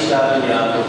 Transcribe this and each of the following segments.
వైశాల్యాలు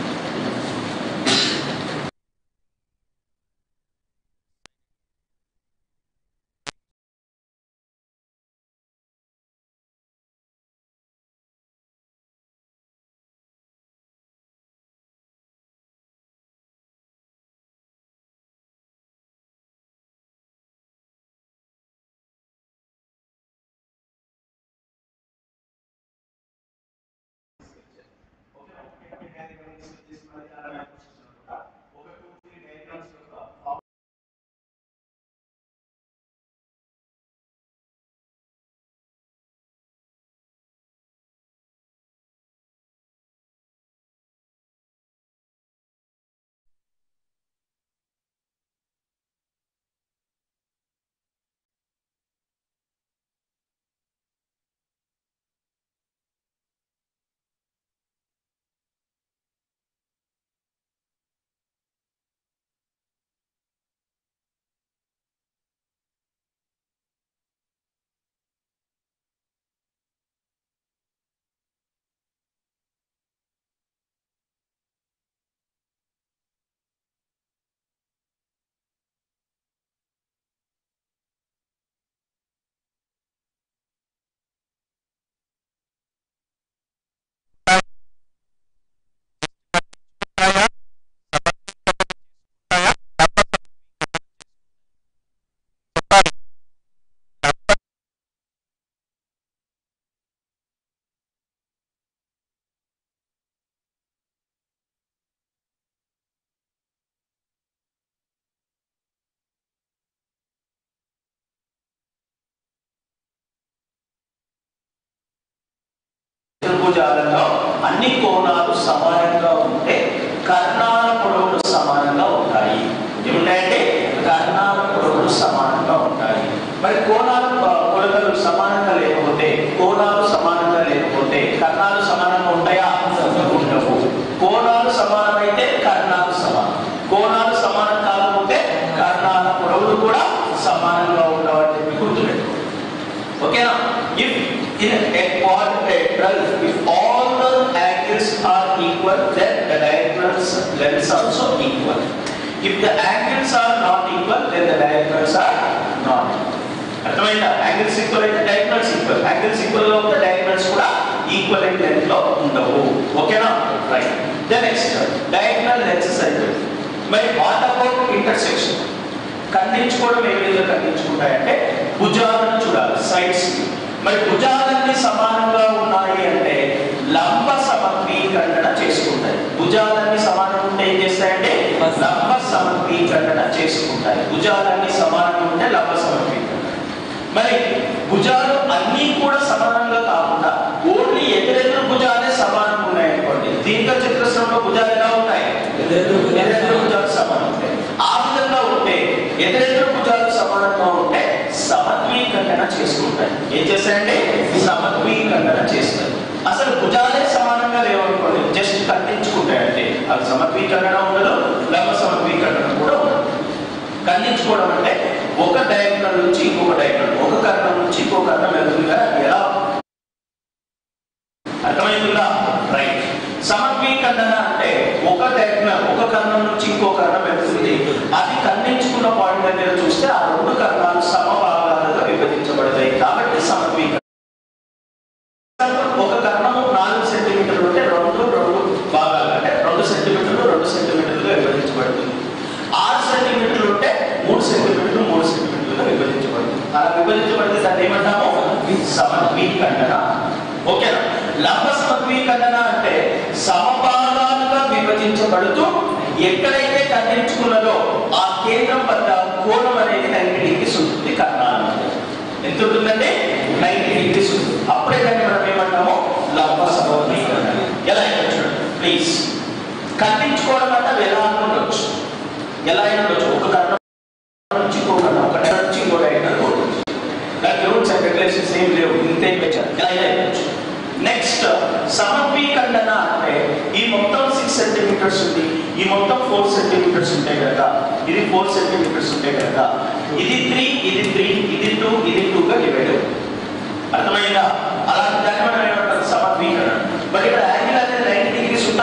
చతుర్భుజాలలో అన్ని కోణాలు సమానంగా ఉంటే కర్ణాల పొడవులు సమానంగా ఉంటాయి ఏముంటాయంటే కర్ణాల పొడవులు సమానంగా ఉంటాయి మరి కోణాలు ఆ, కొలతలు సమానంగా లేకపోతే కోణాలు సమానంగా లేకపోతే కర్ణాలు సమానంగా ఉంటాయా ఉండవు కోణాలు సమానమైతే కర్ణాలు సమానం కోణాలు సమానం కాకపోతే కర్ణాల పొడవులు కూడా సమానంగా ఉండవని చెప్పి గుర్తుపెట్టుకోండి ఓకేనా if in a quadrilateral if all the angles are equal then the diagonals lengths also equal if the angles are not equal then the diagonals are not equal అర్థమైందా యాంగిల్స్ ఈక్వల్ అయితే డయాగ్నల్స్ ఈక్వల్ యాంగిల్స్ ఈక్వల్ గా ఉంటే diagonals కూడా equal అయిన length లో ఉండవు ఓకేనా right the next diagonal lengths అయిపోయింది మరి వాట్ అబౌట్ ఇంటర్సెక్షన్ ఖండించుకోవడం ఏ విధంగా ఖండించుకుంటాయంటే భుజాలను చూడాలి సైడ్స్ మరి భుజాలన్నీ సమానంగా ఉన్నాయి అంటే లంబ సమద్వీకరణ చేసుకుంటాయి భుజాలన్నీ సమానంగా ఉంటే ఏం చేస్తాయంటే లంబ సమద్వీకరణ చేసుకుంటాయి భుజాలన్నీ సమానంగా ఉంటే లంబ సమద్వీకరణ మరి భుజాలు అన్నీ కూడా సమానంగా కాకుండా ఓన్లీ ఎదురెదురు భుజాలే సమానంగా ఉన్నాయి అనుకోండి దీర్ఘ చతురస్రంలో భుజాలు ఎలా ఉంటాయి ఎదురెదురు భుజాలు సమానం ఉంటాయి ఆ విధంగా ఉంటే ఎదురెదురు భుజాలు సమానంగా ఉంటే సమద్వీకరణ చేసుకుంటాయి ఏం చేస్తాయంటే సమద్వీకరణ చేస్తాయి అసలు భుజాలే సమానంగా లేవనుకోండి జస్ట్ కట్టించుకుంటాయంటే అది సమద్వీకరణ ఉండదు లంబ సమద్వీకరణ కూడా ఉండదు ఖండించుకోవడం అంటే ఒక డయాగ్నల్ నుంచి ఇంకొక డయాగ్నల్ ఒక కర్ణం నుంచి ఇంకొక కర్ణం వెళ్తుందా ఎలా అర్థమవుతుందా రైట్ సమద్వీకరణ అంటే ఒక డయాగ్నల్ ఒక కర్ణం నుంచి ఇంకో కర్ణం వెళ్తుంది అది ఖండించుకున్న పాయింట్ దగ్గర చూస్తే ఆ రెండు కర్ణాలు సమభాగాలుగా విభజించబడతాయి కాబట్టి సమద్వీకరణ ఒక కర్ణము నాలుగు సెంటీమీటర్లు ఉంటే రెండు రెండు భాగాలు అంటే రెండు సెంటీమీటర్లు రెండు సెంటీమీటర్లుగా విభజించబడుతుంది ఆరు సెంటీమీటర్లు ఉంటే మూడు సెంటీమీటర్లు మూడు సెంటీమీటర్లుగా విభజించబడుతుంది అలా విభజించబడితే దాన్ని ఏమంటాము సమద్వీకరణ ఓకేనా లంబ సమద్వీకరణ అంటే సమభాగాలుగా విభజించబడుతూ ఎక్కడైతే ఖండించుకున్నదో ఆ కేంద్రం వద్ద కోణం అనేది నైన్టీ డిగ్రీస్ ఉంటుంది కర్ణాలు ఎంత ఉంటుందంటే నైన్టీ డిగ్రీస్ ఉంటుంది అప్పుడే దాన్ని మనం ఏమంటాము లంబ సమద్వీకరణ ఎలా అయినా చూడండి ప్లీజ్ ఖండించుకోవడం అంటే అవి ఎలా ఉండొచ్చు ఎలా అయినా ఉండొచ్చు ఒక కర్ణం నుంచి ఇంకో కర్ణం ఒక డైరెక్ట్ నుంచి ఇంకో డైరెక్ట్ ఉండొచ్చు దానికి రూల్స్ అండ్ రెగ్యులేషన్స్ ఏం లేవు ఇంతే పెట్టారు ఎలా అయినా ఉండొచ్చు నెక్స్ట్ సమద్వీకరణ అంటే ఈ మొత్తం సిక్స్ సెంటీమీటర్స్ ఉంది ఈ మొత్తం ఫోర్ సెంటీమీటర్స్ ఉంటాయి కదా ఇది ఫోర్ సెంటీమీటర్స్ ఉంటాయి కదా ఇది త్రీ ఇది త్రీ ఇది టూ ఇది టూ గా డివైడ్ అవుతుంది అర్థమైందా అలాంటి దాన్ని మనం ఏమంటారు సమద్వీకరణ బట్ ఇక్కడ యాంగిల్ అనేది నైన్టీ డిగ్రీస్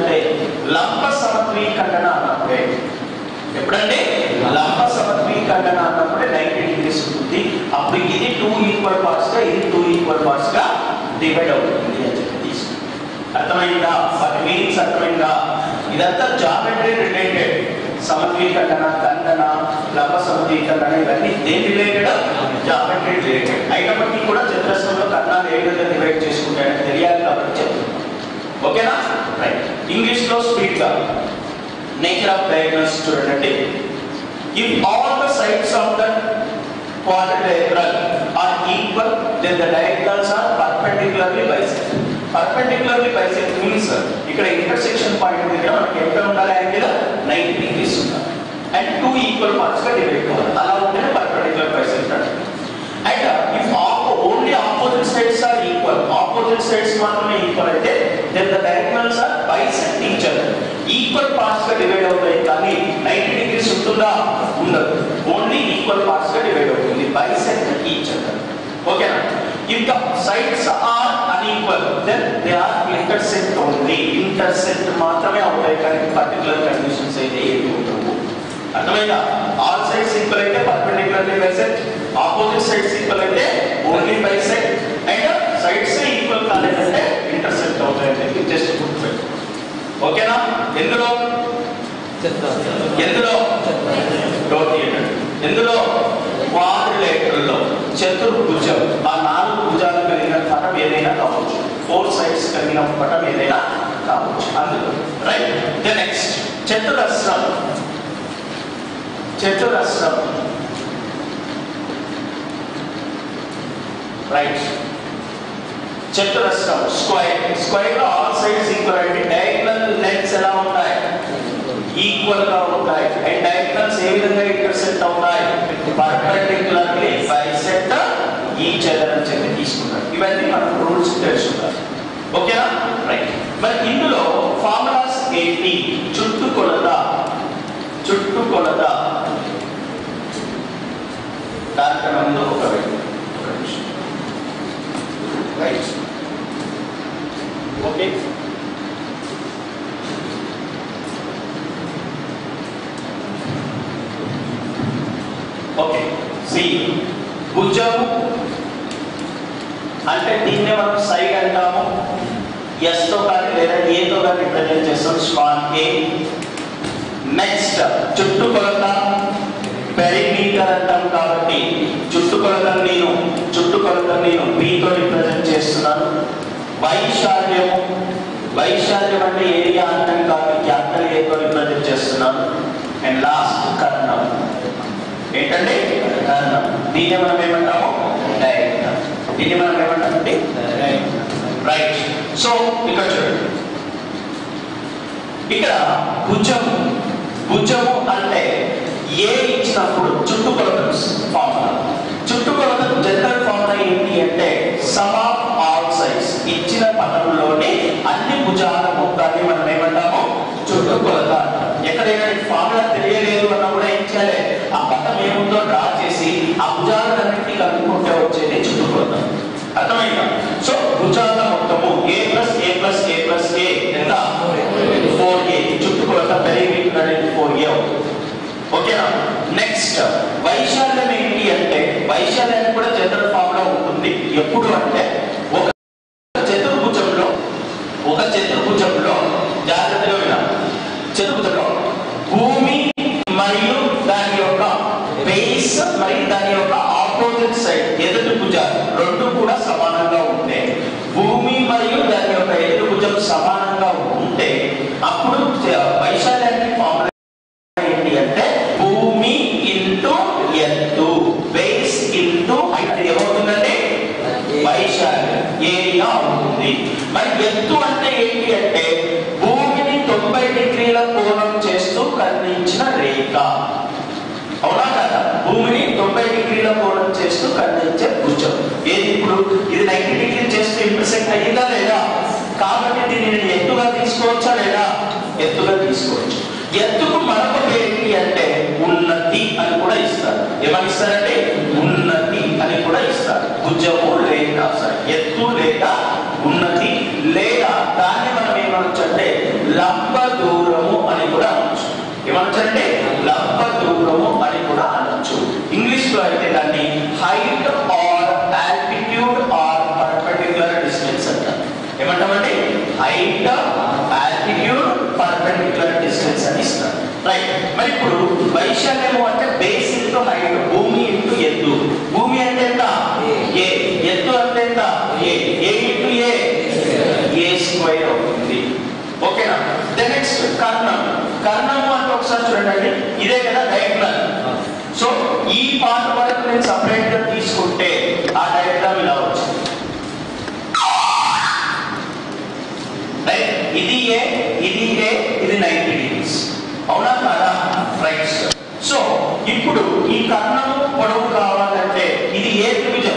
ఉంటుందంటే లంబ సమద్వీఖండన అన్నప్పుడే ఎప్పుడంటే లంబ సమద్వీఖండన అన్నప్పుడే నైన్టీ డిగ్రీస్ ఉంటుంది అప్పుడు ఇది టూ ఈక్వల్ పార్ట్స్ గా ఇది టూ ఈక్వల్ పార్ట్స్ గా డివైడ్ అవుతుంది అని చెప్పి తీసుకుంటాం అర్థమైందా వాటి మీనింగ్స్ అర్థమైందా ఇదంతా జామెట్రీ రిలేటెడ్ సమద్వీకరణ ఖండన లంబ సమద్వీకరణ ఇవన్నీ దేని రిలేటెడ్ జామెట్రీ రిలేటెడ్ అయినప్పటికీ కూడా చతురస్రంలో కర్ణాలు ఏ విధంగా డివైడ్ చేసుకుంటాయని తెలియాలి కాబట్టి చెప్తున్నాను ఓకేనా రైట్ ఇంగ్లీష్ లో స్పీడ్ గా నేచర్ ఆఫ్ డయాగ్నోస్ చూడండి if all the sides of the quadrilateral are equal then the diagonals are perpendicularly bisect perpendicularly bisect means ఇక్కడ ఇంటర్సెక్షన్ పాయింట్ దగ్గర మనకి ఎంత ఉండాలి యాంగిల్ 90 డిగ్రీస్ ఉండాలి అండ్ టూ ఈక్వల్ పార్ట్స్ గా డివైడ్ కావాలి అలా ఉంటేనే పర్పెండిక్యులర్ బైసెక్ట్ అంటారు and if only opposite sides are equal opposite sides మాత్రమే ఈక్వల్ అయితే then the diagonals are bisect each other equal parts గా డివైడ్ అవుతాయి కానీ 90 డిగ్రీస్ ఉంటుందా ఉండదు ఓన్లీ ఈక్వల్ పార్ట్స్ గా డివైడ్ అవుతుంది బైసెక్ట్ ఈచ్ అదర్ ఓకేనా if the sides are unequal then they are intersect only intersect మాత్రమే అవుతాయి కానీ పర్టికులర్ కండిషన్స్ అయితే ఏమి ఉండవు అర్థమైందా ఆల్ సైడ్స్ ఈక్వల్ అయితే perpendicularly bisect opposite sides equal అయితే only bisect and sides equal కాలేదంటే ఇంటర్సెక్ట్ అవుతాయి అని జస్ట్ గుర్తుపెట్టు ఓకేనా ఎందులో ఎందులో డోర్ తీయండి ఎందులో క్వాడ్రిలేటరల్లో చతుర్భుజం ఆ నాలుగు భుజాలు కలిగిన పటం ఏదైనా కావచ్చు ఫోర్ సైడ్స్ కలిగిన పటం ఏదైనా కావచ్చు అందులో రైట్ ద నెక్స్ట్ చతురస్రం చతురస్రం రైట్ చతురస్రం స్క్వైర్ స్క్వైర్ లో ఆల్ సైడ్స్ ఈక్వల్ అంటే డయాగ్నల్ లెన్స్ ఎలా ఉంటాయి ఈక్వల్ గా ఉంటాయి అండ్ డయాగ్నల్స్ ఏ విధంగా ఇంటర్సెక్ట్ అవుతాయి పర్పెండిక్యులర్లీ బైసెక్ట్ ఈచ్ అదర్ అని చెప్పి తీసుకుంటారు ఇవన్నీ మనకు రూల్స్ తెలుసుకుంటారు ఓకేనా రైట్ మరి ఇందులో ఫార్ములాస్ ఏంటి చుట్టుకొలత చుట్టుకొలత దానికన్నా ముందు ఒక ఒక నిమిషం రైట్ ఓకే ఓకే సి భుజము అంటే దీన్నే మనం సైడ్ అంటాము ఎస్ తో కానీ లేదా ఏ తో కానీ రిప్రజెంట్ చేస్తాం స్మాల్ ఏ నెక్స్ట్ చుట్టుకొలత పెరిమీటర్ అంటాం కాబట్టి చుట్టుకొలత నేను చుట్టుకొలత నేను B తో రిప్రజెంట్ చేస్తున్నాను వైశాల్యము వైశాల్యం అంటే ఏరియా అంటాం కాబట్టి క్యాపిటల్ ఏ తో రిప్రజెంట్ చేస్తున్నాను అండ్ లాస్ట్ కర్ణం ఏంటంటే కర్ణం దీన్ని మనం ఏమంటాము డయాగ్నల్ దీన్ని మనం ఏమంటామంటే రైట్ సో ఇక్కడ చూడండి ఇక్కడ భుజము భుజము అంటే ఏ ఇచ్చినప్పుడు చుట్టుకొలత ఫార్ములా చుట్టుకొలత జనరల్ ఫార్ములా ఏంటి అంటే సమ్ ఆఫ్ ఆల్ సైడ్స్ ఇచ్చిన పదంలోని అన్ని భుజాల మొత్తాన్ని మనం ఏమంటాము చుట్టుకొలత ఎక్కడైనా ఫార్ములా తెలియలేదు అన్న కూడా ఏం చేయాలి ఆ పట్టం ఏముందో డ్రా చేసి ఆ భుజాలన్నింటినీ కలుపుకుంటే వచ్చేది చుట్టుకొలత అర్థమైందా సో భుజాల మొత్తము A plus A plus A plus A ఎంత ఫోర్ ఏ చుట్టుకొలత పెరిమీటర్ అనేది ఫోర్ ఏ అవుతుంది ఓకేనా నెక్స్ట్ వైశాల్యం ఏంటి అంటే వైశాల్యానికి కూడా జనరల్ ఫార్ములా ఉంటుంది ఎప్పుడు అంటే ఒక చతుర్భుజంలో ఒక చతుర్భుజంలో జాగ్రత్తగా వినాలి చతుర్భుజంలో భూమి మరియు దాని యొక్క బేస్ మరియు దాని యొక్క ఆపోజిట్ సైడ్ ఎదుటి భుజాలు రెండు కూడా సమానంగా ఉంటే భూమి మరియు దాని యొక్క ఎదుటి భుజం సమానంగా ఉంటే అప్పుడు చ- వైశాల్యానికి ఫార్ములా ఏంటి అంటే భూమి ఇంటూ ఎత్తు బేస్ ఇంటూ హైట్ ఏమవుతుందంటే వైశాల్యం ఏరియా అవుతుంది మరి ఎత్తు అంటే ఏంటి అంటే భూమిని తొంభై డిగ్రీల కోణం చేస్తూ ఖండించిన రేఖ అవునా కదా భూమిని తొంభై డిగ్రీల కోణం చేస్తూ ఖండించే భుజం ఏది ఇప్పుడు ఇది నైన్టీ డిగ్రీ చేస్తూ ఇంటర్సెక్ట్ అయ్యిందా లేదా కాబట్టి దీన్ని నేను ఎత్తుగా తీసుకోవచ్చా లేదా ఎత్తుగా తీసుకోవచ్చు ఎత్తుకు మరొక పేరు ఏంటి అంటే ఉన్నతి అని కూడా ఇస్తారు ఏమని ఇస్తారంటే ఉన్నతి అని కూడా ఇస్తారు భుజము లేదా సారీ ఎత్తు లేదా ఉన్నతి లేదా దాన్ని మనం ఏమనొచ్చు అంటే లంబ ఏమనొచ్చంటే లంబ దూరము అని కూడా అనొచ్చు ఇంగ్లీష్ లో అయితే దాన్ని height or altitude or perpendicular distance అంటారు ఏమంటామండి హైట్ ఆల్టిట్యూడ్ పర్పెండిక్యులర్ డిస్టెన్స్ అని ఇస్తారు రైట్ మరి ఇప్పుడు వైశాల్యము అంటే బేస్ ఇంటూ హైట్ భూమి ఇంటూ ఎత్తు భూమి అంటే ఎంత ఏ ఎత్తు అంటే ఎంత ఏ ఏ ఇంటూ ఏ ఏ స్క్వేర్ అవుతుంది ఓకేనా ద నెక్స్ట్ కర్ణం కర్ణము అంటే ఒకసారి చూడండి ఇదే కదా డయాగ్నల్ సో ఈ పార్ట్ వరకు నేను సపరేట్ గా తీసుకుంటే ఆ డయాగ్రామ్ ఇలా వచ్చింది రైట్ ఇది ఏ ఇది ఏ ఇది నైన్టీ డిగ్రీస్ అవునా కాదా రైట్ సో ఇప్పుడు ఈ కర్ణము పొడవు కావాలంటే ఇది ఏ త్రిభుజం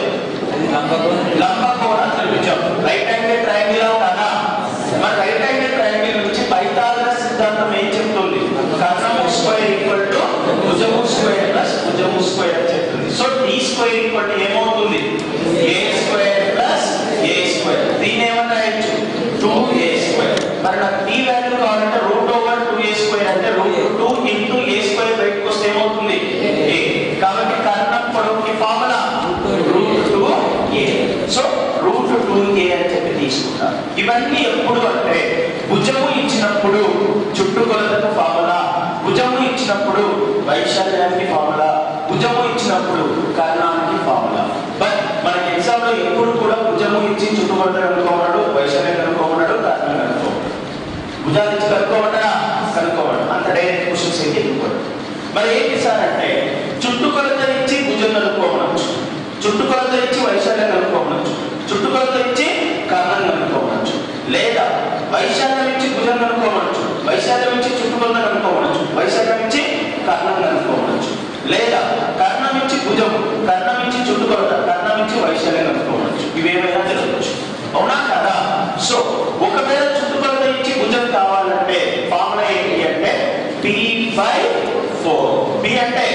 లంబకోణ త్రిభుజం రైట్ యాంగిల్ ట్రయాంగిల్ కదా మరి రైట్ యాంగిల్ ట్రయాంగిల్ నుంచి పైథాగరస్ సిద్ధాంతం ఏం చెప్తుంది కర్ణము స్క్వేర్ ఈక్వల్ టు భుజము స్క్వేర్ ప్లస్ భుజము స్క్వేర్ అని చెప్తుంది so D square equal to ఏమవుతుంది A square plus A square దీన్ని ఏమన్నా రాయొచ్చు టూ ఏ స్క్వేర్ మరి నాకు డి వాల్యూ కావాలంటే root over two A square అంటే root two into A square బయటకు వస్తే ఏమవుతుంది ఏ కాబట్టి కర్ణం పొడవుకి formula root two A so root two ఏ అని చెప్పి తీసుకుంటాం ఇవన్నీ ఎప్పుడు అంటే భుజము ఇచ్చినప్పుడు చుట్టుకొలతకు ఫార్ములా భుజము ఇచ్చినప్పుడు వైశాల్యానికి ఫార్ములా భుజము ఇచ్చినప్పుడు కర్ణానికి ఫార్ములా బట్ మనకి ఎగ్జామ్ లో ఎప్పుడు కూడా భుజము ఇచ్చి చుట్టుకొలత కనుక్కోమన్నాడు వైశాల్యం కనుక్కోమన్నాడు కర్ణం కనుక్కోమన్నాడు భుజాలు ఇచ్చి కనుక్కోమంటారా కనుక్కోమన్నాడు అంత డైరెక్ట్ క్వశ్చన్స్ అయితే ఇవ్వకూడదు మరి ఏంటి సార్ అంటే చుట్టుకొలత ఇచ్చి భుజం కనుక్కోమనొచ్చు చుట్టుకొలత ఇచ్చి వైశాల్యం కనుక్కోమనొచ్చు చుట్టుకొలత ఇచ్చి కర్ణం కనుక్కోమనొచ్చు లేదా వైశాల్యం ఇచ్చి భుజం కనుక్కోమనొచ్చు వైశాల్యం ఇచ్చి చుట్టుకొలత కనుక్కోమనొచ్చు వైశాల్యం ఇచ్చి కర్ణం కనుక్కోమనొచ్చు లేదా కర్ణం ఇచ్చి భుజం కర్ణం ఇచ్చి చుట్టుకొలత కర్ణం ఇచ్చి వైశాల్యం కనుక్కోమనొచ్చు ఇవేమైనా జరగవచ్చు అవునా కదా సో ఒకవేళ చుట్టుకొలత ఇచ్చి భుజం కావాలంటే ఫార్ములా ఏంటి అంటే పి బై ఫోర్ పి అంటే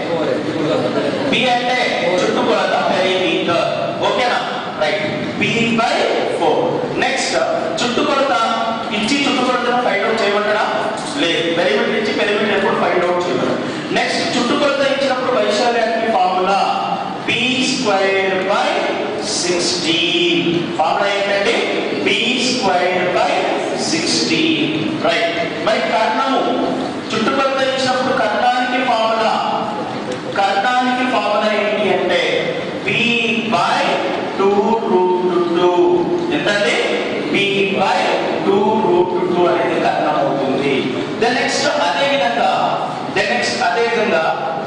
పి అంటే చుట్టుకొలత పెరిమీటర్ ఓకేనా right P by four next చుట్టుకొలత ఇచ్చి చుట్టుకొలతను ఫైండ్ అవుట్ చేయమంటారా లేదు పెరిమీటర్ ఇచ్చి పెరిమీటర్ ఎప్పుడు ఫైండ్ అవుట్ చేయమన్నారు నెక్స్ట్ చుట్టుకొలత ఇచ్చినప్పుడు వైశాల్యానికి formula P square by sixteen formula ఏంటంటే P square by sixteen right మరి కర్ణము చుట్టుకొలత ఇచ్చినప్పుడు కర్ణానికి ఫార్ములా కర్ణానికి ఫార్ములా ఏంటి అంటే P by two root two ఎంతండి P by two root two అనేది కర్ణం అవుతుంది ద నెక్స్ట్ అదే విధంగా ద నెక్స్ట్ అదే విధంగా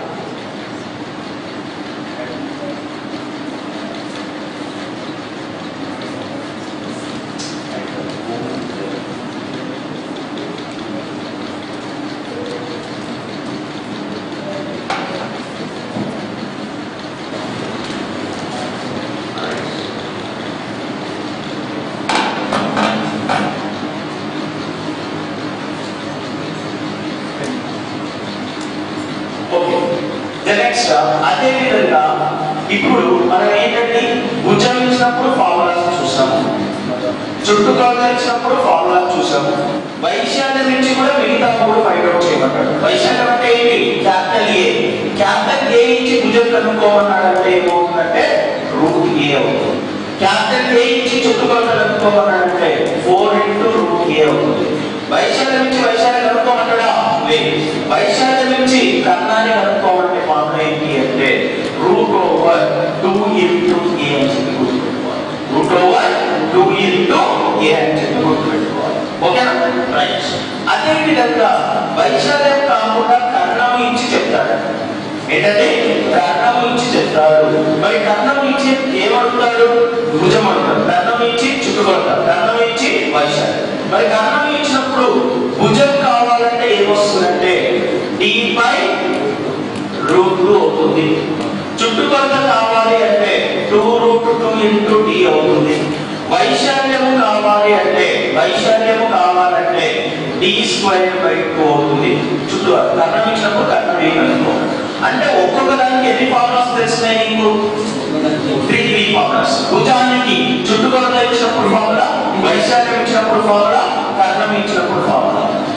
ఓకే ద నెక్స్ట్ అదే విధంగా ఇప్పుడు మనం ఏంటంటే భుజం ఇచ్చినప్పుడు ఫార్ములాస్ చూసాము చుట్టుకొలత ఇచ్చినప్పుడు ఫార్ములా చూసాము వైశాల్యం నుంచి కూడా మిగతా మూడు ఫైండ్ అవుట్ చేయమంటాడు వైశాల్యం అంటే ఏంటి క్యాపిటల్ ఏ క్యాపిటల్ ఏ ఇచ్చి భుజం కనుక్కోమన్నాడంటే ఏమవుతుందంటే రూట్ ఏ అవుతుంది క్యాపిటల్ ఏ ఇచ్చి చుట్టుకొలత కనుక్కోమన్నాడంటే ఫోర్ ఇంటూ రూట్ ఏ అవుతుంది వైశాల్యం నుంచి వైశాల్యం కనుక్కోమంటాడా లేదు వైశాల్యం నుంచి కర్ణాన్ని కనుక్కోమంటే మాత్రం ఏంటి అంటే root over two into A అని చెప్పి గుర్తుపెట్టుకోవాలి root over two into A అని చెప్పి గుర్తుపెట్టుకోవాలి ఓకేనా రైట్ అదే విధంగా వైశాల్యం కాకుండా కర్ణము ఇచ్చి చెప్తాడు ఏంటంటే కర్ణము ఇచ్చి చెప్తాడు మరి కర్ణం ఇచ్చి ఏమంటాడు భుజం అంటాడు కర్ణం ఇచ్చి చుట్టుకొడతాడు కర్ణం ఇచ్చి వైశాల్యం మరి కర్ణం ఇచ్చినప్పుడు భుజం కావాలంటే ఏమొస్తుందంటే డి బై రూట్ టూ అవుతుంది చుట్టుకొలత కావాలి అంటే two root two into D అవుతుంది వైశాల్యము కావాలి అంటే వైశాల్యము కావాలంటే డి స్క్వేర్ బై టూ అవుతుంది చుట్టూ కర్ణం ఇచ్చినప్పుడు కర్ణం ఏమనుకో అంటే ఒక్కొక్క దానికి ఎన్ని ఫార్ములాస్ తెలిసినాయి నీకు త్రీ త్రీ ఫార్ములాస్ భుజానికి చుట్టుకొలత ఇచ్చినప్పుడు ఫార్ములా వైశాల్యం ఇచ్చినప్పుడు ఫార్ములా కర్ణం ఇచ్చినప్పుడు ఫార్ములా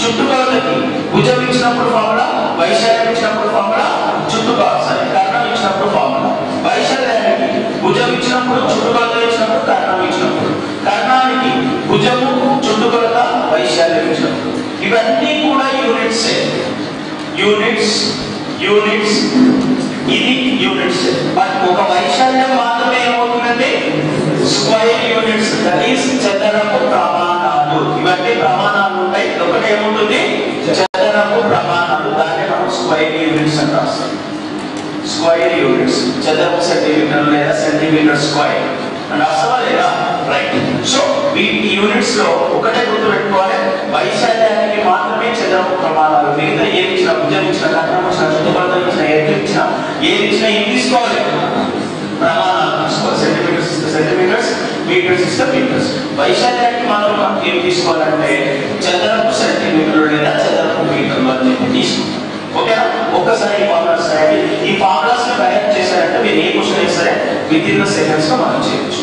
చుట్టుకొలతకి భుజం ఇచ్చినప్పుడు ఫార్ములా వైశాల్యం ఇచ్చినప్పుడు ఫార్ములా చుట్టుకొలత సరే కర్ణం ఇచ్చినప్పుడు ఫార్ములా వైశాల్యానికి భుజం ఇచ్చినప్పుడు చుట్టుకొలత ఇచ్చినప్పుడు కర్ణం ఇచ్చినప్పుడు కర్ణానికి భుజము చుట్టుకొలత వైశాల్యం ఇచ్చినప్పుడు ఇవన్నీ కూడా యూనిట్స్ యూనిట్స్ యూనిట్స్ ఇది యూనిట్స్ బట్ ఒక వైశాల్యం మాత్రమే ఏమవుతుందండి స్క్వైర్ యూనిట్స్ దట్ ఈస్ చదరపు ప్రమాణాలు ఇవన్నీ ప్రమాణాలు ఉంటాయి ఒకటి ఏముంటుంది చదరపు ప్రమాణాలు దాన్ని మనం స్క్వైర్ యూనిట్స్ అని రాస్తాం స్క్వైర్ యూనిట్స్ చదరపు సెంటీమీటర్ లేదా సెంటీమీటర్ స్క్వైర్ అని రాస్తావా లేదా రైట్ సో వీటి యూనిట్స్ లో ఒకటే గుర్తు పెట్టుకోవాలి వైశాల్యానికి మాత్రమే చదరపు ప్రమాణాలు మిగతా ఏది ఇచ్చినా భుజం ఇచ్చిన కట్నం ఇచ్చిన చుట్టుపక్కల ఇచ్చిన ఎత్తు ఇచ్చిన ఏది ఇచ్చినా ఏం తీసుకోవాలి ప్రమాణాలు తీసుకోవాలి సెంటీమీటర్స్ ఇస్తే సెంటీమీటర్స్ మీటర్స్ ఇస్తే మీటర్స్ వైశాల్యానికి మాత్రం మనం ఏం తీసుకోవాలంటే చదరపు సెంటీమీటర్లు లేదా చదరపు మీటర్లు అని చెప్పి తీసుకుంటాం ఓకేనా ఒక్కసారి ఈ ఫార్ములాస్ రాయండి ఈ ఫార్ములాస్ ని తయారు చేశారంటే మీరు ఏ క్వశ్చన్ అయినా సరే విత్ ఇన్ ద సెకండ్స్ లో మనం చేయొచ్చు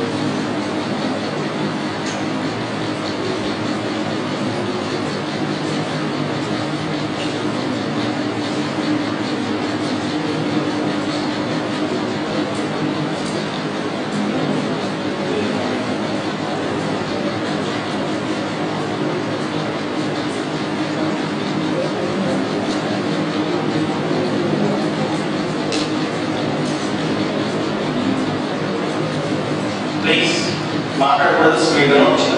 ప్లీజ్ మాట్లాడకూడదు స్పీడ్గా వచ్చింది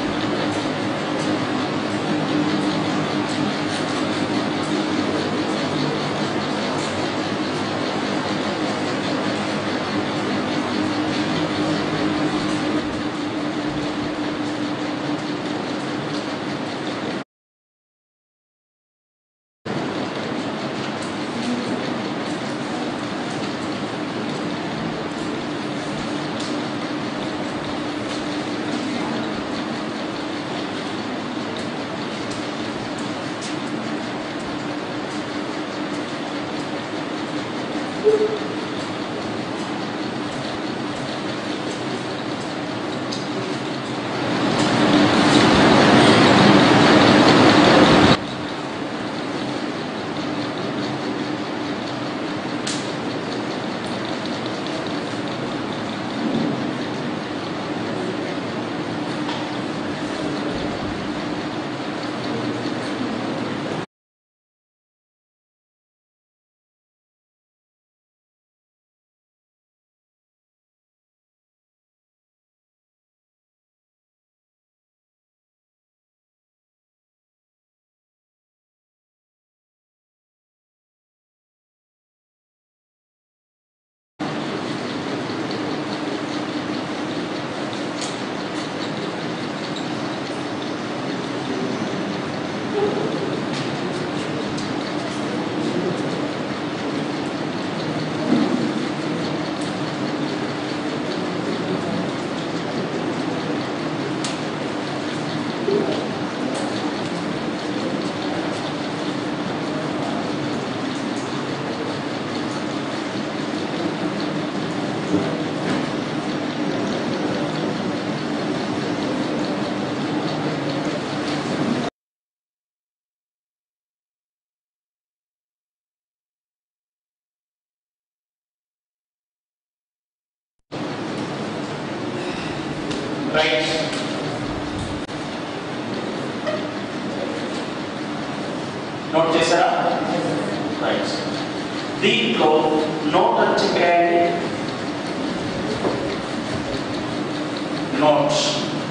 రైట్ నోట్ చేశారా రైట్ దీంట్లో నోట్ అని చెప్పేయండి నోట్స్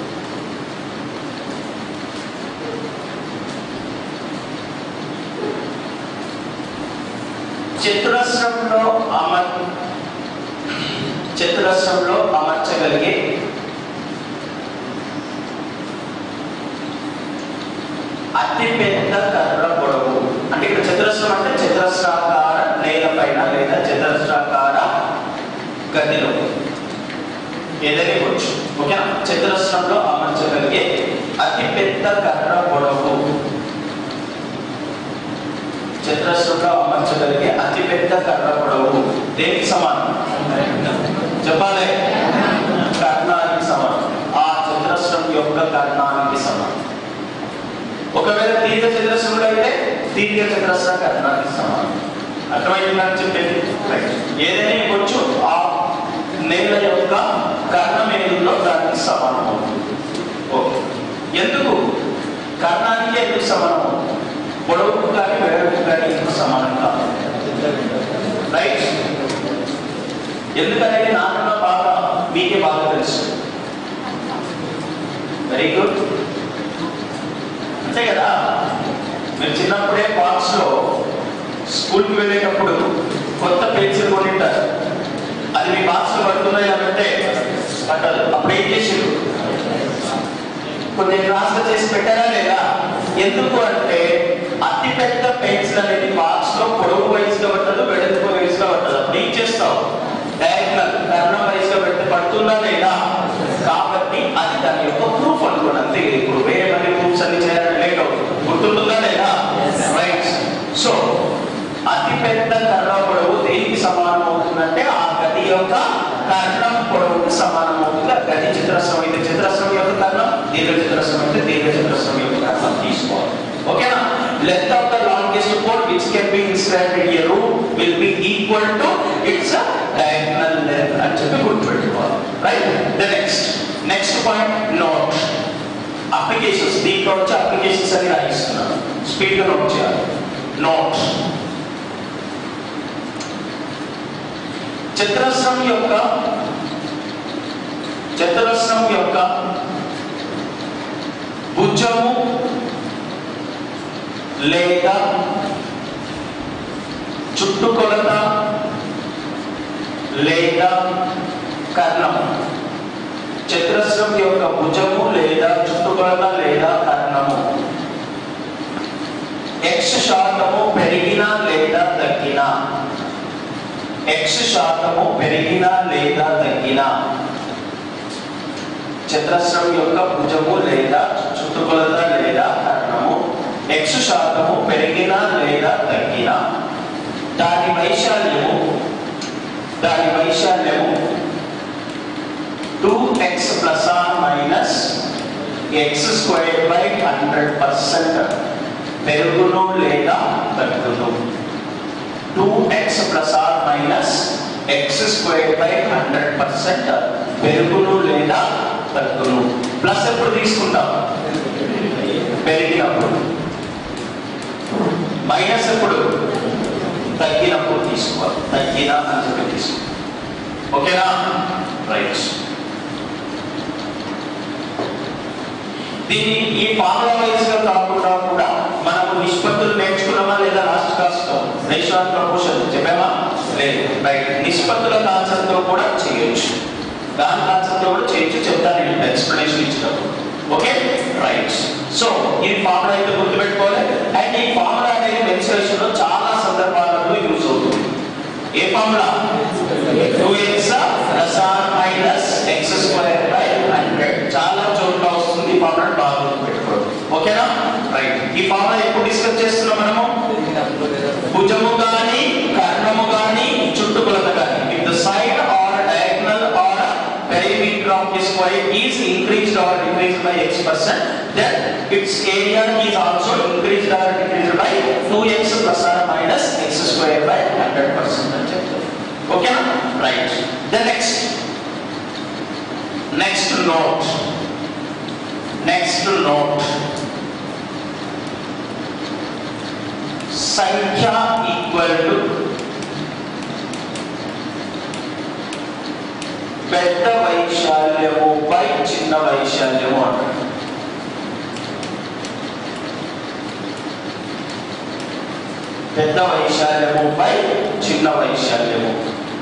చతురస్రంలో అమర్ చతురస్రంలో అమర్చగలిగే అతి పెద్ద కర్ర పొడవు అంటే ఇక్కడ చతురస్రం అంటే చతురస్రాకార నేల పైన లేదా చతురస్రాకార గదిలో ఏదైనా ఇవ్వచ్చు ఓకేనా చతురస్రంలో అమర్చగలిగే అతి పెద్ద కర్ర పొడవు చతురస్రంలో అమర్చగలిగే అతి పెద్ద కర్ర పొడవు దేనికి సమానం చెప్పాలి కర్ణానికి సమానం ఆ చతురస్రం యొక్క కర్ణానికి సమానం ఒకవేళ దీర్ఘ చతురస్రంలో అయితే దీర్ఘ చతురస్ర కర్ణానికి సమానం అర్థమైందని చెప్పేది రైట్ ఏదైనా ఇవ్వచ్చు ఆ నేల యొక్క కర్ణం ఏదుందో దానికి సమానం అవుతుంది ఓకే ఎందుకు కర్ణానికి ఎందుకు సమానం అవుతుంది పొడవుకు కానీ వెడల్పు కానీ ఎందుకు సమానం కాదు రైట్ ఎందుకనేది నాకన్నా బాగా మీకే బాగా తెలుసు వెరీ గుడ్ అంతే కదా మీరు చిన్నప్పుడే బాక్స్ లో స్కూల్కి వెళ్ళేటప్పుడు కొత్త పెన్సిల్ కొనింటారు అది మీ బాక్స్ లో పడుతుందా లేదంటే పట్టదు అప్పుడు ఏం చేసారు కొన్ని ట్రాన్స్ఫర్ చేసి పెట్టారా లేదా ఎందుకు అంటే అతి పెద్ద పెన్సిల్ అనేది బాక్స్ లో పొడవు వయసుగా పట్టదు వెడల్పు వయసుగా పట్టదు అప్పుడు ఏం చేస్తావు డయాగ్నల్ కర్ణం వయసుగా పెడితే పడుతుందా లేదా కాబట్టి అది దాని యొక్క ప్రూఫ్ అనుకోండి అంతే ఇప్పుడు వేరే మళ్ళీ ప్రూఫ్స్ అన్ని చేయాలని లేట్ అవుతుంది గుర్తుంటుందా లేదా రైట్ సో అతి పెద్ద కర్ణ పొడవు దేనికి సమానం అవుతుందంటే ఆ గది యొక్క కర్ణం పొడవుకి సమానం అవుతుంది ఆ గది చిత్రస్రం అయితే చిత్రస్రం యొక్క కర్ణం దీర్ఘ చిత్రస్రం అయితే దీర్ఘ చిత్రస్రం యొక్క కర్ణం తీసుకోవాలి ఓకేనా length of the longest pole which can be inserted in a room will be equal to its diagonal length అని చెప్పి గుర్తుపెట్టుకోవాలి right the next next point note applications దీంట్లో వచ్చి అప్లికేషన్స్ అని రాయిస్తున్నాను స్పీడ్ గా నోట్ చేయాలి నోట్ చతురస్రం యొక్క చతురస్రం యొక్క భుజము లేదా చుట్టుకొలత లేదా కర్ణం చతురస్రం యొక్క భుజము లేదా చుట్టుకొలత లేదా కర్ణము ఎక్స్ శాతము పెరిగినా లేదా తగ్గినా ఎక్స్ శాతము పెరిగినా లేదా తగ్గినా చతురస్రం యొక్క భుజము లేదా చుట్టుకొలత లేదా కర్ణము ఎక్స్ శాతము పెరిగినా లేదా తగ్గినా దాని వైశాల్యము దాని వైశాల్యము two X plus are minus X square by hundred percent పెరుగును లేదా తగ్గును two X plus are minus X square by hundred percent పెరుగును లేదా తగ్గును ప్లస్ ఎప్పుడు తీసుకుంటాం పెరిగినప్పుడు మైనస్ ఎప్పుడు తగ్గినప్పుడు తీసుకోవాలి తగ్గిన అని చెప్పి తీసుకో ఓకేనా రైట్ దీన్ని ఈ ఫార్ములా వైజ్ గా కాకుండా కూడా మనము నిష్పత్తులు నేర్చుకున్నామా లేదా లాస్ట్ క్లాస్ లో రేషియో అండ్ ప్రపోర్షన్ చెప్పామా లేదు రైట్ నిష్పత్తుల కాన్సెప్ట్ తో కూడా చేయొచ్చు దాని కాన్సెప్ట్ తో కూడా చేయొచ్చు చెప్తాను నేను ఎక్స్ప్లెనేషన్ ఇచ్చినప్పుడు ఓకే రైట్ సో ఈ ఫార్ములా అయితే గుర్తుపెట్టుకోవాలి అండ్ ఈ ఫార్ములా అనేది మెన్సురేషన్ లో చాలా సందర్భాలలో యూజ్ అవుతుంది ఏ formula two X plus are minus X square by hundred చాలా చోట్ల వస్తుంది ఈ ఫార్ములా బాగా గుర్తుపెట్టుకోండి ఓకేనా రైట్ ఈ ఫార్ములా ఎప్పుడు డిస్కస్ చేస్తున్నాం మనము భుజము కానీ కర్ణము కానీ చుట్టుకొలత కానీ if the side or diagonal or perimeter of this square is increased or decreased by x percent then its area is also increased or decreased by 2x plus or minus x square by 100 percent అని చెప్తారు ఓకేనా right the next next note next note సంఖ్య equal to పెద్ద వైశాల్యము by చిన్న వైశాల్యము అంటారు పెద్ద వైశాల్యము బై చిన్న వైశాల్యము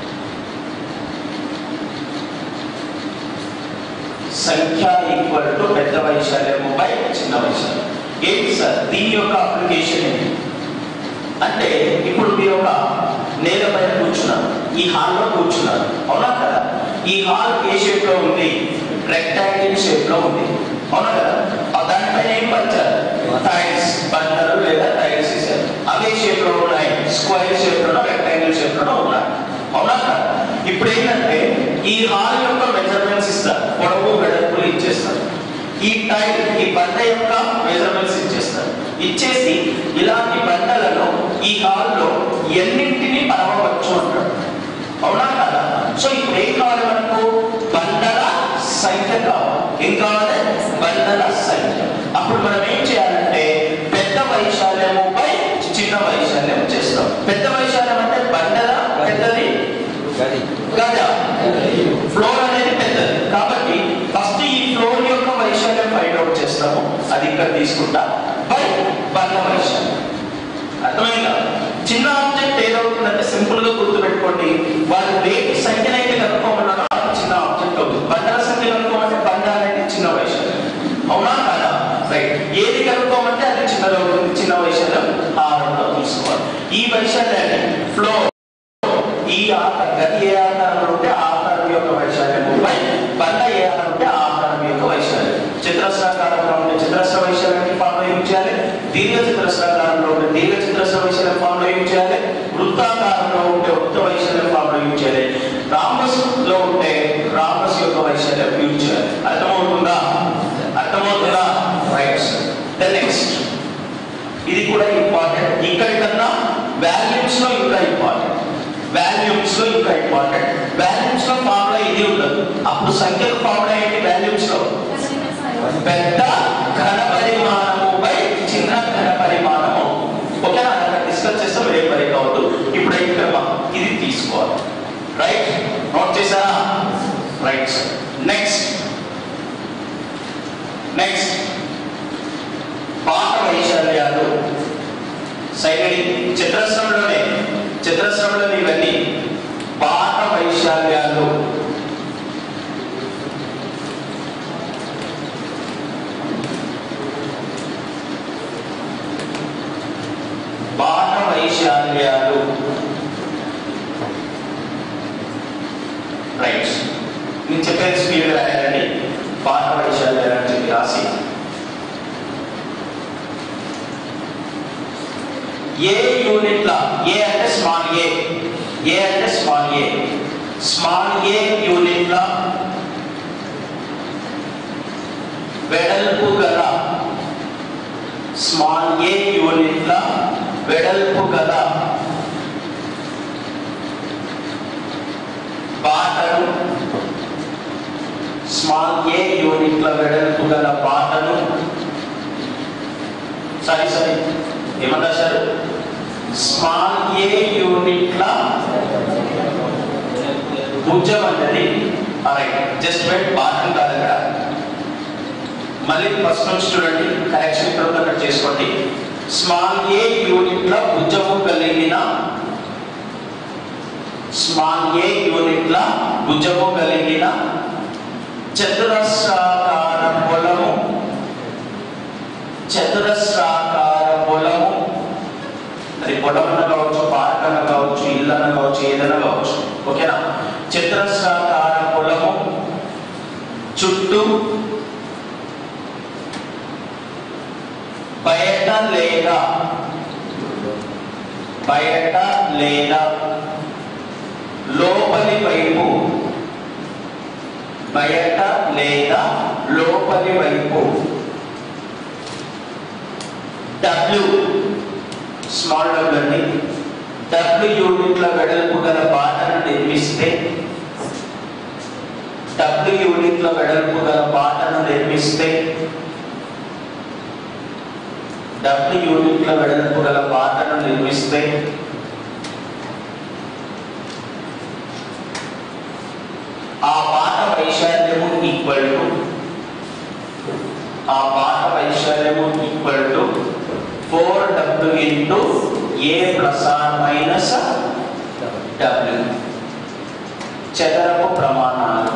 సంఖ్య ఈక్వల్ టు పెద్ద వైశాల్యము బై చిన్న వైశాల్యం ఏంటి సార్ దీని యొక్క అప్లికేషన్ ఏంటి అంటే ఇప్పుడు మీరు ఒక నేల పైన కూర్చున్నారు ఈ హాల్లో కూర్చున్నారు అవునా కదా ఈ హాల్ ఏ షేప్ లో ఉంది రెక్టాంగిల్ షేప్ లో ఉంది అవునా కదా ఆ దానిపైన ఏం పరిచారు టైల్స్ బండలు లేదా టైల్స్ ఇచ్చారు అవే షేప్ లో ఉన్నాయి స్క్వేర్ షేప్ లోనో రెక్టాంగిల్ షేప్ లోనో ఉన్నాయి అవునా కదా ఇప్పుడు ఏంటంటే ఈ హాల్ యొక్క మెజర్మెంట్స్ ఇస్తారు పొడవు వెడల్పులు ఇచ్చేస్తారు ఈ టైల్ ఈ బండ యొక్క మెజర్మెంట్స్ ఇచ్చేస్తారు ఇచ్చేసి ఇలాంటి బండలను ఈ హాల్లో ఎన్నింటిని పరమవచ్చు అంటాడు అవునా కదా సో ఇప్పుడు ఏం కావాలి మనకు బండల సంఖ్య కావాలి ఏం కావాలి బండల సంఖ్య అప్పుడు మనం ఏం చేయాలంటే పెద్ద వైశాల్యముపై చిన్న వైశాల్యం చేస్తాం పెద్ద వైశాల్యం అంటే బండల పెద్దది గది గజ ఫ్లోర్ అనేది పెద్దది కాబట్టి ఫస్ట్ ఈ ఫ్లోర్ యొక్క వైశాల్యం ఫైండ్ అవుట్ చేస్తాము అది ఇక్కడ తీసుకుంటా బై బండ వైశాల్యం అర్థమైందా చిన్న ఆబ్జెక్ట్ ఏదవుతుందంటే సింపుల్ గా గుర్తుపెట్టుకోండి వాళ్ళు వేటి సంఖ్యనైతే కనుక్కోమన్నారో అది చిన్న ఆబ్జెక్ట్ అవుతుంది బండల సంఖ్య కనుక్కోమంటే బండ అనేది చిన్న వైశాల్యం అవునా కదా రైట్ ఏది కనుక్కోమంటే అది చిన్నది అవుతుంది చిన్న వైశాల్యం హారంలో తీసుకోవాలి ఈ వైశాల్యాన్ని ఫ్లోర్ ఈ ఆకారం గది ఏ ఆకారంలో ఉంటే ఆ ఆకారం యొక్క వైశాల్యం బై బండ ఏ ఆకారం ఉంటే ఆ ఆకారం యొక్క వైశాల్యం చతురస్రాకారంలో ఉంటే చతురస్ర వైశాల్యాన్ని ఫార్ములా యూజ్ చేయాలి దీర్ఘ చతురస్రాకారంలో ఉంటే దీర్ఘ చతురస్ర వైశాల్యం ఫార్ములా యూజ్ చేయాలి వృత్తాకారంలో ఉంటే వృత్త వైశాల్యం ఫార్ములా యూజ్ చేయాలి రాంబస్ లో ఉంటే రాంబస్ యొక్క వైశాల్యం యూజ్ చేయాలి అర్థమవుతుందా అర్థమవుతుందా రైట్ దెన్ నెక్స్ట్ ఇది కూడా ఇంపార్టెంట్ ఇక్కడి కన్నా వాల్యూమ్స్ లో ఇంకా ఇంపార్టెంట్ వాల్యూమ్స్ లో ఇంకా ఇంపార్టెంట్ వాల్యూమ్స్ లో ఫార్ములా ఇది ఉండదు అప్పుడు సంఖ్యల ఫార్ములా ఏంటి వాల్యూమ్స్ లో పెద్ద ఘన పరిమాణముపై చిన్న ఘన పరిమాణం అవుతుంది ఓకేనా అక్కడ డిస్కస్ చేస్తే వేరే పని కావద్దు ఇప్పుడు ఇక్కడ మనం ఇది తీసుకోవాలి రైట్ నోట్ చేశారా రైట్ నెక్స్ట్ నెక్స్ట్ పాత వైశాల్యాలు సైగడి చతురస్రంలోనే చతురస్రంలోని ఇవన్నీ పాత వైశాల్యాలు పాత వైశాల్యాలు రైట్ నేను చెప్పేది స్పీడ్ రాయాలండి పాత వైశాల్యాలు అని చెప్పి రాసి ఏ యూనిట్ల ఏ అంటే స్మాల్ ఏ ఏ అంటే స్మాల్ ఏ స్మాల్ ఏ యూనిట్ల వెడల్పు గల స్మాల్ ఏ యూనిట్ల వెడల్పు గల బాటను స్మాల్ ఏ యూనిట్ల వెడల్పు గల బాటను సరే సరే ఏమన్నా సార్ స్మాల్ ఏ యూనిట్ల భుజం అన్నది రైట్ జస్ట్ వెయిట్ బాటం కాదు అక్కడ మళ్ళీ ఫస్ట్ నుంచి చూడండి కరెక్షన్ ఇక్కడ ఉంది, అక్కడ చేసుకోండి స్మాల్ ఏ యూనిట్ల భుజము కలిగిన స్మాల్ ఏ యూనిట్ల భుజము కలిగిన చతురస్రాకార పొలము చతురస్రాకార పొలము అది పొలమన్న కావచ్చు పార్క్ అన్న కావచ్చు ఇల్లు అన్న కావచ్చు ఏదైనా కావచ్చు ఓకేనా చతురస్రాకార పొలము చుట్టూ బయట లేదా బయట లేదా లోపలి వైపు బయట లేదా లోపలి వైపు డబ్ల్యూ స్మాల్ డబ్ల్యూ అండి డబ్ల్యూ యూనిట్ల వెడల్పు గల బాటను నిర్మిస్తే డబ్ల్యూ యూనిట్ల వెడల్పు గల బాటను నిర్మిస్తే డబ్ల్యూ యూనిట్ల వెడల్పు గల బాటను నిర్మిస్తే ఆ బాట వైశాల్యము ఈక్వల్ టు ఆ బాట వైశాల్యము equal to four W into A plus are minus W చదరపు ప్రమాణాలు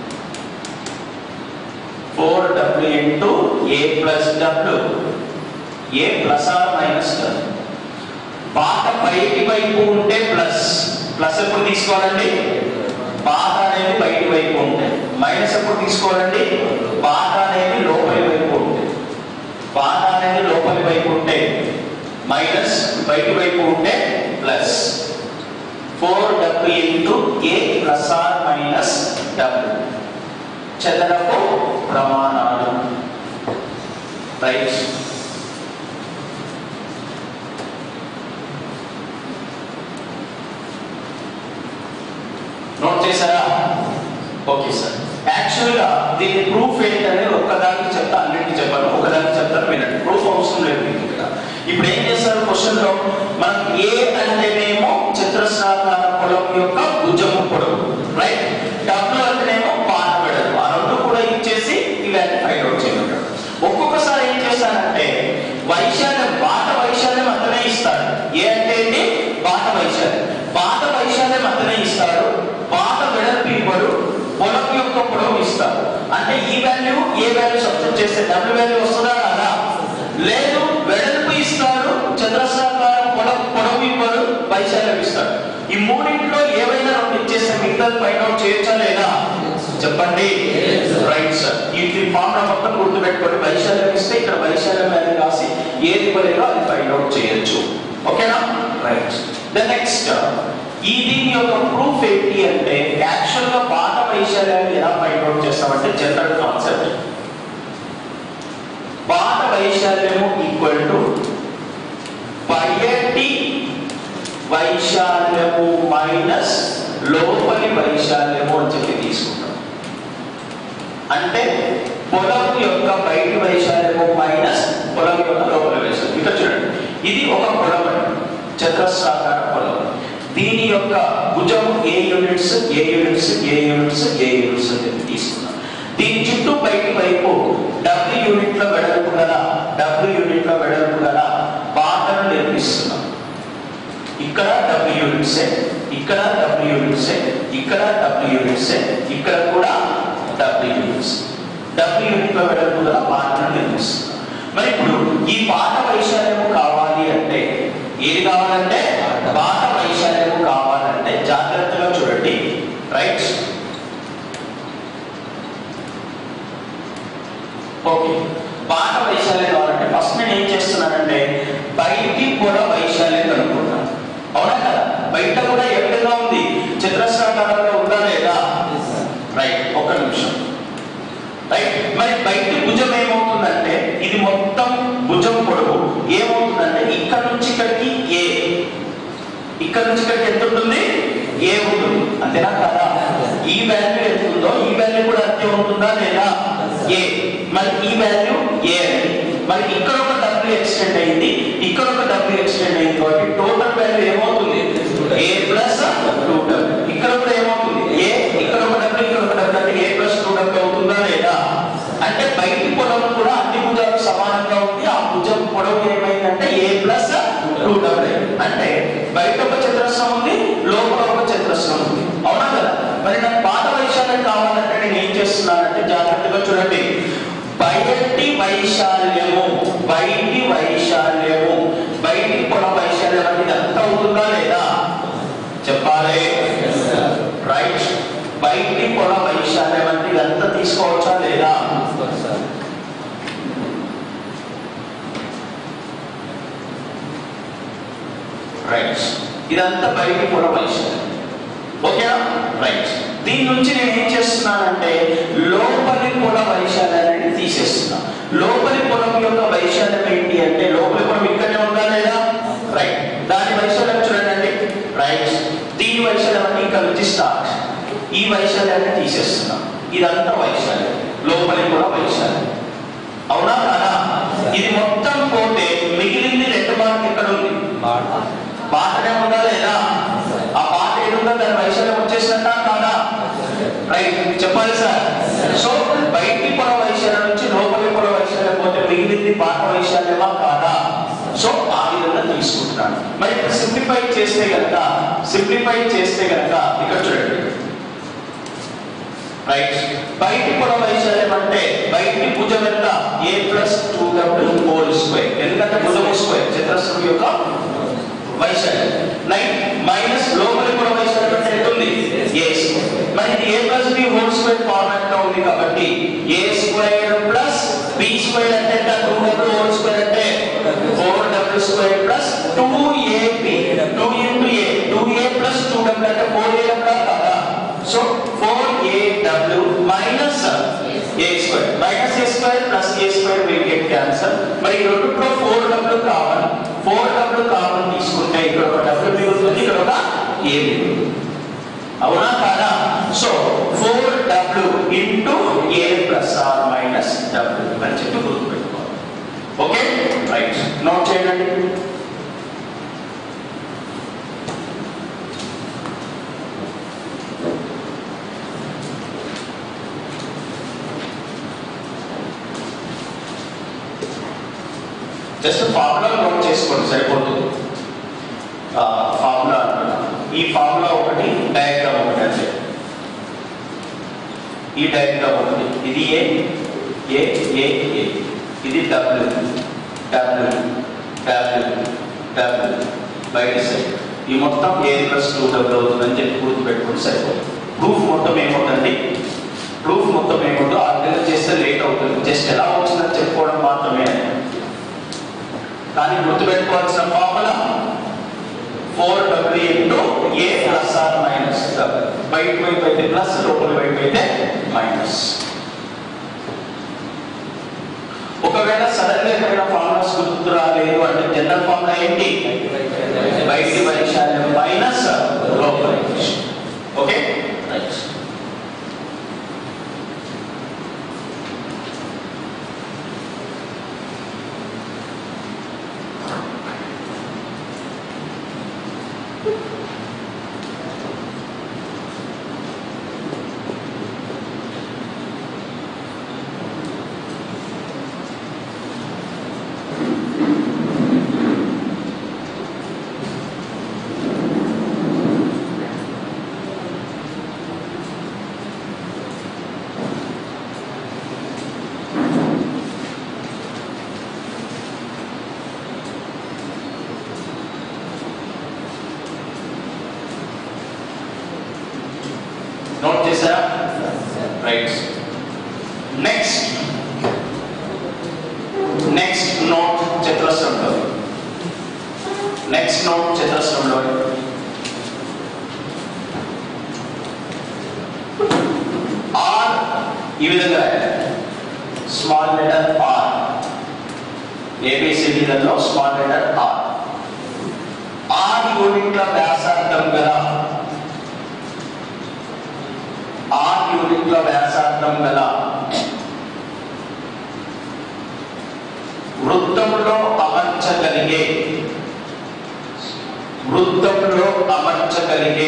four W into A plus W A plus are minus W బాట బయటి వైపు ఉంటే ప్లస్ ప్లస్ ఎప్పుడు తీసుకోవాలండి బాట అనేది బయటి వైపు ఉంటే మైనస్ ఎప్పుడు తీసుకోవాలండి బాట అనేది లోపలి వైపు ఉంటే బాట అనేది లోపలి వైపు ఉంటే మైనస్ బయటి వైపు ఉంటే plus four W into A plus are minus W చదరపు ప్రమాణాలు రైట్ నోట్ చేశారా ఓకే సార్ యాక్చువల్గా దీని ప్రూఫ్ ఏంటనేది ఒక్కదానికి చెప్తా అన్నింటికి చెప్పాను ఒకదానికి చెప్తాను వినండి ప్రూఫ్ అవసరం లేదు మీకు ఇక్కడ ఇప్పుడు ఏం చేస్తారు క్వశ్చన్ లో మనం ఏ అంటేనేమో చతురస్రాకార పొలం యొక్క భుజము పొడవు రైట్ డబ్ల్యూ అంటేనేమో పాత వెడల్పు ఆ రెండు కూడా ఇచ్చేసి ఇవన్నీ ఫైండ్ అవుట్ చేయమంటాడు ఒక్కొక్కసారి ఏం చేస్తానంటే వైశాల్యం బాట వైశాల్యం అంతనే ఇస్తాడు ఏ అంటే ఏంటి బాట వైశాల్యం బాట వైశాల్యం అంతనే ఇస్తాడు బాట వెడల్పు ఇవ్వడు పొలం యొక్క పొడవు ఇస్తాడు అంటే ఈ వాల్యూ ఏ వాల్యూ సబ్స్టిట్యూట్ చేస్తే డబ్ల్యూ వాల్యూ వస్తుందా కదా లేదు వెడల్పు ఇస్తాడు చతురస్రాకారం పొడవు పొడవు ఇవ్వడు వైశాల్యం ఇస్తాడు ఈ మూడింట్లో ఏవైనా రెండు ఇచ్చేస్తే మిగతాది ఫైండ్ అవుట్ చేయొచ్చా లేదా చెప్పండి రైట్ సార్ ఈ ఫార్ములా మొత్తం గుర్తుపెట్టుకోండి వైశాల్యం ఇస్తే ఇక్కడ వైశాల్యం అనేది రాసి ఏది ఇవ్వలేదో అది ఫైండ్ అవుట్ చేయొచ్చు ఓకేనా రైట్ ద నెక్స్ట్ ఈ దీని యొక్క ప్రూఫ్ ఏంటి అంటే యాక్చువల్ గా పాత వైశాల్యాన్ని ఎలా ఫైండ్ అవుట్ చేస్తామంటే జనరల్ కాన్సెప్ట్ పాత వైశాల్యము ఈక్వల్ టు బయటి వైశాల్యము మైనస్ లోపలి వైశాల్యము అని చెప్పి తీసుకుంటాం అంటే పొలం యొక్క బయటి వైశాల్యము మైనస్ పొలం యొక్క లోపల వైశాల్యం ఇక్కడ చూడండి ఇది ఒక పొలం అండి చతురస్రాకార పొలం దీని యొక్క భుజం A units A units A units A units అని చెప్పి తీసుకున్నాం దీని చుట్టూ బయటి వైపు డబ్ల్యూ యూనిట్ల వెడల్పు గల డబ్ల్యూ యూనిట్ల వెడల్పు గల బాటను నిర్మిస్తున్నాం ఇక్కడ డబ్ల్యూ యూనిట్స్ ఇక్కడ డబ్ల్యూ యూనిట్స్ ఇక్కడ డబ్ల్యూ యూనిట్స్ ఇక్కడ కూడా డబ్ల్యూ యూనిట్స్ డబ్ల్యూ యూనిట్ల వెడల్పు గల బాటను నిర్మిస్తున్నాం మరి ఇప్పుడు ఈ బాట వైశాల్యము కావాలి అంటే ఏది కావాలంటే బాట వైశాల్యము కావాలంటే జాగ్రత్తగా చూడండి రైట్ ఓకే బాట వైశాల్యం కావాలంటే ఫస్ట్ నేను ఏం చేస్తున్నానంటే బయటి పొడ వైశాల్యం కనుక్కుంటాను అవునా కదా బయట కూడా ఏ విధంగా ఉంది చతురస్రాకారంలో ఉందా లేదా రైట్ ఒక్క నిమిషం రైట్ మరి బయటి భుజం ఏమవుతుందంటే ఇది మొత్తం భుజం పొడవు ఏమవుతుందంటే ఇక్కడ నుంచి ఇక్కడికి ఏ ఇక్కడ నుంచి ఇక్కడికి ఎంత ఉంటుంది ఏ ఉంటుంది అంతేనా కదా ఈ వాల్యూ ఎంత ఉందో ఈ వాల్యూ కూడా అంతే ఉంటుందా లేదా ఏ మరి ఈ వాల్యూ ఏ అని మరి ఇక్కడ ఒక డబ్ల్యూ ఎక్స్టెండ్ అయింది ఇక్కడ ఒక డబ్ల్యూ ఎక్స్టెండ్ అయింది కాబట్టి టోటల్ వాల్యూ ఏమవుతుంది ఏ ప్లస్ టూ డబ్ల్యూ ఇక్కడ కూడా ఏమవుతుంది ఏ ఇక్కడ ఒక డబ్ల్యూ ఇక్కడ ఒక డబ్ల్యూ అంటే ఏ ప్లస్ టూ డబ్ల్యూ అవుతుందా లేదా అంటే బయటి పొడవు కూడా అన్ని భుజాలు సమానంగా ఉంది ఆ భుజం పొడవు ఏమైందంటే ఏ ప్లస్ టూ డబ్ల్యూ అంటే బయట ఒక చతురస్రం ఉంది లోపల ఒక చతురస్రం ఉంది అవునా కదా మరి నాకు పాత వైశాల్యం కావాలంటే నేను ఏం చేస్తున్నానంటే జాగ్రత్తగా చూడండి బయటి వైశాల్యము బయటి వైశాల్యము బయటి పొడ వైశాల్యం అనేది ఎంత అవుతుందా లేదా చెప్పాలి రైట్ బయటి పొడ వైశాల్యం అంటే ఇదంతా తీసుకోవచ్చా లేదా రైట్ ఇదంతా బయటి పొడ వైశాల్యం ఓకేనా రైట్ దీని నుంచి నేను ఏం చేస్తున్నానంటే లోపలి పొడ వైశాల్యాన్ని తీసేస్తున్నా లోపలి పొలం యొక్క వైశాల్యం ఏంటి అంటే లోపలి పొలం ఇక్కడే ఉందా లేదా రైట్ దాని వైశాల్యం చూడండి రైట్ దీని వైశాల్యం అంటే ఇక్కడ నుంచి స్టార్ట్ ఈ వైశాల్యాన్ని తీసేస్తున్నాం ఇదంతా వైశాల్యం లోపలి కూడా వైశాల్యం అవునా కాదా ఇది మొత్తం పోతే మిగిలింది రెండు మార్క్ ఇక్కడ ఉంది పాటనే ఉందా లేదా ఆ పాట ఏడుందో దాని వైశాల్యం వచ్చేసినట్ట కాదా రైట్ చెప్పాలి సార్ సో బయటి పొల వైశాల్యం నుంచి లోపలి పొల వైశాల్యం పోతే మిగిలింది పాట వైశాల్యమా కాదా సో ఆ విధంగా తీసుకుంటున్నాను మరి ఇప్పుడు సింప్లిఫై చేస్తే గనక సింప్లిఫై చేస్తే గనక ఇక్కడ చూడండి రైట్ బయటి పొల వైశాల్యం అంటే బయటి భుజం ఎంత A plus two W whole square ఎందుకంటే భుజము స్క్వేర్ చతురస్రం యొక్క వైశాల్యం నైన్ మైనస్ లోపలి పొల వైశాల్యం అంటే ఎంత ఉంది ఏ స్క్వేర్ మరి ఇది A plus B whole square format లో ఉంది కాబట్టి A square plus B square అంటే టూ డబ్ల్యూ హోల్ స్క్వేర్ అంటే four W square plus two AB two into A two A plus two W అంటే ఫోర్ ఏ డబ్ల్యూ కదా so four A W minus A square minus A square plus A square will get cancel మరి ఈ రెండులో four W కావాలి four W కావాలి తీసుకుంటే ఇక్కడ ఒక డబ్ల్యూ మిగులుతుంది ఇక్కడ ఒక ఏ మిగులుతుంది అవునా కాదా so four W into A plus are minus W అని చెప్పి గుర్తుపెట్టుకోవాలి ఓకే రైట్ నోట్ చేయండి జస్ట్ ఫార్ములా నోట్ చేసుకోండి సరిపోతుంది ఫార్ములా ఈ ఫార్ములా ఒకటి డయాగ్రామ్ ఒకటి అంతే ఈ డయాగ్రామ్ ఒకటి ఇది ఏ ఏ ఏ ఏ ఇది డబ్ల్యూ డబ్ల్యూ డబ్ల్యూ డబ్ల్యూ బయట సైడ్ ఈ మొత్తం ఏ ప్లస్ టూ డబ్ల్యూ అవుతుందని చెప్పి గుర్తు పెట్టుకుని సరిపోతుంది ప్రూఫ్ మొత్తం ఏమవుతుంది ప్రూఫ్ మొత్తం ఏమవుతుందో ఆ విధంగా చేస్తే లేట్ అవుతుంది జస్ట్ ఎలా వచ్చిందని చెప్పుకోవడం మాత్రమే కానీ గుర్తుపెట్టుకోవాల్సిన formula four W into A plus are minus బయట వైపు అయితే ప్లస్ లోపల వైపు అయితే మైనస్ ఒకవేళ సడన్ గా ఎక్కడైనా ఫార్ములాస్ గుర్తు రాలేదు అంటే జనరల్ ఫార్ములా ఏంటి బయటి వైశాల్యం మైనస్ లోపల వైశాల్యం. ఓకే రైట్ నోట్ చేశారా రైట్ నెక్స్ట్ నెక్స్ట్ నోట్ చతురస్రంలో నెక్స్ట్ నోట్ చతురస్రంలో ఆర్ ఈ విధంగా స్మాల్ లెటర్ ఆర్ ఏబిసిడిలలో స్మాల్ లెటర్ ఆర్ ఆర్ యూనిట్ల వ్యాసార్థం గల ఆరు యూనిట్ల వ్యాసార్థం గల వృత్తంలో అమర్చగలిగే వృత్తంలో అమర్చగలిగే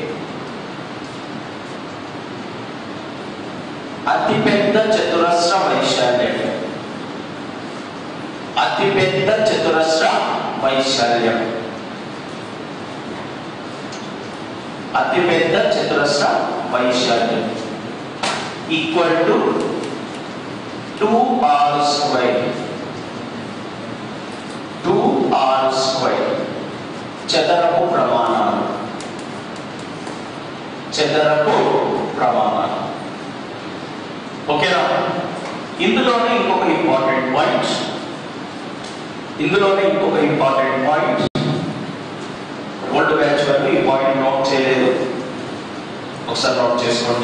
అతిపెద్ద చతురస్ర వైశాల్యం అతిపెద్ద చతురస్ర వైశాల్యం అతిపెద్ద చతురస్ర వైశాల్యం equal to two R square two R square చదరపు ప్రమాణాలు చదరపు ప్రమాణాలు ఓకేనా ఇందులోనే ఇంకొక ఇంపార్టెంట్ పాయింట్ ఇందులోనే ఇంకొక ఇంపార్టెంట్ పాయింట్ ఓల్డ్ బ్యాచ్ వరకు ఈ పాయింట్ నోట్ చేయలేదు ఒకసారి నోట్ చేసుకోండి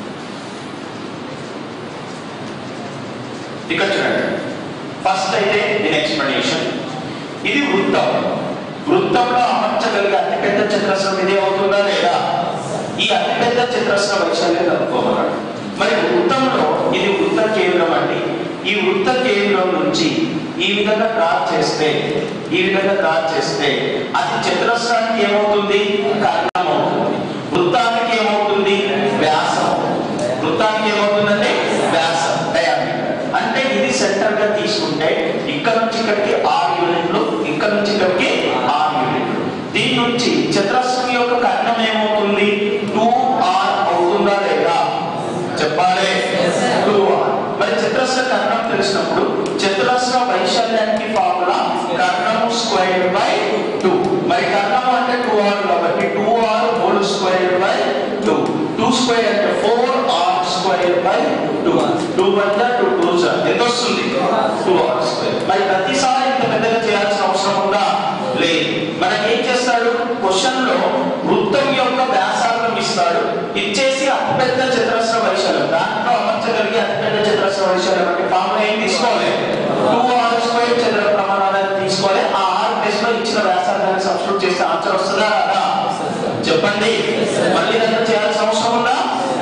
ఇక్కడ చూడండి ఫస్ట్ అయితే దీని ఎక్స్ప్లెనేషన్ ఇది వృత్తం వృత్తంలో అమర్చగలిగే అతిపెద్ద చతురస్రం ఇదే అవుతుందా లేదా ఈ అతిపెద్ద చతురస్ర వైశాల్యం కనుక్కోమన్నాడు మరి వృత్తంలో ఇది వృత్త కేంద్రం అండి ఈ వృత్త కేంద్రం నుంచి ఈ విధంగా డ్రా చేస్తే ఈ విధంగా డ్రా చేస్తే అది చతురస్రానికి ఏమవుతుంది కర్ణం అవుతుంది వృత్తానికి ఏమవుతుంది వ్యాసం వృత్తానికి ఏమవుతుందంటే వ్యాసం diameter. అంటే ఇది సెంటర్ గా తీసుకుంటే ఇక్కడ నుంచి ఇక్కడికి ఆరు యూనిట్లు ఇక్కడ నుంచి ఇక్కడికి ఆరు యూనిట్లు దీని నుంచి చతురస్రం యొక్క కర్ణం ఏమవుతుంది టూ ఆర్ అవుతుందా లేదా చెప్పాలి టూ ఆర్ మరి చతురస్ర కర్ణం తెలిసినప్పుడు చతురస్ర వైశాల్యానికి ఫార్ములా కర్ణం స్క్వైర్ బై టూ మరి కర్ణం అంటే టూ ఆర్ కాబట్టి two R whole square by two two square అంటే four R square by two two one two two ఎంత వస్తుంది టూ ఆర్ స్క్వైర్ మరి ప్రతిసారి ఇంత పెద్దగా చేయాల్సిన అవసరం ఉందా లేదు మనకి ఏం చేస్తాడు క్వశ్చన్ లో వృత్తం యొక్క వ్యాసార్థం ఇస్తాడు ఇచ్చేసి అతిపెద్ద చతురస్ర వైశాల్యం దాంట్లో అమర్చగలిగే అతిపెద్ద చతురస్ర వైశాల్యం అంటే ఫార్ములా ఏం తీసుకోవాలి టూ ఆర్ స్క్వైర్ చతుర ప్రమాణాలను తీసుకోవాలి ఆ ఆర్ ప్లేస్ లో ఇచ్చిన వ్యాసార్థాన్ని సబ్స్టిట్యూట్ చేస్తే ఆన్సర్ వస్తుందా రాదా చెప్పండి మళ్ళీ దగ్గర చేయాల్సిన అవసరం ఉందా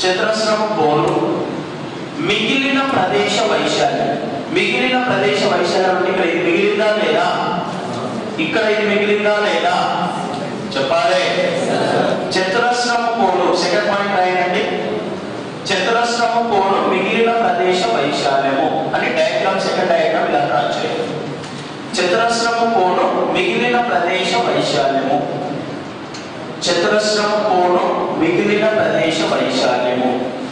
చతురస్రము కోణం మిగిలిన ప్రదేశ వైశాల్యం మిగిలిన ప్రదేశ వైశాల్యం అంటే ఇక్కడ ఇది మిగిలిందా లేదా ఇక్కడ ఇది మిగిలిందా లేదా చెప్పాలి చతురస్రము కోణం సెకండ్ పాయింట్ రాయండి చతురస్రము కోణం మిగిలిన ప్రదేశ వైశాల్యము అని డయాగ్రామ్ సెకండ్ డయాగ్రామ్ ఇలా డ్రా చేయాలి చతురస్రము కోణం మిగిలిన ప్రదేశ వైశాల్యము చతురస్రము కోణం మిగిలిన ప్రదేశ వైశాల్యము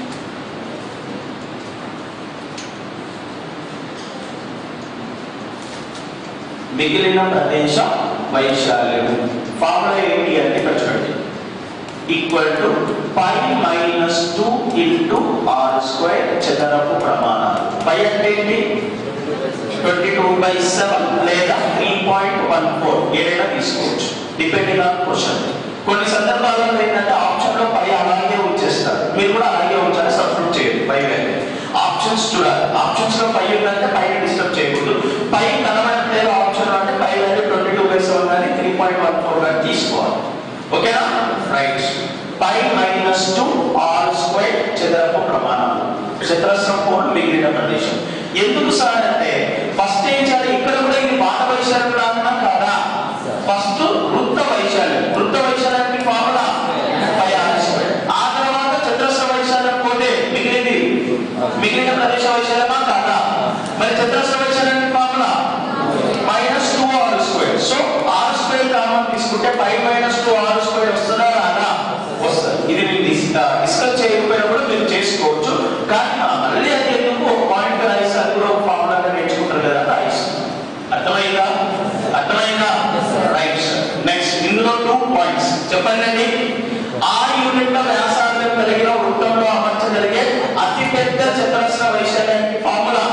మిగిలిన ప్రదేశ వైశాల్యము ఫార్ములా ఏంటి అంటే ఇక్కడ చూడండి equal to pi minus two into R square చదరపు ప్రమాణాలు పై అంటే ఏంటి ట్వంటీ టూ బై సెవెన్ లేదా త్రీ పాయింట్ వన్ ఫోర్ ఏదైనా తీసుకోవచ్చు డిపెండింగ్ ఆన్ క్వశ్చన్ కొన్ని సందర్భాల్లో ఏంటంటే ఆప్షన్ లో పై అలాగే ఉంచేస్తారు మీరు కూడా అలాగే ఉంచాలి సబ్స్టిట్యూట్ చేయండి పై వాల్యూ ఆప్షన్స్ చూడాలి ఆప్షన్స్ లో పై ఉందంటే పైన డిస్టర్బ్ చేయకూడదు పై కనబడలేదు ఆప్షన్ అంటే pi value twenty two by seven కానీ త్రీ పాయింట్ వన్ ఫోర్ కానీ తీసుకోవాలి ఓకేనా right pi minus two R square చదరపు ప్రమాణాలు చతురస్రం కోణం మిగిలిన ప్రదేశం ఎందుకు సార్ అంటే ఫస్ట్ ఏం చేయాలి ఇక్కడ కూడా ఇది బాణ వైశాల్యం రాకున్నా కాదా ఫస్ట్ వృత్త వైశాల్యం వృత్త వైశాల్యానికి ఫార్ములా పై ఆర్ స్క్వేర్ ఆ తర్వాత చతురస్ర వైశాల్యం పోతే మిగిలింది మిగిలిన ప్రదేశ వైశాల్యమా కాదా మరి చతురస్ర వైశాల్యానికి formula minus two R square so R square common తీసుకుంటే pi minus two R square వస్తుందా రాదా వస్తుంది ఇది మీరు డిస్కస్ చేయకపోయినప్పుడు మీరు చేసుకోవచ్చు కానీ ఆ మళ్ళీ అది ఎందుకు ఒక పాయింట్ రాయిస్తే అది కూడా ఒక ఫార్ములా నేర్చుకుంటారు కదా రాయిస్తుంది అర్థమైందా అర్థమైందా రైట్ నెక్స్ట్ ఇందులో టూ పాయింట్స్ చెప్పండి ఆరు యూనిట్ల వ్యాసార్థం కలిగిన వృత్తంలో అమర్చగలిగే అతిపెద్ద చతురస్ర వైశాల్యానికి ఫార్ములా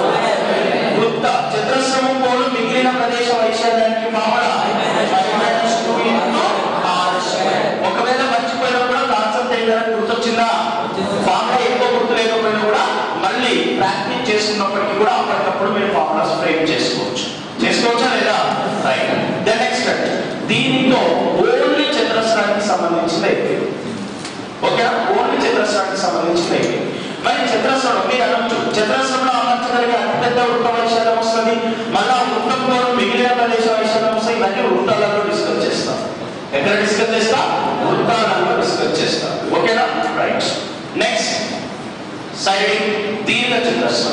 వృత్త చతురస్రము కోణం మిగిలిన ప్రదేశ వైశాల్యానికి formula minus two into R square. ఒకవేళ మర్చిపోయినా కూడా కాన్సెప్ట్ ఏంటంటే గుర్తొచ్చిందా ఫార్ములా ఎక్కువ గుర్తు లేకపోయినా కూడా మళ్ళీ ప్రాక్టీస్ చేసుకున్నప్పటికీ కూడా అప్పటికప్పుడు మీరు ఫార్ములాస్ ఫ్రేమ్ చేసుకోవచ్చు చేసుకోవచ్చా లేదా రైట్ ద నెక్స్ట్ దీనితో ఓన్లీ చతురస్రానికి సంబంధించిన అయిపోయింది ఓకేనా ఓన్లీ చతురస్రానికి సంబంధించిన అయిపోయింది మరి చతురస్రంలో మీరు అనొచ్చు చతురస్రంలో అమర్చగలిగే అతిపెద్ద వృత్త వైశాల్యం వస్తుంది మళ్ళా వృత్తం కోణం మిగిలిన ప్రదేశ వైశాల్యం వస్తాయి ఇవన్నీ వృత్తాలలో డిస్కస్ చేస్తాం ఎక్కడ డిస్కస్ చేస్తాం వృత్తాలలో డిస్కస్ చేస్తాం ఓకేనా రైట్ నెక్స్ట్ సైడ్ దీర్ఘ చతురస్రం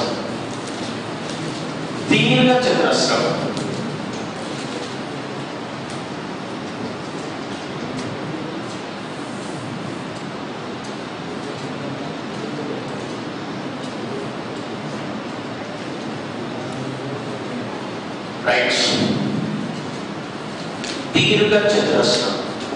దీర్ఘ చతురస్రం రైట్ దీర్ఘ చతురస్రం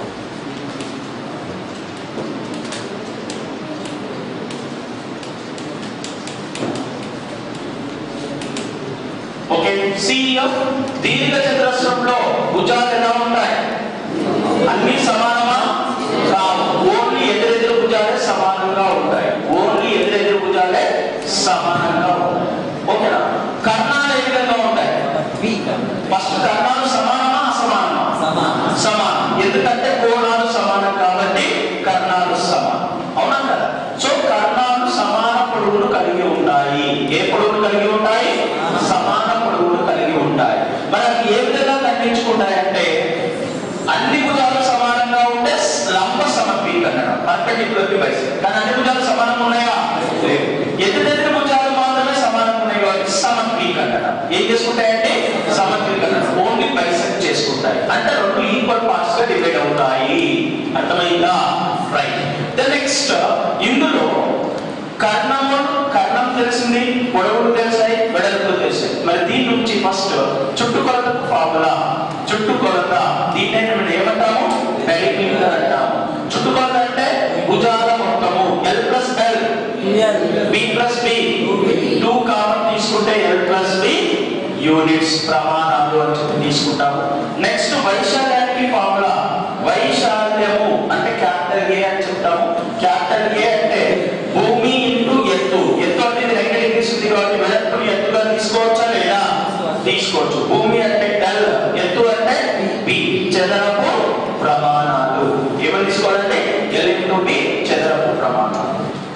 ఓకే సిఎఫ్ దీర్ఘ చతురస్రంలో భుజాలు ఎలా ఉంటాయి అన్ని సమానమా కావు ఓన్లీ ఎదురెదురు భుజాలే సమానంగా ఉంటాయి ఓన్లీ ఎదురెదురు భుజాలే సమానంగా ఉంటాయి ఓకేనా కర్ణాలు ఏ విధంగా ఉంటాయి ఫస్ట్ కర్ణాలు సమానమా అసమానమా సమానం ఎందుకంటే కోణాలు సమానం కాబట్టి కర్ణాలు సమానం అవునా కదా సో కర్ణాలు సమాన పొడవులు కలిగి ఉంటాయి ఏ పొడవులు కలిగి ఉంటాయి సమాన పొడవులు కలిగి ఉంటాయి మరి అవి ఏ విధంగా ఖండించుకుంటాయంటే అన్ని భుజాలు సమానంగా ఉంటే లంబ సమపీకరణం పర్పెండిక్యులర్ బైస్ కానీ అన్ని భుజాలు సమానంగా ఉన్నాయా లేవు ఎదురెదురు భుజాలు మాత్రమే సమానంగా ఉన్నాయి కాబట్టి సమపీకరణ ఏం చేసుకుంటాయంటే సమపీకరణ ఓన్లీ బైసెక్ట్ చేసుకుంటాయి అంటే రెండు ఈక్వల్ పార్ట్స్ గా డివైడ్ అవుతాయి అర్థమైందా రైట్ ద నెక్స్ట్ ఇందులో కర్ణము కర్ణం తెలిసింది పొడవులు తెలిసాయి వెడల్పులు తెలిసాయి మరి దీని నుంచి ఫస్ట్ చుట్టుకొలత ఫార్ములా చుట్టుకొలత దీన్ని మనం ఏమంటాము పెరిమీటర్ అంటాము చుట్టుకొలత అంటే భుజాల మొత్తము L plus L B plus B two common తీసుకుంటే ఎల్ ప్లస్ బి యూనిట్స్ ప్రమాణాలు అని చెప్పి తీసుకుంటాము నెక్స్ట్ వైశాల్యానికి ఫార్ములా వైశాల్యము అంటే క్యాపిటల్ ఏ అని చెప్తాము క్యాపిటల్ ఏ అంటే భూమి ఇంటూ ఎత్తు ఎత్తు అంటే ఇది నైన్టీ డిగ్రీస్ ఉంది కాబట్టి వెడల్పుని ఎత్తుగా తీసుకోవచ్చా లేదా తీసుకోవచ్చు భూమి అంటే డల్ ఎత్తు అంటే బి చదరపు ప్రమాణాలు ఏమని తీసుకోవాలంటే ఎల్ ఇంటూ బి చదరపు ప్రమాణాలు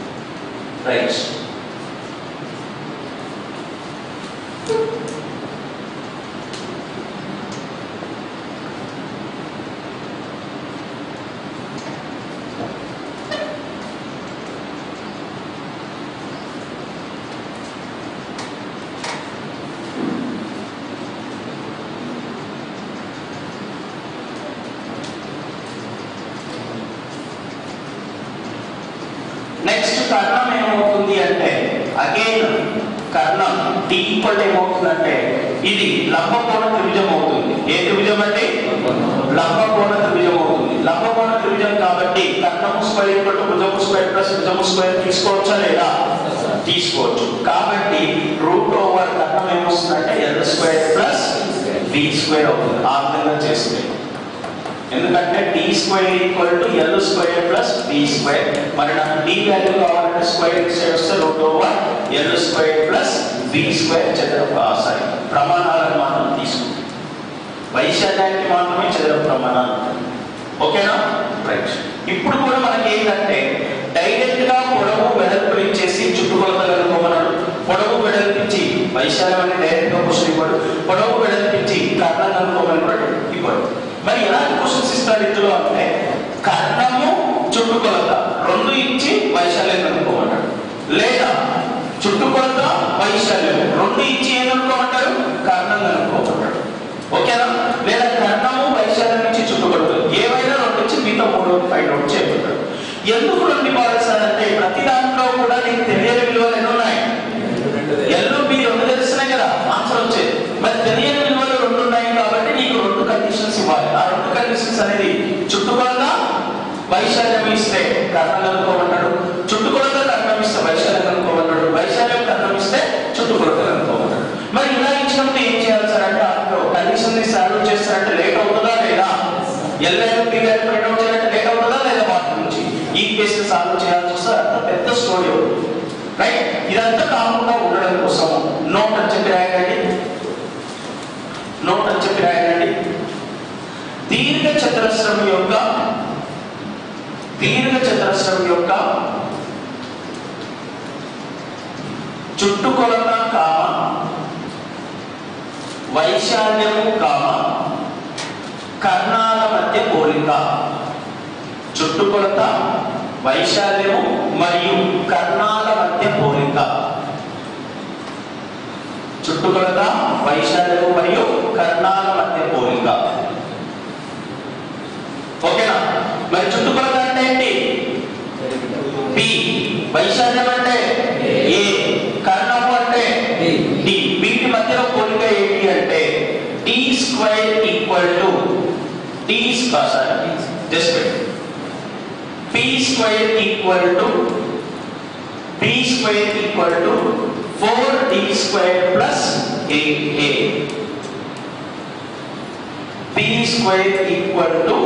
నెక్స్ట్ కర్ణం ఏమవుతుంది అంటే అగైన్ కర్ణం టీ ఈక్వల్ ఏమవుతుందంటే ఇది లంబకోణ త్రిభుజం అవుతుంది ఏ త్రిభుజం అంటే లంబకోణ త్రిభుజం అవుతుంది లంబకోణ త్రిభుజం కాబట్టి కర్ణము స్క్వేర్ ఈక్వల్ టు భుజము స్క్వేర్ ప్లస్ భుజము స్క్వేర్ తీసుకోవచ్చా లేదా తీసుకోవచ్చు కాబట్టి రూట్ ఓవర్ కర్ణం ఏమొస్తుందంటే L square plus B square అవుతుంది ఆ విధంగా చేస్తే ఎందుకంటే D square equal to L square plus B square మరి నాకు డి వాల్యూ కావాలంటే స్క్వేర్ సైడ్ వస్తే root over L square plus B square చదరపు సారీ ప్రమాణాలను మాత్రం తీసుకుంటాం వైశాల్యానికి మాత్రమే చదరపు ప్రమాణాలు ఓకేనా రైట్ ఇప్పుడు కూడా మనకి ఏంటంటే డైరెక్ట్ గా పొడవు వెడల్పులు ఇచ్చేసి చుట్టుకొలతలు కనుక్కోమన్నాడు పొడవు వెడల్పించి వైశాల్యం అంటే డైరెక్ట్ గా క్వశ్చన్ ఇవ్వడు పొడవు వెడల్పించి కర్ణం కనుక్కోమని కూడా ఇవ్వడు మరి ఎలాంటి క్వశ్చన్స్ ఇస్తాడు ఇందులో అంటే కర్ణము చుట్టుకొలత రెండు ఇచ్చి వైశాల్యం కనుక్కోమన్నాడు లేదా చుట్టుకొలత వైశాల్యం రెండు ఇచ్చి ఏం కనుక్కోమంటాడు కర్ణం కనుక్కోమంటాడు ఓకేనా లేదా కర్ణము వైశాల్యం నుంచి చుట్టుకొలత ఏవైనా రెండు ఇచ్చి మీతో మూడు ఫైండ్ అవుట్ చేయబడతాడు ఎందుకు రెండు పాలిస్తాడంటే ప్రతి దాంట్లో కూడా నీకు తెలియని విలువలు ఎన్ని ఉన్నాయి ఎల్లు బి రెండు తెలిసినాయి కదా ఆన్సర్ వచ్చేది మరి తెలియని విలువలు రెండు ఉన్నాయి కాబట్టి నీకు రెండు కండిషన్స్ ఇవ్వాలి ఆ రెండు కండిషన్స్ అనేది చుట్టుకొలత వైశాల్యం ఇస్తే కర్ణం కనుక్కోమంటాడు చుట్టుకొలత కర్ణం ఇస్తే వైశాల్యం కనుక్కోమంటాడు వైశాల్యం కర్ణం ఇస్తే చుట్టుకొలత కనుక్కోమంటాడు మరి ఇలా ఇచ్చినప్పుడు ఏం చేయాలి సార్ అంటే అందులో కండిషన్ ని సాల్వ్ చేస్తారంటే లేట్ అవుతుందా లేదా L I M B value find out చేయాలంటే లేట్ అవుతుందా లేదా వాటి నుంచి ఈ కేసుని సాల్వ్ చేయాల్సి వస్తే అంత పెద్ద స్టోరీ అవుతుంది రైట్ ఇదంతా కాకుండా ఉండడం కోసం నోట్ అని చెప్పి రాయండి నోట్ అని చెప్పి రాయండి దీర్ఘ చతురస్రం యొక్క దీర్ఘ చతురస్రం యొక్క చుట్టుకొలత కామ వైశాల్యము కామ కర్ణాల మధ్య పోలిక చుట్టుకొలత వైశాల్యము మరియు కర్ణాల మధ్య పోలిక చుట్టుకొలత వైశాల్యము మరియు కర్ణాల మధ్య పోలిక ఓకేనా మరి చుట్టుకొలత అంటే ఏంటి పి వైశాల్యం అంటే ఏ కర్ణము అంటే డి వీటి మధ్యలో పోలిక ఏంటి అంటే D square equal to D sorry just p square equal to p square equal to 4d square plus 8a p square equal to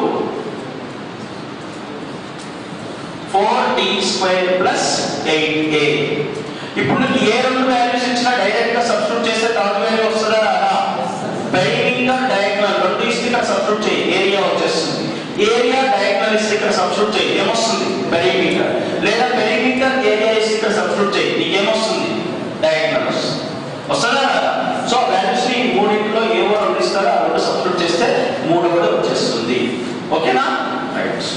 4d square plus 8a ఇప్పుడు నీకు ఏ రెండు వాల్యూస్ ఇచ్చినా డైరెక్ట్ గా సబ్స్టిట్యూట్ చేస్తే థర్డ్ వాల్యూ వస్తుందా రాదా perimeter diagonal రెండు ఇస్తే ఇక్కడ సబ్స్టిట్యూట్ చేయి ఏరియా వచ్చేస్తుంది ఏరియా డయాగ్నల్ ఇస్తే ఇక్కడ సబ్స్టిట్యూట్ చేయి ఏమొస్తుంది పెరిమీటర్ లేదా పెరిమీటర్ ఏరియా ఇస్తే ఇక్కడ సబ్స్టిట్యూట్ చేయి నీకు ఏమొస్తుంది డయాగ్నల్ వస్తుంది వస్తుందా రాదా సో వాల్యూస్ ని ఈ మూడింటిలో ఏవో రెండు ఇస్తారో ఆ రెండు సబ్స్టిట్యూట్ చేస్తే మూడు కూడా వచ్చేస్తుంది ఓకేనా రైట్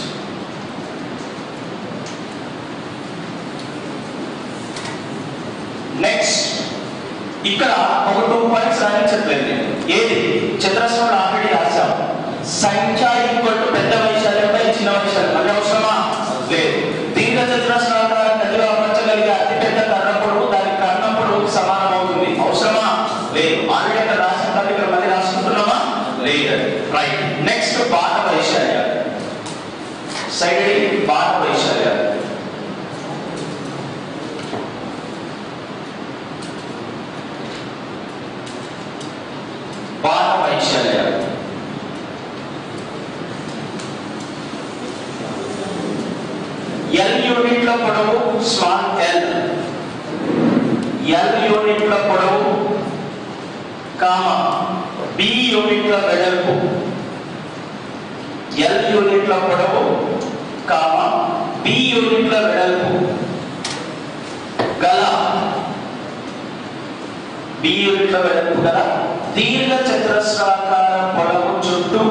నెక్స్ట్ ఇక్కడ ఒక టూ పాయింట్స్ రాయించట్లేదు నేను ఏది చతురస్రంలో ఆల్రెడీ రాశాం సంఖ్య ఈక్వల్ టు పెద్ద వైశాల్యంపై చిన్న వైశాల్యం అంటే అవసరమా లేదు దీర్ఘ చతురస్రాకారం గదిలో అమర్చగలిగే అతి పెద్ద కర్ణ పొడవు దాని కర్ణ పొడవుకు సమానం అవుతుంది అవసరమా లేదు ఆల్రెడీ ఇక్కడ రాసిన కాబట్టి ఇక్కడ మళ్ళీ రాసుకుంటున్నామా లేదు రైట్ నెక్స్ట్ బాట వైశాల్యాలు సైడ్ బాట వైశాల్యాలు బాట వైశాల్యాలు ఎల్ యూనిట్ల పొడవు స్మాల్ ఎల్ ఎల్ యూనిట్ల పొడవు కామ బి యూనిట్ల వెడల్పు ఎల్ యూనిట్ల పొడవు కామ బి యూనిట్ల వెడల్పు గల బి యూనిట్ల వెడల్పు గల దీర్ఘ చతురస్రాకార పొడవు చుట్టూ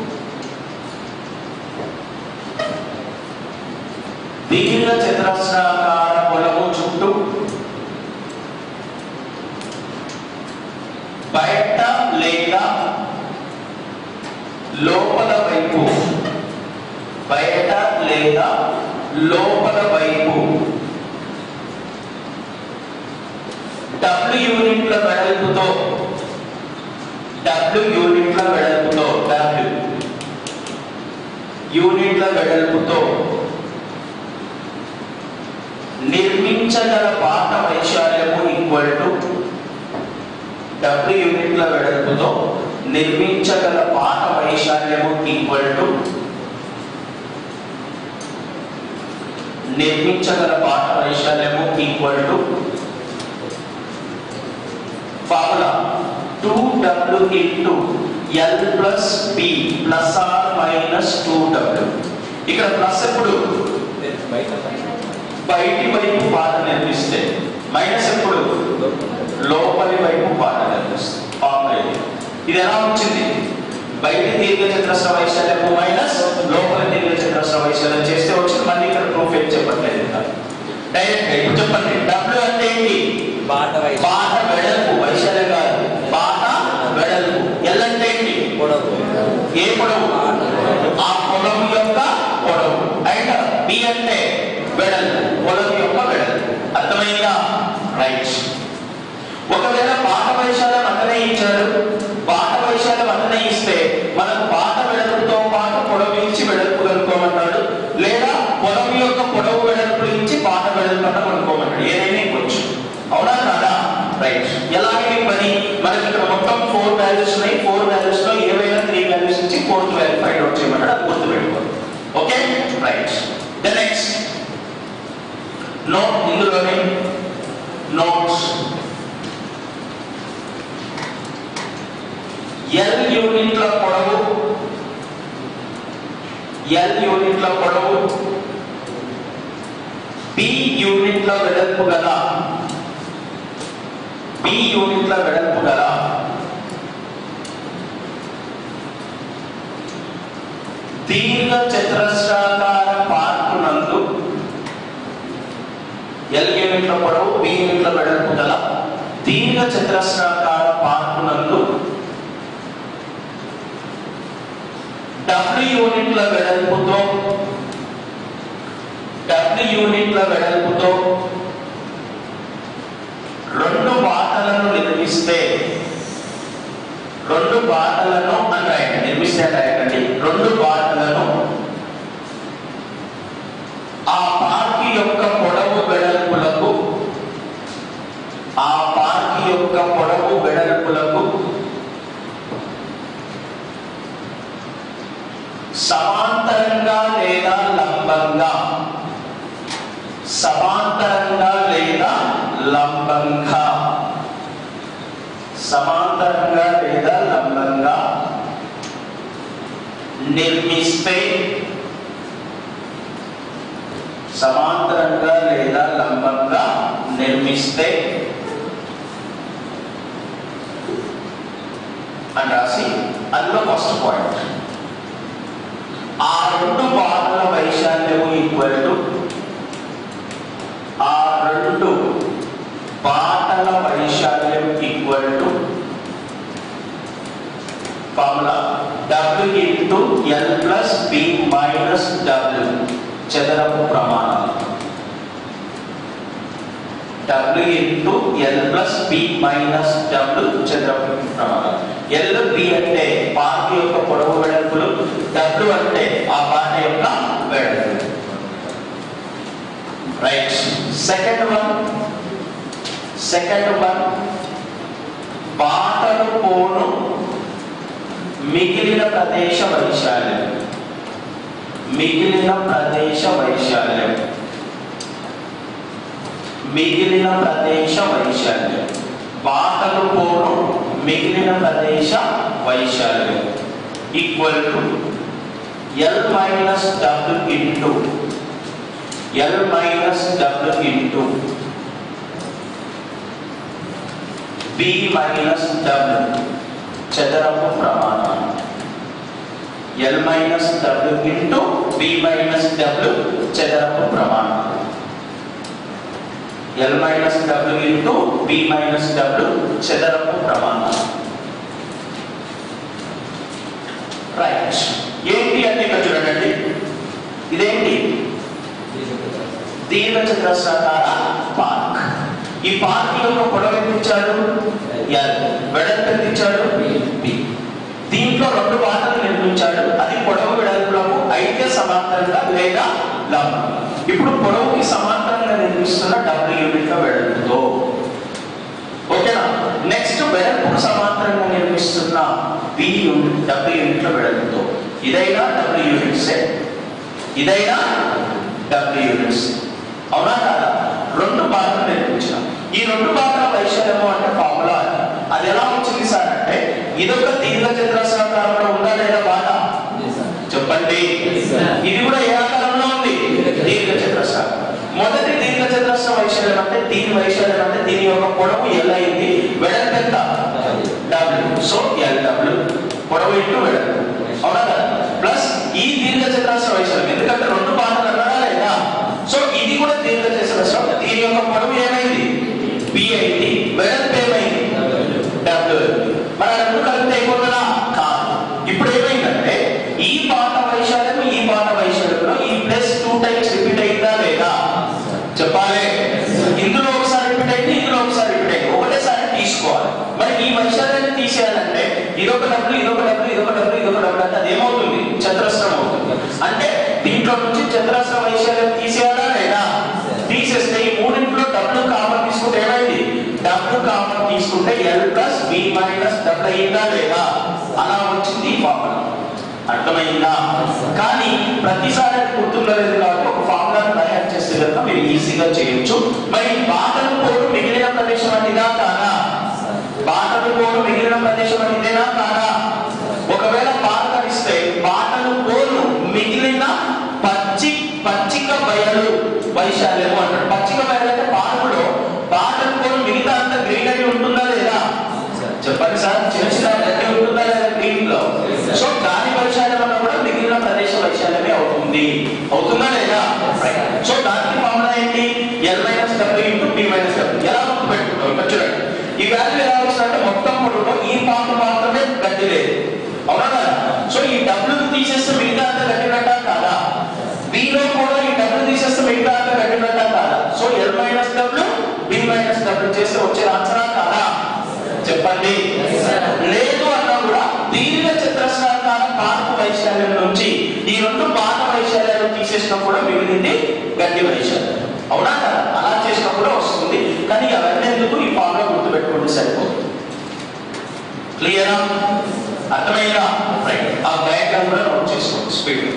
దీర్ఘ చతురస్రాకార పొడవు చుట్టూ బయట లేదా లోపల వైపు బయట లేదా లోపల వైపు డబ్ల్యూ యూనిట్ల వెడల్పుతో డబ్ల్యూ యూనిట్ల వెడల్పుతో డబ్ల్యూ యూనిట్ల వెడల్పుతో నిర్మించగల పాత వైశాల్యము ఈక్వల్ టు డబ్ల్యూ యూనిట్ల వెడల్పుతో నిర్మించగల పాత వైశాల్యము ఈక్వల్ టు నిర్మించగల పాత వైశాల్యము equal to formula two W into L plus B plus are minus two W ఇక్కడ ప్లస్ ఎప్పుడు బయట బయటి వైపు పాట నిర్మిస్తే మైనస్ ఎప్పుడు లోపలి వైపు పాట నిర్మిస్తే ఫార్ములా ఇది. ఇది ఎలా వచ్చింది బయటి దీర్ఘ చతురస్ర వైశాల్యము మైనస్ లోపలి దీర్ఘ చతురస్ర వైశాల్యం చేస్తే వచ్చింది మళ్ళీ ఇక్కడ ప్రూఫ్ ఏం చెప్పట్లేదు ఇంకా డైరెక్ట్ ఇప్పుడు చెప్పండి డబ్ల్యూ అంటే ఏంటి బాట వయసు బాట వెడల్పు వైశాల్యం కాదు బాట వెడల్పు ఎల్ అంటే ఏంటి పొడవు ఏ పొడవు ఆ పొడవు యొక్క పొడవు అండ్ బి అంటే వెడల్పు పొడవు యొక్క వెడల్పు అర్థమైందా రైట్ ఒకవేళ బాట వైశాల్యం అంతనే ఇచ్చాడు బాట వైశాల్యం అంతనే ఇస్తే మనం బాట వెడల్పుతో పాటు పొడవు ఇచ్చి వెడల్పు కనుక్కోమంటాడు లేదా పొడవు యొక్క పొడవు వెడల్పు ఇచ్చి బాట వెడల్పు అన్న కనుక్కోమంటాడు ఏదైనా ఇవ్వచ్చు అవునా కాదా రైట్ ఎలాగే పని మనకి ఇక్కడ మొత్తం ఫోర్ వాల్యూస్ ఉన్నాయి ఫోర్ వాల్యూస్ లో ఏవైనా త్రీ వాల్యూస్ ఇచ్చి ఫోర్త్ వాల్యూ ఫైండ్ అవుట్ చేయమంటాడు అది గుర్తు పెట్టుకోండి okay right the next note ఇందులోనే నోట్స్ ఎల్ యూనిట్ల పొడవు ఎల్ యూనిట్ల పొడవు బి యూనిట్ల వెడల్పు గల బి యూనిట్ల వెడల్పు గల దీర్ఘ చతురస్రాకార పార్కు నందు ఎల్ యూనిట్ల పొడవు బి యూనిట్ల వెడల్పు గల దీర్ఘ చతురస్రాకార పార్కు నందు డబ్ల్యూ యూనిట్ల వెడల్పుతో డబ్ల్యూ యూనిట్ల వెడల్పుతో రెండు బాటలను నిర్మిస్తే రెండు బాటలను అని రాయండి నిర్మిస్తే అని రాయకండి రెండు బాటలను ఆ పార్కి యొక్క పొడవు వెడల్పులకు ఆ పార్కి యొక్క పొడవు వెడల్పులకు సమాంతరంగా లేదా లంబంగా సమాంతరంగా లేదా లంబంగా సమాంతరంగా లేదా లంబంగా నిర్మిస్తే సమాంతరంగా లేదా లంబంగా నిర్మిస్తే అని రాసి అందులో ఫస్ట్ పాయింట్ ఆ రెండు బాటల వైశాల్యము ఈక్వల్ టు ఆ రెండు బాటల వైశాల్యం equal to formula W into L plus B minus W చదరపు ప్రమాణం W into L plus B minus W చదరపు ప్రమాణం ఎల్ బి అంటే పార్ట్ యొక్క పొడవు వెడల్పులు డబ్ల్యూ అంటే ఆ పార్ట్ యొక్క వెడల్పు right second one second one బాటలు పోను మిగిలిన ప్రదేశ వైశాల్యం మిగిలిన ప్రదేశ వైశాల్యం మిగిలిన ప్రదేశ వైశాల్యం బాటలు పోను మిగిలిన ప్రదేశ వైశాల్యం equal to L minus W into L minus W into B minus W చదరపు ప్రమాణం L minus W into B minus W చదరపు ప్రమాణం L minus W into B minus W చదరపు ప్రమాణం రైట్ ఏంటి అంటే ఇక్కడ చూడండి ఇదేంటి దీర్ఘ చతురస్రాకార పార్క్ ఈ పార్క్ యొక్క పొడవు ఎంత ఇచ్చాడు ఎల్ వెడల్పు ఎంత ఇచ్చాడు బి దీంట్లో రెండు బాటలు నిర్మించాడు అది పొడవు వెడల్పులకు అయితే సమాంతరంగా లేదా లంబం ఇప్పుడు పొడవుకి సమాంతరంగా నిర్మిస్తున్న డబ్ల్యూ యూనిట్ల వెడల్పుతో ఓకేనా నెక్స్ట్ వెడల్పుకు సమాంతరంగా నిర్మిస్తున్న బి యూనిట్ డబ్ల్యూ యూనిట్ల వెడల్పుతో ఇదైనా డబ్ల్యూ యూనిట్స్ ఇదైనా డబ్ల్యూ యూనిట్స్ అవునా కాదా రెండు బాటలు నిర్మించాం ఈ రెండు బాటల వైశాల్యము అంటే ఫార్ములా అది ఎలా వచ్చింది సార్ అంటే ఇదొక దీర్ఘ చతురస్రాకారంలో ఉందా లేదా బాట చెప్పండి ఇది కూడా ఏ ఆకారంలో ఉంది దీర్ఘ చతురస్రాకారం మొదటి దీర్ఘ చతురస్ర వైశాల్యం అంటే దీని వైశాల్యం అంటే దీని యొక్క పొడవు ఎల్ అయింది వెడల్పు ఎంత డబ్ల్యూ సో ఎల్ డబ్ల్యూ పొడవు ఇంటూ వెడల్పు అవునా కదా ప్లస్ ఈ దీర్ఘ చతురస్ర వైశాల్యం ఎందుకంటే రెండు బాటలు అన్నారా లేదా సో ఇది కూడా దీర్ఘ చతురస్రం దీని యొక్క పొడవు ఏమైంది బి అయింది వెడల్పు ఏమైంది డబ్ల్యూ మరి ఆ రెండు కలిపితే అయిపోతుందా కాదు ఇప్పుడు ఏమైందంటే ఈ పాట వైశాల్యం ఈ పాట వైశాల్యంలో ఈ ప్లస్ టూ టైమ్స్ రిపీట్ అయిందా లేదా చెప్పాలి ఇందులో ఒకసారి రిపీట్ అయింది ఇందులో ఒకసారి రిపీట్ అయింది ఒకటేసారి తీసుకోవాలి మరి ఈ వైశాల్యాన్ని తీసేయాలంటే ఇదొక డబ్బులు ఇదొక డబ్బులు ఇదొక డబ్బులు ఇదొక డబ్బులు అంటే అది ఏమవుతుంది చతురస్రం అవుతుంది అంటే దీంట్లో నుంచి చతురస్ర వైశాల్యం తీసేయాలా లేదా తీసేస్తే ఈ మూడింట్లో డబ్బులు కామన్ తీసుకుంటే ఏమైంది డబ్బు కామన్ తీసుకుంటే ఎల్ ప్లస్ బి మైనస్ డబ్బు అయిందా లేదా అలా వచ్చింది ఈ ఫార్ములా అర్థమైందా కానీ ప్రతిసారి అది గుర్తుండలేదు కాబట్టి ఒక ఫార్ములాను తయారు చేస్తే కనుక మీరు ఈజీగా చేయొచ్చు మరి బాటలు కోడు మిగిలిన ప్రదేశం అని ఇదా కాదా బాటలు కోడు మిగిలిన ప్రదేశం అని ఇదేనా కాదా ఒకవేళ పాల్గొనిస్తే బాటలు కోలు మిగిలిన పచ్చి పచ్చిక బయలు వైశాల్యము అంటారు పచ్చిక బయలు అంటే పార్కులో బాటలు కోలు మిగతా అంత గ్రీనరీ ఉంటుందా లేదా చెప్పండి సార్ చిన్న చిన్న గడ్డి ఉంటుందా లేదా గ్రీన్ లో సో దాని వైశాల్యం వల్ల కూడా మిగిలిన ప్రదేశ వైశాల్యమే అవుతుంది అవుతుందా లేదా సో దానికి ఫార్ములా ఏంటి L minus W into P minus W ఎలా గుర్తు పెట్టుకుంటాం ఇక్కడ చూడండి ఈ వాల్యూ ఎలా వస్తుందంటే మొత్తం పొడవులో ఈ పార్ట్ మాత్రమే గడ్డి లేదు అవునా కదా సో ఈ డబ్ల్యూ తీసేస్తే మిగతా అంతా గడ్డినట్ట కాదా బిలో కూడా ఈ డబ్ల్యూ తీసేస్తే మిగతా అంతా గడ్డినట్ట కాదా so L minus W B minus W చేస్తే వచ్చే ఆన్సరా కాదా చెప్పండి లేదు అన్నా కూడా దీర్ఘ చతురస్రాకార పార్పు వైశాల్యం నుంచి ఈ రెండు పాత వైశాల్యాలు తీసేసినా కూడా మిగిలింది గడ్డి వైశాల్యం అవునా కదా అలా చేసినా కూడా వస్తుంది కానీ అవన్నీ ఎందుకు ఈ ఫార్ములా గుర్తు పెట్టుకుంటే సరిపోతుంది క్లియరా అర్థమైందా రైట్ ఆ డయాగ్రామ్ కూడా నోట్ చేసుకోండి స్పీడ్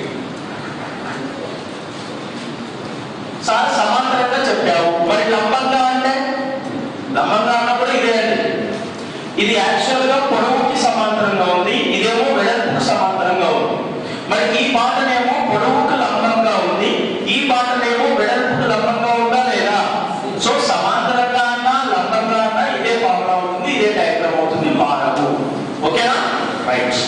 సార్ సమాంతరంగా చెప్పావు మరి లంబంగా అంటే లంబంగా అన్నప్పుడు ఇదే అండి ఇది యాక్చువల్ గా పొడవుకి సమాంతరంగా ఉంది ఇదేమో వెడల్పుకు సమాంతరంగా ఉంది మరి ఈ పాటనేమో పొడవుకు లంబంగా ఉంది ఈ పాటనేమో వెడల్పుకు లంబంగా ఉందా లేదా సో సమాంతరంగా అన్నా లంబంగా అన్నా ఇదే ఫార్ములా అవుతుంది ఇదే డయాగ్రామ్ అవుతుంది మారదు ఓకేనా right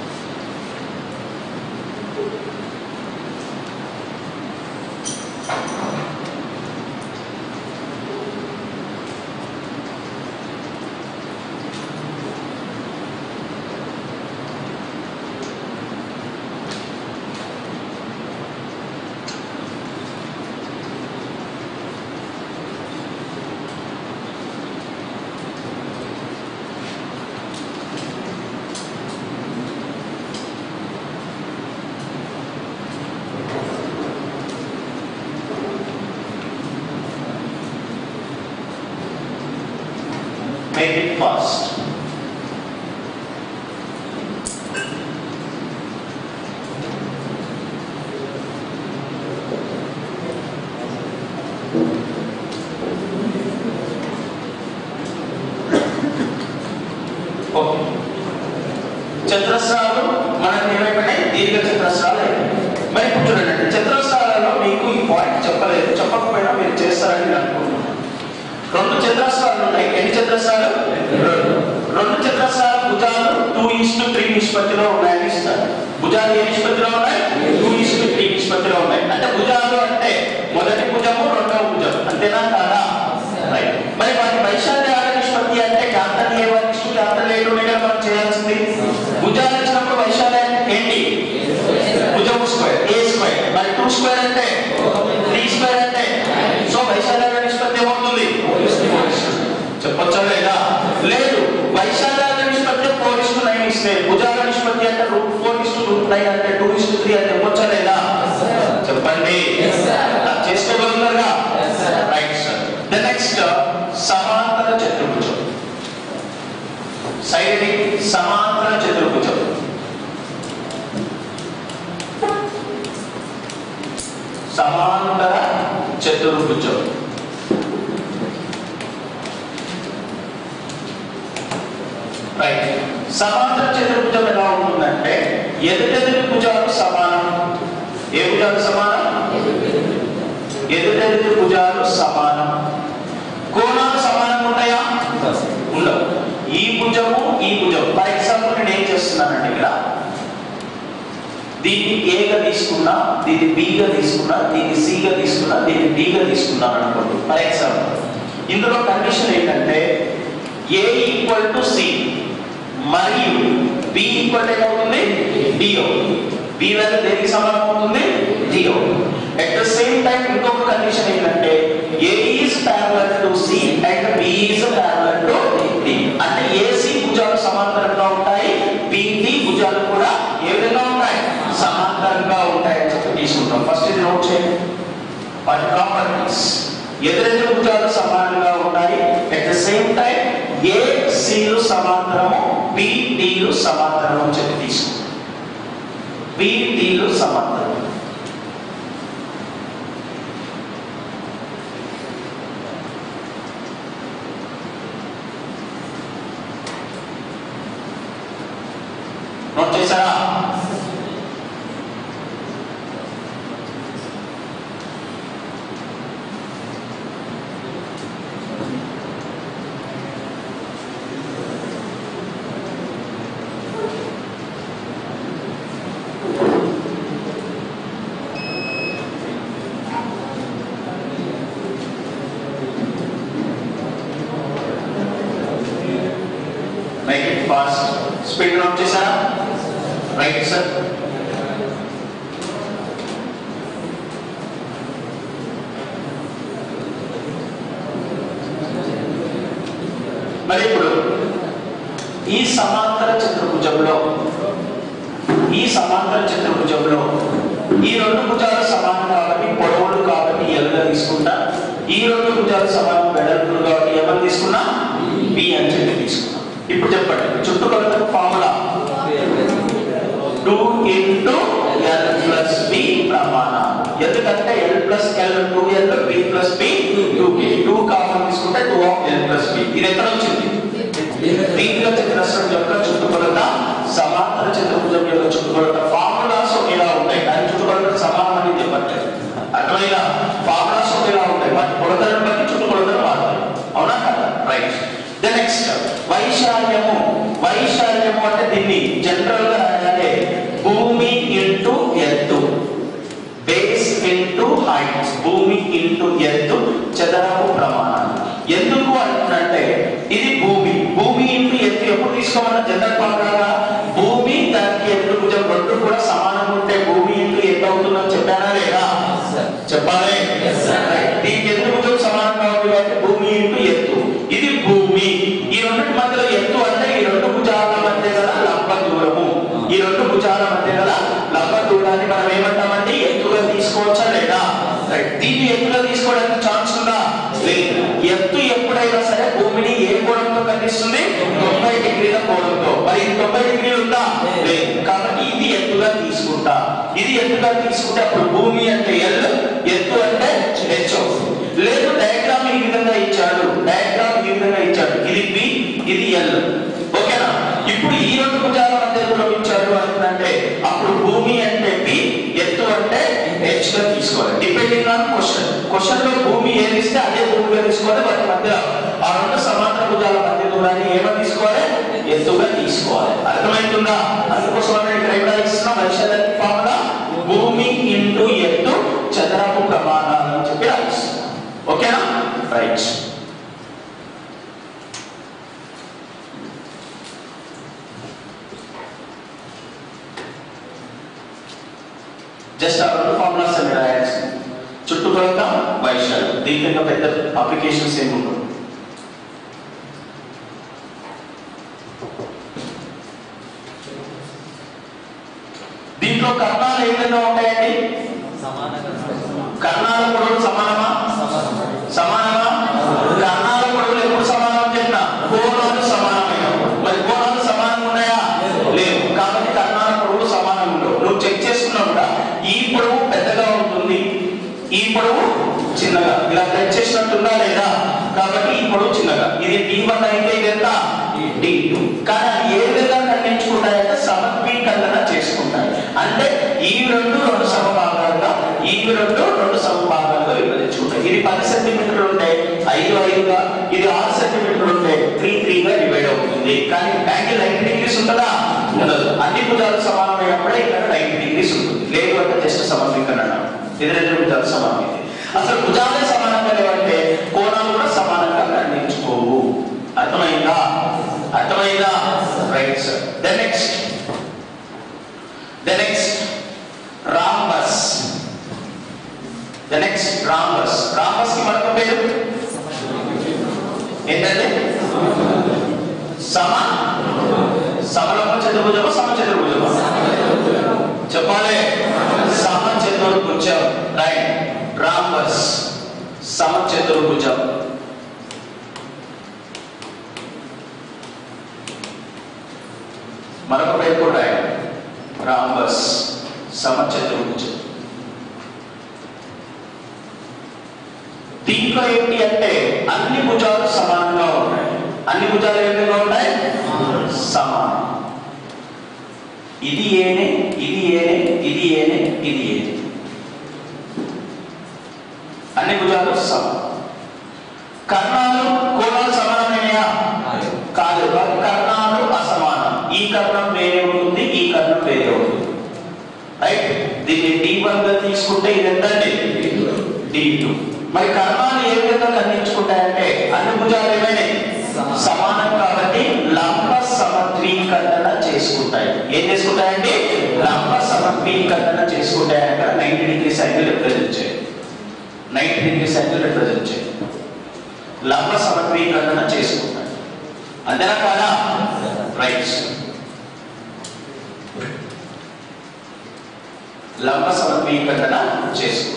make it fast. Okay చతురస్రాలు మనకి ఏమైపోయినాయి దీర్ఘ చతురస్రాలు అయిపోయినాయి. మరి ఇప్పుడు చూడండి చతురస్రాలలో మీకు ఈ పాయింట్ చెప్పలేదు చెప్పకపోయినా మీరు చేస్తారని నేను అనుకుంటున్నాను రెండు చతురస్రాలు ఉన్నాయి ఎన్ని చతురస్రాలు రెండు రెండు చతురస్రాల భుజాలు టూ ఇస్ టు త్రీ నిష్పత్తిలో ఉన్నాయని ఇస్తారు భుజాలు ఏ నిష్పత్తిలో ఉన్నాయి టూ ఇస్ టు త్రీ నిష్పత్తిలో ఉన్నాయి అంటే భుజాలు అంటే మొదటి భుజము రెండవ భుజం అంతేనా కాదా రైట్ మరి వాటి వైశాల్యాల నిష్పత్తి అంటే capital A one is to capital A two మనం చేయాల్సింది భుజాలు ఇచ్చినప్పుడు వైశాల్యం ఏంటి భుజము స్క్వేర్ ఏ స్క్వేర్ మరి టూ స్క్వేర్ అంటే త్రీ స్క్వేర్ అంటే సో వైశాల్యాల నిష్పత్తి ఏమవుతుంది ఉన్నాయి అంటే టూ ఇస్ త్రీ అని చెప్పొచ్చా లేదా చెప్పండి Yes, sir. నాకు చేసుకోగలుగుతారుగా Yes, sir. Right sir the next సమాంతర చతుర్భుజం సైడ్ సమాంతర చతుర్భుజం సమాంతర చతుర్భుజం రైట్ సమాంతర చతుర్భుజం ఎలా ఉంటుందంటే ఎదుటెదుటి భుజాలు సమానం ఏ భుజాలు సమానం ఎదుటెదుటి భుజాలు సమానం కోణాలు సమానంగా ఉంటాయా ఉండవు ఈ భుజము ఈ భుజం ఫర్ ఎగ్జాంపుల్ నేను ఏం చేస్తున్నానండి ఇక్కడ దీన్ని ఏగా తీసుకున్నా దీన్ని బిగా తీసుకున్నా దీన్ని సిగా తీసుకున్నా దీన్ని డిగా తీసుకున్నాను అనుకోండి ఫర్ ఎగ్జాంపుల్ ఇందులో కండిషన్ ఏంటంటే ఏ ఈక్వల్ టు సి మరియు బి ఈక్వల్ టు ఏమవుతుంది డి అవుతుంది బి వాల్యూ దేనికి సమానం అవుతుంది డి అవుతుంది అట్ ద సేమ్ టైం ఇంకొక కండిషన్ ఏంటంటే A is parallel to C and B is parallel to D అంటే ఏసి భుజాలు సమాంతరంగా ఉంటాయి బిడి భుజాలు కూడా ఏ విధంగా ఉంటాయి సమాంతరంగా ఉంటాయని చెప్పి తీసుకుంటాం ఫస్ట్ ఇది నోట్ చేయండి వాటి ప్రాపర్టీస్ ఎదురెదురు భుజాలు సమానంగా ఉంటాయి at the same time A సిలు సమాంతరము బి డిలు సమాంతరము అని చెప్పి తీసుకుంటాం బి డిలు సమాంతరం నోట్ చేశారా make it fast speed note చేశారా రైట్ సార్ మరి ఇప్పుడు ఈ సమాంతర చతుర్భుజంలో ఈ సమాంతర చతుర్భుజంలో ఈ రెండు భుజాలు సమానం కాబట్టి పొడవులు కాబట్టి ఎల్గా తీసుకుంటా ఈ రెండు భుజాలు సమానం వెడల్పులు కాబట్టి ఎవరు తీసుకున్నా బి అని చెప్పి తీసుకున్నా ఇప్పుడు చెప్పండి చుట్టుకొలతకు formula two into L plus B ప్రమాణం ఎందుకంటే L plus L two L B plus B two కి టూ కామన్ తీసుకుంటే two of L plus B ఇది ఎక్కడ వచ్చింది దీర్ఘ చతురస్రం యొక్క చుట్టుకొలత సమాంతర చతుర్భుజం యొక్క చుట్టుకొలత ఫార్ములాస్ ఒకేలా ఉంటాయి కానీ చుట్టుకొలత సమానం అని చెప్పట్లేదు అర్థమైనా ఫార్ములాస్ ఒకేలా ఉంటాయి వాటి కొలతలను బట్టి చుట్టుకొలతలు మారుతాయి అవునా కదా రైట్ ద నెక్స్ట్ వైశాల్యము వైశాల్యము అంటే దీన్ని జనరల్ గా రాయాలి భూమి ఇంటూ ఎత్తు బేస్ ఇంటూ హైట్ భూమి ఇంటూ ఎత్తు చదరపు ప్రమాణం ఎందుకు అంటున్నంటే ఇది భూమి భూమి ఇంటూ ఎత్తు ఎప్పుడు తీసుకోమన్నా జనరల్ ఫార్ములా భూమి దానికి ఎత్తు భుజం రెండు కూడా సమానం ఉంటే భూమి ఇంటూ ఎత్తు అవుతుందని చెప్పానా లేదా చెప్పాలి Yes, sir. Right. దీనికి ఎత్తు భుజం సమానంగా ఉంది కాబట్టి భూమి ఇంటూ ఎత్తు ఇది భూమి ఈ రెండింటి మధ్యలో ఎత్తు అంటే ఈ రెండు భుజాల మధ్య గల లంబ దూరము ఈ రెండు భుజాల మధ్య గల లంబ దూరాన్ని మనం ఏమంటామండి ఎత్తుగా తీసుకోవచ్చా లేదా రైట్ దీన్ని ఎత్తుగా తీసుకోవడానికి ఛాన్స్ ఉందా లేదు ఎత్తు ఎప్పుడైనా సరే భూమిని ఏ కోణంతో కనిపిస్తుంది తొంభై డిగ్రీల కోణంతో మరి ఇది తొంభై డిగ్రీలు ఉందా లేదు కాబట్టి ఇది ఎత్తుగా తీసుకుంటా ఇది ఎత్తుగా తీసుకుంటే అప్పుడు భూమి అంటే ఎల్ ఎత్తు అంటే హెచ్ అవుతుంది లేదు డయాగ్రామ్ ఈ విధంగా ఇచ్చాడు డయాగ్రామ్ ఈ విధంగా ఇచ్చాడు ఇది బి ఇది ఎల్ ఓకేనా ఇప్పుడు ఈ రెండు భుజాల మధ్య దూరం ఇచ్చాడు అంటే అప్పుడు భూమి అంటే బి ఎత్తు అంటే హెచ్ గా తీసుకోవాలి డిపెండింగ్ ఆన్ క్వశ్చన్ క్వశ్చన్ లో భూమి ఏది ఇస్తే అదే భూమిగా తీసుకోవాలి వాటి మధ్య ఆ రెండు సమాంతర భుజాల మధ్య దూరాన్ని ఏమని తీసుకోవాలి ఎత్తుగా తీసుకోవాలి అర్థమవుతుందా అందుకోసం అంటే ఇక్కడ ఏం రాయిస్తున్నాం వైశాల్యానికి ఫార్ములా భూమి ఇంటూ ఎత్తు చదరపు ప్రమాణాలు అని చెప్పి రాయిస్తున్నాం ఓకేనా రైట్ జస్ట్ ఆ రెండు ఫార్ములాస్ అని రాయాల్సి చుట్టుకొలత వైశాల్యం దీంట్లో ఇంకా పెద్ద అప్లికేషన్స్ ఏమి ఉండవు దీంట్లో కర్ణాలు ఏ విధంగా ఉంటాయండి సమానంగా ఉంటాయి. కర్ణాల పొడవులు సమానమా సమానం. సమానమా కర్ణాల పొడవులు ఎప్పుడు సమానం చెప్పిన కోణాలు సమానమైన మరి కోణాలు సమానంగా ఉన్నాయా లేవు కాబట్టి కర్ణాల పొడవులు సమానం ఉండవు నువ్వు చెక్ చేసుకున్నా కూడా ఈ పొడవు పెద్దగా ఉంటుంది ఈ పొడవు చిన్నగా ఇలా బ్లడ్ చేసినట్టుందా లేదా కాబట్టి ఈ పొడవు చిన్నగా ఇది డి వన్ అయితే ఇది ఎంత డి టూ కానీ అది ఏ విధంగా ఖండించుకుంటాయంటే సమగ్రీకరణ చేసుకుంటాయి అంటే ఈ రెండు రెండు సమభాగాలుగా ఈ రెండు రెండు సమభాగాలుగా విభజించుకుంటాయి ఇది పది సెంటీమీటర్లు ఉంటే ఐదు ఐదుగా ఇది ఆరు సెంటీమీటర్లు ఉంటే త్రీ త్రీగా డివైడ్ అవుతుంది కానీ యాంగిల్ నైన్టీ డిగ్రీస్ ఉంటుందా ఉండదు అన్ని భుజాలు సమానమైనప్పుడే ఇక్కడ నైన్టీ డిగ్రీస్ ఉంటుంది లేదు అంటే జస్ట్ సమగ్రీకరణ ఇది రెండు భుజాలు సమానం ఇది అసలు భుజాలే సమానంగా లేవంటే కోణాలు కూడా సమానంగా ఖండించుకోవు అర్థమైందా అర్థమైందా right sir the next the next rhombus the next rhombus rhombus కి మరొక పేరు ఏంటంటే సమ సమలమ చతుర్భుజము సమ చతుర్భుజము చెప్పాలి సమ చతుర్భుజం రైట్ రాంబస్ సమ చతుర్భుజం మరొక పేరు కూడా రాయండి రాంబస్ సమ చతుర్భుజం దీంట్లో ఏంటి అంటే అన్ని భుజాలు సమానంగా ఉన్నాయి అన్ని భుజాలు ఏ విధంగా ఉన్నాయి సమానం ఇది ఏనే ఇది ఏనే ఇది ఏనే ఇది ఏనే అన్ని భుజాలు సమానం కర్ణాలు కోణాలు సమానమైనయా కాదు కర్ణాలు అసమానం ఈ కర్ణం వేరే ఉంటుంది ఈ కర్ణం వేరే ఉంటుంది రైట్ దీన్ని డి వన్ గా తీసుకుంటే ఇది ఎంతండి డి టూ మరి కర్ణాలు ఏ విధంగా ఖండించుకుంటాయంటే అన్ని భుజాలు ఏమైనా సమానం. సమానం కాబట్టి లంబ సమద్వీకరణ చేసుకుంటాయి ఏం చేసుకుంటాయండి లంబ సమద్వీకరణ చేసుకుంటాయి అక్కడ నైన్టీ డిగ్రీస్ యాంగిల్ రిప్రజెంట్ చేయాలి నైన్టీ డిగ్రీస్ యాంగిల్ రిప్రజెంట్ చేయాలి లంబ సమద్వీకరణ చేసుకుంటాయి అంతేనా కాదా రైట్ లంబ సమద్వీకరణ చేసుకుంటాయి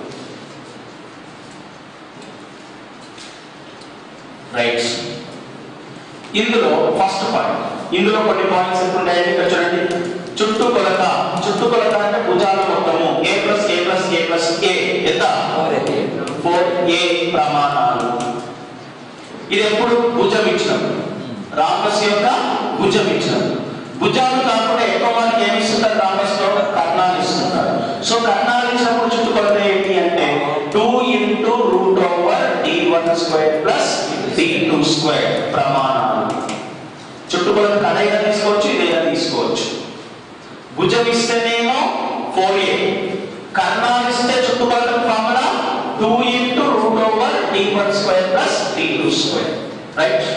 రైట్ ఇందులో ఫస్ట్ పాయింట్ ఇందులో కొన్ని పాయింట్స్ ఉంటాయండి ఇక్కడ చూడండి చుట్టూ కొలత చుట్టూ కొలత అంటే భుజాల మొత్తము A plus A plus A plus A ఎంత ఫోర్ ఏ ప్రమాణాలు ఇది ఎప్పుడు భుజం ఇచ్చినప్పుడు రామస్ యొక్క భుజం ఇచ్చినప్పుడు భుజాలు కాకుండా ఎక్కువ మందికి ఏమి ఇస్తుంటారు రామస్ లో కర్ణాలు ఇస్తుంటారు సో కర్ణాలు ఇచ్చినప్పుడు చుట్టుకొలత ఏంటి అంటే two into root over D one square plus D two square ప్రమాణాలు చుట్టుకొలత కడైనా తీసుకోవచ్చు ఇదైనా తీసుకోవచ్చు భుజం ఇస్తేనేమో ఫోర్ ఏ కర్ణాలు ఇస్తే చుట్టుకొలత formula two into root over D one square plus D two square right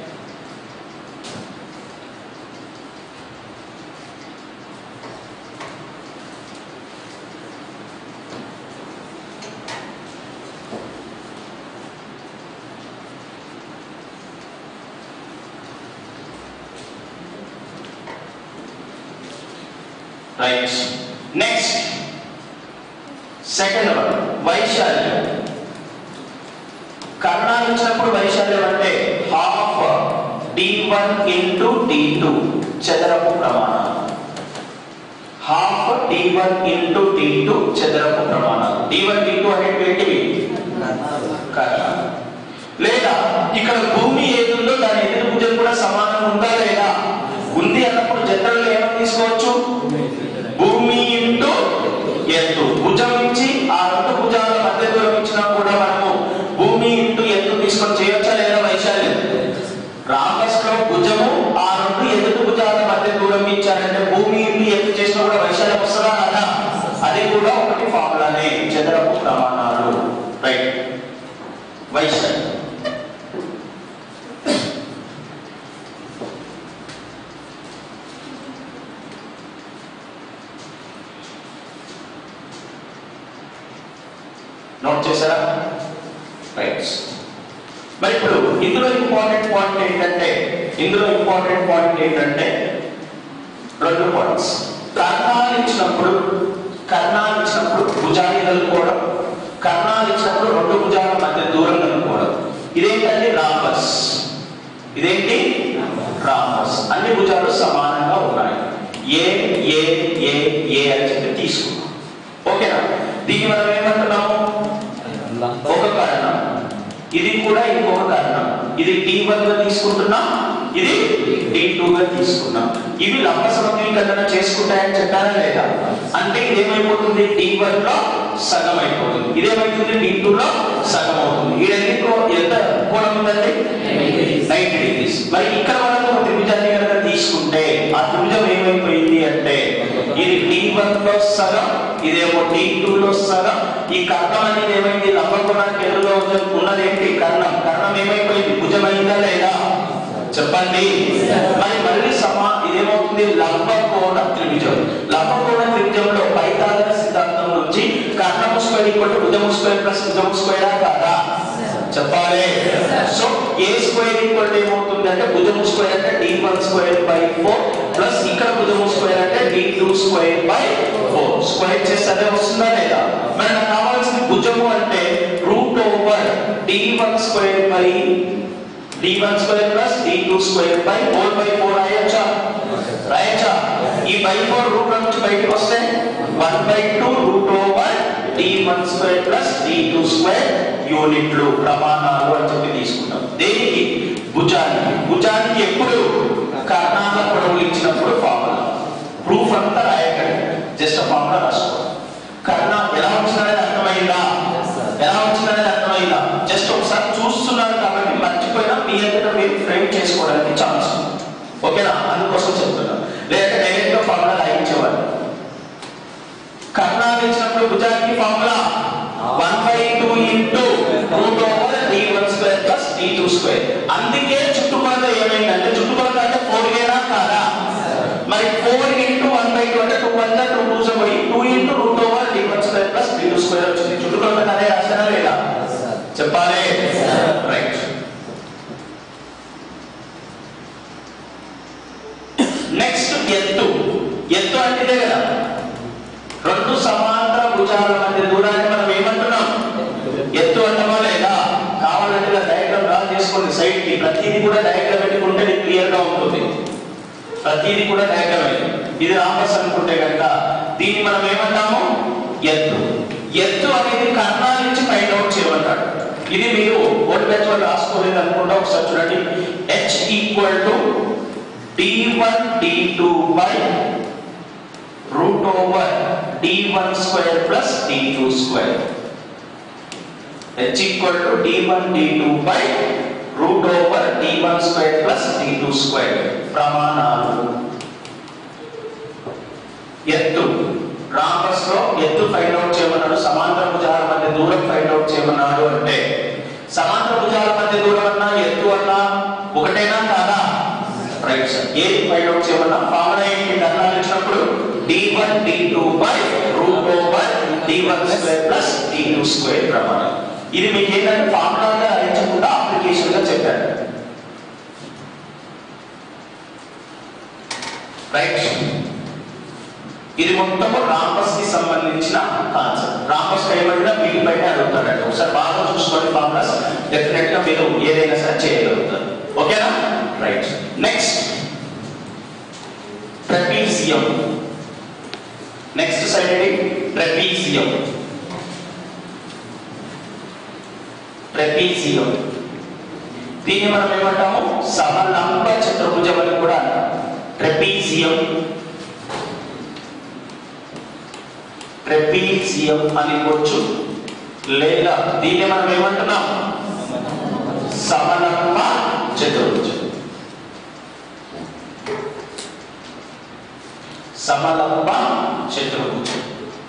right next second one వైశాల్యం కర్ణాలు ఇచ్చినప్పుడు వైశాల్యం అంటే half D one into D two చదరపు ప్రమాణాలు half D one into D two చదరపు ప్రమాణాలు డి వన్ డి టూ అనేవి ఏంటివి కర్ణాలు లేదా ఇక్కడ భూమి ఏది ఉందో దాని ఎదురు భుజం కూడా సమానంగా ఉందా లేదా ఉంది అన్నప్పుడు జనరల్ ఏమని తీసుకోవచ్చు భూమి ఇంటూ ఎత్తు భుజం ఇచ్చి ఆ రెండు భుజాల మధ్య దూరం ఇచ్చినా కూడా మనము భూమి ఇంటూ ఎత్తు తీసుకొని చేయొచ్చా లేదా వైశాల్యం రామస్ లో భుజము ఆ రెండు ఎదుటి భుజాల మధ్య దూరం ఇచ్చారంటే భూమి ఇంటూ ఎత్తు చేసినా కూడా వైశాల్యం వస్తుందా కదా అది కూడా ఒకటి ఫార్ములానే చదరపు ప్రమాణాలు రైట్ వైశాల్యం నోట్ చేశారా రైట్ మరి ఇప్పుడు ఇందులో ఇంపార్టెంట్ పాయింట్ ఏంటంటే ఇందులో ఇంపార్టెంట్ పాయింట్ ఏంటంటే రెండు పాయింట్స్ కర్ణాలు ఇచ్చినప్పుడు కర్ణాలు ఇచ్చినప్పుడు భుజాన్ని కలుపుకోవడం కర్ణాలు ఇచ్చినప్పుడు రెండు భుజాల మధ్య దూరం కలుపుకోవడం ఇదేంటంటే రాంబస్ ఇదేంటి రాంబస్ అన్ని భుజాలు సమానంగా ఉన్నాయి ఏ ఏ ఏ ఏ అని చెప్పి తీసుకున్నాం ఓకేనా దీన్ని మనం ఏమంటున్నాము ఒక కారణం ఇది కూడా ఇంకొక కారణం ఇది టీ వన్ గా తీసుకుంటున్నాం ఇది టీ టూ గా తీసుకున్నాం ఇవి లంబ సమీకరణ చేసుకుంటాయని చెప్పారా లేదా అంటే ఇదేమైపోతుంది టీ వన్ లో సగం అయిపోతుంది ఇదేమైతుంది టీ టూ లో సగం అవుతుంది ఈ రెండింటిలో ఎంత కోణం ఉందండి నైన్టీ డిగ్రీస్ మరి ఇక్కడ మనకు ఒక త్రిభుజాన్ని కనుక తీసుకుంటే ఆ త్రిభుజం ఏమైపోయింది అంటే ఇది టీ వన్ లో సగం ఇదేమో టీ టూ లో సగం ఈ కర్ణం అనేది ఏమైంది లంబకోణానికి ఎదురుగా ఉన్న- ఉన్నది ఏంటి కర్ణం కర్ణం ఏమైపోయింది భుజమైందా లేదా చెప్పండి మరి మళ్ళీ సమా ఇదేమవుతుంది లంబకోణ త్రిభుజం లంబకోణ త్రిభుజంలో పైతాగర సిద్ధాంతం నుంచి కర్ణము స్క్వేర్ ఈక్వల్ టు భుజము స్క్వేర్ ప్లస్ భుజము స్క్వేర్ కాదా చెప్పాలి so A square equal to ఏమవుతుంది అంటే భుజము స్క్వేర్ అంటే D one square by four plus ఇక్కడ భుజము స్క్వేర్ అంటే D two square by four square చేస్తే అదే వస్తుందా లేదా మరి నాకు కావాల్సిన భుజము అంటే root over D one square by D one square plus D two square by four by four రాయొచ్చా రాయొచ్చా ఈ బై ఫోర్ రూట్ నుంచి బయటకు వస్తే one by two root over D one square plus D two square యూనిట్లు ప్రమాణాలు అని చెప్పి తీసుకుంటాం దేనికి భుజానికి భుజానికి ఎప్పుడు కర్ణాల పొడవులు ఇచ్చినప్పుడు ఫార్ములా ప్రూఫ్ అంతా రాయకండి జస్ట్ ఫార్ములా రాసుకోండి కర్ణ ఎలా వచ్చిందనేది అర్థమైందా ఎలా వచ్చిందనేది అర్థమైందా జస్ట్ ఒకసారి చూస్తున్నారు కాబట్టి మర్చిపోయినా మీ అంతటా మీరు ఫ్రేమ్ చేసుకోవడానికి ఛాన్స్ ఉంది. ఓకేనా అందుకోసం చెప్తున్నా లేదంటే డైరెక్ట్ గా ఫార్ములా రాయించేవాళ్ళు కర్ణాలు ఇచ్చినప్పుడు భుజానికి formula one by two into root over D one square plus D two square అందుకే చుట్టుకొలత ఏమైందంటే చుట్టుకొలత అంటే ఫోర్ ఏనా కాదా మరి four into one by two అంటే two one two two so పోయి two into root over D one square plus D two square వచ్చింది చుట్టుకొలత అదే రాశానా లేదా చెప్పాలి రైట్ నెక్స్ట్ ఎత్తు ఎత్తు అంటే ఇదే కదా రెండు సమాంతర భుజాల మధ్య దూరాన్ని మనం ఏమంటున్నాం ఎత్తు అంటామా లేదా కావాలంటే ఇలా డయాగ్రామ్ డ్రా చేసుకోండి సైడ్ కి ప్రతిదీ కూడా డయాగ్రామ్ పెట్టుకుంటే నీకు క్లియర్ గా ఉంటుంది ప్రతిదీ కూడా డయాగ్రామ్ ఇది రాంబస్ అనుకుంటే కనుక దీన్ని మనం ఏమంటాము ఎత్తు ఎత్తు అనేది కర్ణాల నుంచి ఫైండ్ అవుట్ చేయమంటాడు ఇది మీరు ఓల్డ్ బ్యాచ్ వాళ్ళు రాసుకోలేదు అనుకుంటా ఒకసారి చూడండి H equal to D one D two by root over d1 square plus d2 square h equal to d1 d2 by root over d1 square plus d2 square ప్రమాణాలు ఎత్తు rhombus లో ఎత్తు find out చేయమన్నాడు సమాంతర భుజాల మధ్య దూరం find out చేయమన్నాడు అంటే సమాంతర భుజాల మధ్య దూరం అన్నా ఎత్తు అన్నా ఒకటేనా కాదా రైట్ సార్ ఏది ఫైండ్ అవుట్ చేయమన్నా ఫార్ములా ఏంటి కర్ణాలు ఇచ్చినప్పుడు d1 d2 by root over d1 square plus d2 square ప్రమాణం ఇది మీకు ఏంటంటే ఫార్ములాగా రాయించకుండా అప్లికేషన్ గా చెప్పారు రైట్ ఇది మొత్తం రాంబస్ కి సంబంధించిన కాన్సెప్ట్ రాంబస్ ఏమైనా మీకు బయట అడుగుతాడంట ఒకసారి బాగా చూసుకోండి ఫార్ములాస్ డెఫినెట్ గా మీరు ఏదైనా సరే చేయగలుగుతారు ఓకేనా right next trapezium next side ఏంటి ట్రెపీజియం ట్రెపీజియం దీన్ని మనం ఏమంటాము సమలంబ చతుర్భుజం అని కూడా అంటాం ట్రెపీజియం ట్రెపీజియం అని వచ్చు లేదా దీన్ని మనం ఏమంటున్నాం సమలంబ చతుర్భుజం సమలంబ చతుర్భుజం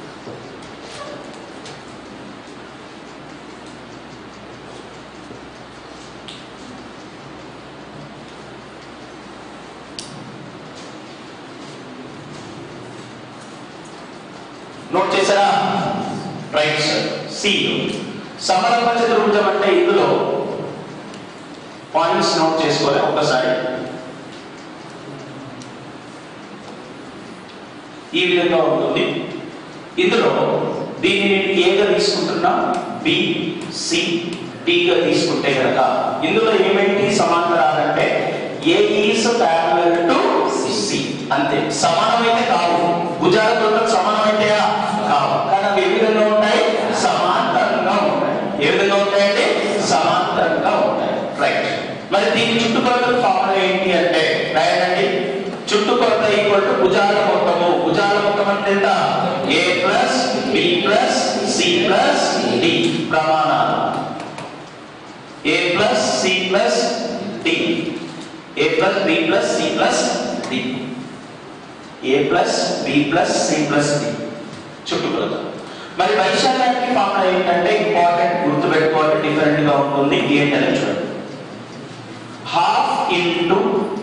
నోట్ చేశారా రైట్ సార్ సి సమలంబ చతుర్భుజం అంటే ఇందులో పాయింట్స్ నోట్ చేసుకోవాలి ఒకసారి ఈ విధంగా ఉంటుంది ఇందులో దీన్ని నేను ఏగా తీసుకుంటున్నా బి సి డిగా తీసుకుంటే కనుక ఇందులో ఏమేంటి సమాంతరాలంటే A is parallel to C అంతే సమానమైతే కావు భుజాలతో సమానమైతే కావు కానీ అవి ఏ విధంగా ఉంటాయి సమాంతరంగా ఉంటాయి ఏ విధంగా ఉంటాయంటే సమాంతరంగా ఉంటాయి రైట్ మరి దీని చుట్టుకొలత ఫార్ములా ఏంటి అంటే రాయండి చుట్టుకొలత ఈక్వల్ టు భుజాల మొత్తము భుజాల మొత్తం అంటే ఎంత A plus B plus C plus D ప్రమాణాలు A plus C plus D A plus B plus C plus D A plus B plus C plus D చుట్టుకొలత మరి వైశాల్యానికి ఫార్ములా ఏంటంటే ఇంపార్టెంట్ గుర్తుపెట్టుకోవాలి డిఫరెంట్ గా ఉంటుంది ఏంటనే చూడండి హాఫ్ ఇంటూ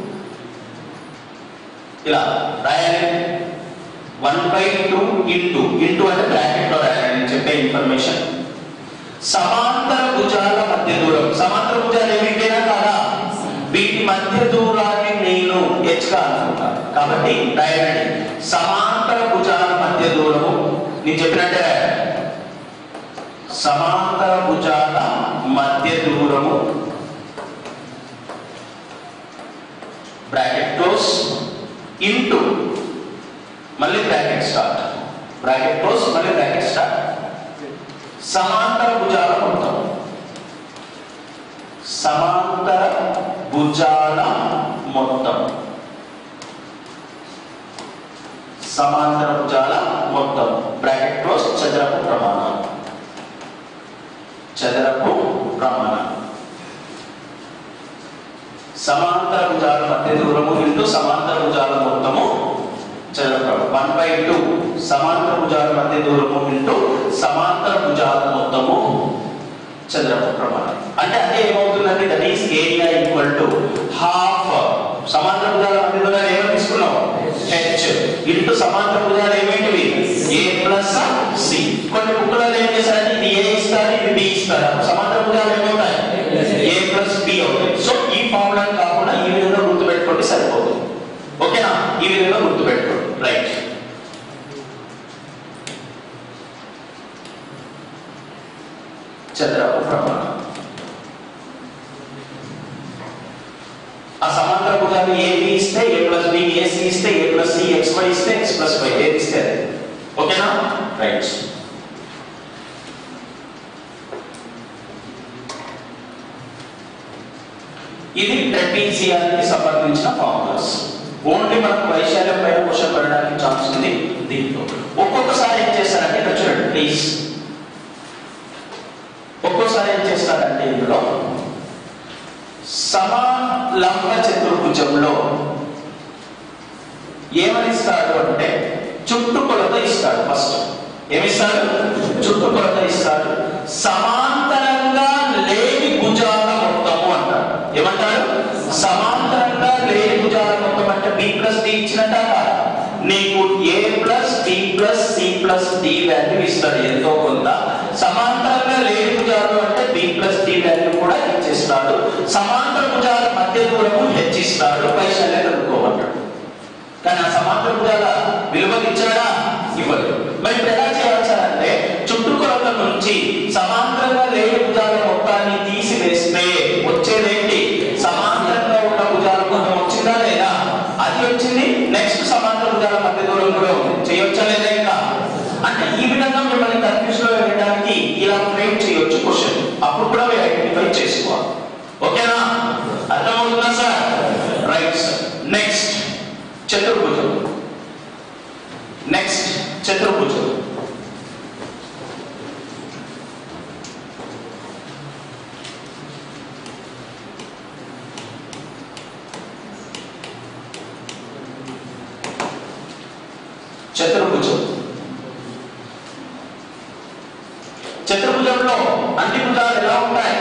ఇలా రాయాలి one by two into into అంటే బ్రాకెట్ లో రాయాలి నేను చెప్పే ఇన్ఫర్మేషన్ సమాంతర భుజాల మధ్య దూరం సమాంతర భుజాలు ఏమిటైనా కాదా వీటి మధ్య దూరాన్ని నేను h గా అనుకుంటా కాబట్టి రాయండి సమాంతర భుజాల మధ్య దూరము నేను చెప్పినట్టే రాయాలి సమాంతర భుజాల మధ్య దూరము బ్రాకెట్ క్లోజ్ ఇంటూ మళ్ళీ బ్రాకెట్ స్టార్ట్ బ్రాకెట్ క్లోజ్ మళ్ళీ బ్రాకెట్ స్టార్ట్ సమాంతర భుజాల మొత్తం సమాంతర భుజాల మొత్తం సమాంతర భుజాల మొత్తం బ్రాకెట్ క్లోజ్ చదరపు ప్రమాణం చదరపు ప్రమాణం సమాంతర భుజాల మధ్య దూరము ఇంటూ సమాంతర భుజాల మొత్తము చదరపు వన్ బై టూ సమాంతర భుజాల మధ్య దూరము ఇంటూ సమాంతర భుజాల మొత్తము చదరపు ప్రమాణం అంటే అదే ఏమవుతుందంటే that is area equal to half సమాంతర భుజాల మధ్య దూరాలు ఏమని తీసుకున్నాం హెచ్ ఇంటూ సమాంతర భుజాలు ఏమేంటివి ఏ ప్లస్ సి కొన్ని బుక్కులలో ఏం చేశారంటే ఇది ఏ ఇస్తారు ఇది బి ఇస్తారు అప్పుడు సమాంతర భుజాలు ఏమవుతాయి ఏ ప్లస్ బి అవుతాయి సో ఈ ఫార్ములా కాకుండా ఈ విధంగా గుర్తుపెట్టుకోండి సరిపోతుంది ఓకేనా ఈ విధంగా గుర్తుపెట్టుకోండి రైట్ చదరపు ప్రమాణం ఆ సమాంతర భుజాలు ఏ బి ఇస్తే A plus B A C ఇస్తే A plus C X Y ఇస్తే ఎక్స్ ప్లస్ వై ఏది ఇస్తే అది ఓకేనా రైట్ ఇది ట్రెపీజియానికి సంబంధించిన ఫార్ములాస్ ఓన్లీ మనకు వైశాల్యం పైన క్వశ్చన్ పడడానికి ఛాన్స్ ఉంది దీంట్లో ఒక్కొక్కసారి ఏం చేస్తారంటే ఇక్కడ చూడండి ప్లీజ్ ఒక్కోసారి ఏం చేస్తారంటే ఇందులో సమలంబ చతుర్భుజంలో ఏమని ఇస్తాడు అంటే చుట్టుకొలత ఇస్తాడు ఫస్ట్ ఏమిస్తాడు చుట్టుకొలత ఇస్తాడు సమాంతరంగా లేని భుజాల మొత్తము అంటాడు ఏమంటాడు సమాంతరంగా లేని భుజాల మొత్తం అంటే బి ప్లస్ డి ఇచ్చినట్ట కాదా? నీకు A plus B plus C plus D value ఇస్తాడు ఎంతో కొంత సమాంతరంగా లేని భుజాలు అంటే బి ప్లస్ డి వాల్యూ కూడా ఇచ్చేస్తాడు సమాంతర భుజాల మధ్య దూరము హెచ్చిస్తాడు వైశాల్యం కనుక్కోమంటాడు కానీ ఆ సమాంతర భుజాల విలువకి ఇచ్చాడా ఇవ్వదు మరి ఇప్పుడు ఎలా చేయాల్సారంటే చుట్టుకొలత నుంచి సమాంతరంగా లేని భుజాల మొత్తాన్ని తీసివేస్తే వచ్చేదేంటి సమాంతరంగా ఉన్న భుజాల మొత్తం వచ్చిందా లేదా అది వచ్చింది నెక్స్ట్ సమాంతర భుజాల మధ్య దూరం కూడా ఉంది చేయొచ్చా లేదా ఇంకా అంటే ఈ విధంగా మిమ్మల్ని కన్ఫ్యూజ్ లో వెళ్ళడానికి ఇలా ఫ్రేమ్ చేయొచ్చు క్వశ్చన్ అప్పుడు కూడా మీరు ఐడెంటిఫై చేసుకోవాలి ఓకేనా అర్థమవుతుందా సార్ రైట్ సార్ నెక్స్ట్ చతుర్భుజం నెక్స్ట్ చతుర్భుజం చతుర్భుజం చతుర్భుజంలో అన్ని భుజాలు ఎలా ఉంటాయి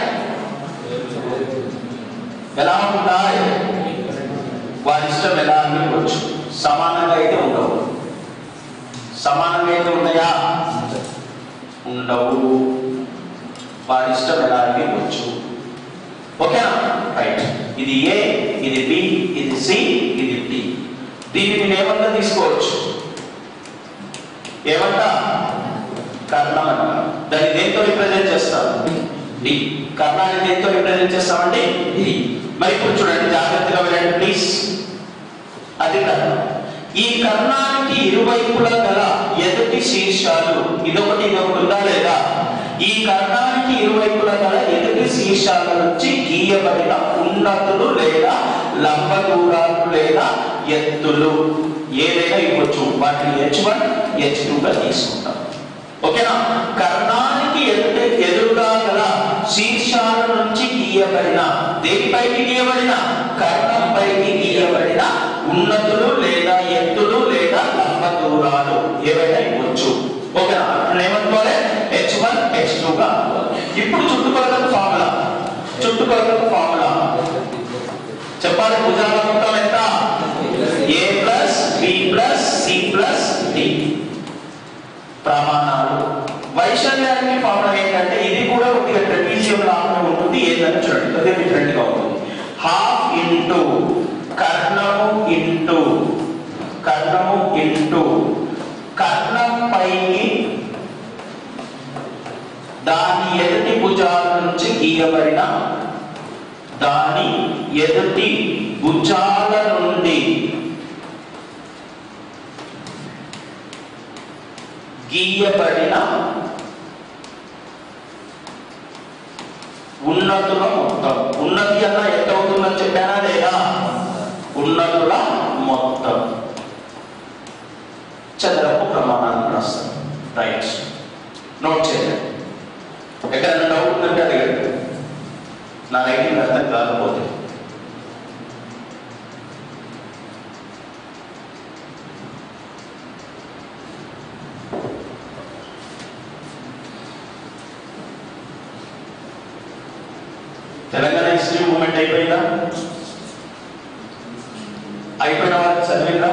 ఎలా ఉంటాయి వారి ఇష్టం ఎలా అనుకోవచ్చు సమానంగా అయితే ఉండవు సమానంగా అయితే ఉన్నాయా ఉండవు వారి ఇష్టం ఎలా అనుకోవచ్చు ఓకేనా రైట్ ఇది ఏ ఇది బి ఇది సి ఇది డి దీన్ని నేను ఏమన్నా తీసుకోవచ్చు ఏమంట కర్ణం అంట దాన్ని దేంతో రిప్రజెంట్ చేస్తారు డి కర్ణాన్ని దేంతో రిప్రజెంట్ చేస్తామండి డి మరి ఇప్పుడు చూడండి జాగ్రత్తగా వినండి ప్లీజ్ అది కర్ణం ఈ కర్ణానికి ఇరువైపులా గల ఎదుటి శీర్షాలు ఇదొకటి ఇదొకటి ఉందా లేదా ఈ కర్ణానికి ఇరువైపులా గల ఎదుటి శీర్షాల నుంచి గీయబడిన ఉన్నతులు లేదా లంబ దూరాలు లేదా ఎత్తులు ఏదైనా ఇవ్వచ్చు వాటిని హెచ్ వన్ హెచ్ గా తీసుకుంటాం ఓకేనా కర్ణానికి ఎదుట ఎదురుగా గల శీర్షాల నుంచి గీయబడిన దేనిపైకి గీయబడిన కర్ణంపైకి గీయబడిన ఉన్నతులు లేదా ఎత్తులు లేదా లంబ దూరాలు ఏవైనా ఇవ్వచ్చు ఓకేనా ఇప్పుడు ఏమనుకోవాలి హెచ్ వన్ హెచ్ గా ఇప్పుడు చుట్టుకొలతకు ఫార్ములా చుట్టుకొలతకు ఫార్ములా చెప్పాలి భుజాల మొత్తం ఎంత A plus B plus C plus D ప్రమాణాలు వైశాల్యానికి ఫార్ములా ఏంటంటే ఇది కూడా కొద్దిగా ట్రెపీజియం లాగా ఉంటుంది ఏదైనా చూడండి కొద్దిగా డిఫరెంట్ గా ఉంటుంది హాఫ్ ఇంటూ కర్ణము ఇంటూ కర్ణము ఇంటూ కర్ణం పైకి దాని ఎదుటి భుజాల నుంచి గీయబడిన దాని ఎదుటి భుజాల నుండి గీయబడిన ఉన్నతుల మొత్తం ఉన్నతి అన్న ఎంత అవుతుందని చెప్పానా లేదా ఉన్నతుల మొత్తం చదరపు ప్రమాణాన్ని రాస్తాం రైట్ నోట్ చేయండి ఎక్కడైనా డౌట్ ఉందంటే అడగండి నా రైటింగ్ అర్థం కాకపోతే తెలంగాణ హిస్టరీ మూమెంట్ అయిపోయిందా అయిపోయిన వాళ్ళకి చదివిందా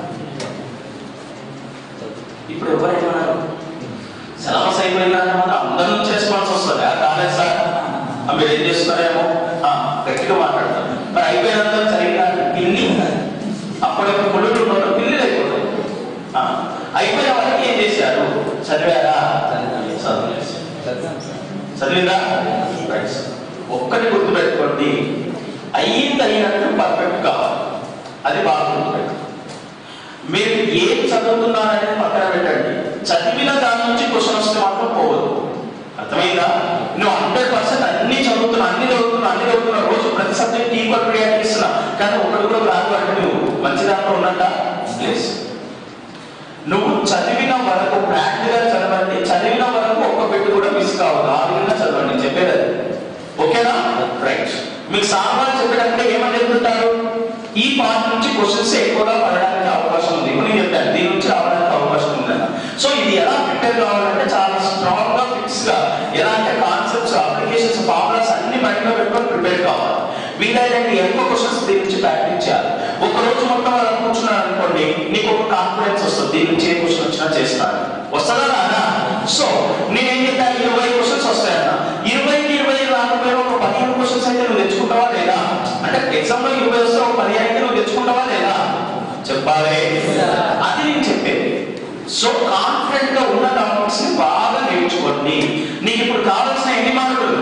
ఇప్పుడు ఎవరైనా సిలబస్ అయిపోయిందా అన్నమాట అందరూ చేసుకోవాల్సి వస్తుంది ఆ కాలేజ్ సార్ ఆ, మీరు ఏం చేస్తున్నారేమో ఆ, గట్టిగా మాట్లాడతారు మరి అయిపోయినంత చదివినా పిల్లి అప్పుడప్పుడు ముళ్ళు ఉన్నప్పుడు పిల్లి అయిపోతాయి ఆ, అయిపోయిన వాళ్ళకి ఏం చేశారు చదివారా చదివేశారు చదివాం సార్ చదివిందా రైట్ సార్. ఒక్కటి గుర్తుపెట్టుకోండి అయ్యింది అయినట్టు పర్ఫెక్ట్ కావాలి అది బాగా గుర్తుపెట్టుకోండి మీరు ఏం చదువుతున్నారనేది పక్కన పెట్టండి చదివిన దాని నుంచి క్వశ్చన్ వస్తే మాత్రం పోవద్దు అర్థమైందా నువ్వు హండ్రెడ్ పర్సెంట్ అన్ని చదువుతున్నా అన్ని చదువుతున్నా అన్ని చదువుతున్నా రోజు ప్రతి సబ్జెక్ట్ ఈక్వల్ ప్రియారిటీ ఇస్తున్నా కానీ ఒకటి కూడా రాదు అంటే నువ్వు మంచి దాంట్లో ఉన్నట్ట ప్లీజ్ నువ్వు చదివిన వరకు ప్రాక్టికల్ చదవండి చదివిన వరకు ఒక్క బిట్టు కూడా మిస్ కావద్దు ఆ విధంగా చదవండి చెప్పేది అది. ఓకేనా రైట్ మీకు సామాన్లు చెప్పేటప్పుడు ఏమని చెప్తుంటారు ఈ పార్ట్ నుంచి క్వశ్చన్స్ ఎక్కువగా పడడానికి అవకాశం ఉంది ఇప్పుడు నేను చెప్పాను దీని నుంచి రావడానికి అవకాశం ఉందన్న సో ఇది ఎలా ప్రిపేర్ కావాలంటే చాలా స్ట్రాంగ్ గా ఫిక్స్ గా ఎలా అంటే కాన్సెప్ట్స్ అప్లికేషన్స్ ఫార్ములాస్ అన్ని మైండ్ పెట్టుకొని ప్రిపేర్ కావాలి వీలైనంత ఎక్కువ క్వశ్చన్స్ దీని నుంచి ప్రాక్టీస్ చేయాలి ఒక రోజు మొత్తం అలా కూర్చున్నాను అనుకోండి నీకు ఒక కాన్ఫిడెన్స్ వస్తుంది దీని నుంచి ఏ క్వశ్చన్ వచ్చినా చేస్తాను వస్తుందా రాదా సో నేనేం చెప్పాను ఇరవై క్వశ్చన్స్ వస్తాయన్న ఇరవైకి ఇరవై రాకపోయినా ఒక పదిహేను క్వశ్చన్స్ అయితే నువ్వు తెచ్చుకుంటావా లేదా అంటే ఎగ్జామ్ లో ఇరవై వస్తే ఒక పదిహేను అయితే నువ్వు తెచ్చుకుంటావా లేదా చెప్పాలి అది నేను చెప్పేది సో కాన్ఫిడెంట్ గా ఉన్న టాపిక్స్ ని బాగా నేర్చుకోండి నీకు ఇప్పుడు కావాల్సిన ఎన్ని మార్కులు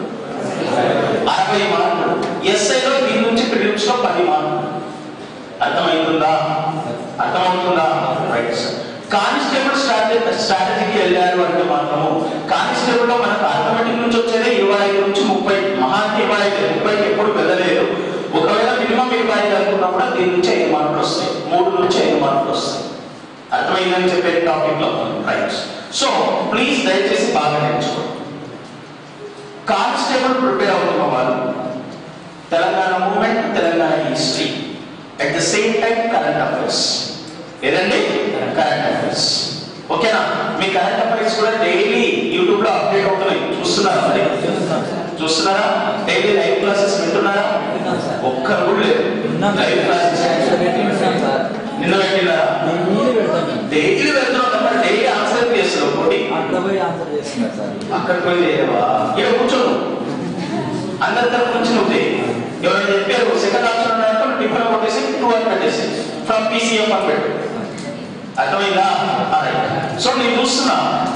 అరవై మార్కులు ఎస్ఐలో దీని నుంచి ప్రిలిమ్స్ లో పది మార్కులు అర్థమవుతుందా అర్థమవుతుందా రైట్ సార్ కానిస్టేబుల్ స్ట్రాటజీ స్ట్రాటజీకి వెళ్ళారు అంటే మాత్రము కానిస్టేబుల్ లో మనకు అర్థమెటిక్ నుంచి వచ్చేది ఇరవై ఐదు నుంచి ముప్పై మహా అంటే ఇరవై ఐదు ముప్పైకి ఎప్పుడు వెళ్ళలేదు ఒకవేళ మినిమం ఇరవై ఐదు అనుకున్నప్పుడు దీని నుంచి ఐదు మార్కులు వస్తాయి మూడు నుంచి ఐదు మార్కులు వస్తాయి అర్థమైందని చెప్పే టాపిక్ లో రైట్ సో ప్లీజ్ దయచేసి బాగా నేర్చుకోండి కానిస్టేబుల్ ప్రిపేర్ అవుతున్న వాళ్ళు Telangana movement Telangana history at the same time current affairs ఏదండి కరెంట్ అఫైర్స్ ఓకేనా మీ కరెంట్ అఫైర్స్ కూడా డైలీ యూట్యూబ్ లో అప్డేట్ అవుతున్నాయి చూస్తున్నారా మరి చూస్తున్నారా డైలీ లైవ్ క్లాసెస్ వింటున్నారా విన్నాం సార్. ఒక్కరు కూడా లేదు విన్నాం సార్. లైవ్ క్లాసెస్ సార్ పెట్టించాం సార్. నిన్న పెట్టినారా నేను నీళ్ళు పెడతాను డైలీ వెళ్తున్నాం తప్ప డైలీ ఆన్సర్ చేస్తున్నాం ఒకటి అట్లా పోయి ఆన్సర్ చేస్తున్నారు సార్ అక్కడికి పోయి చేయవా ఇక్కడ కూర్చోను అందరి తరపు నుంచి నువ్వు చేయి ఎవరైనా చెప్పారు సెకండ్ ఆప్షన్ ఉన్నాయంటే టిఫిన్ కొట్టేసి టూ అని పెట్టేసి ఫ్రమ్ పీసీఎఫ్ అని పెట్టు అర్థమైందా రైట్ సో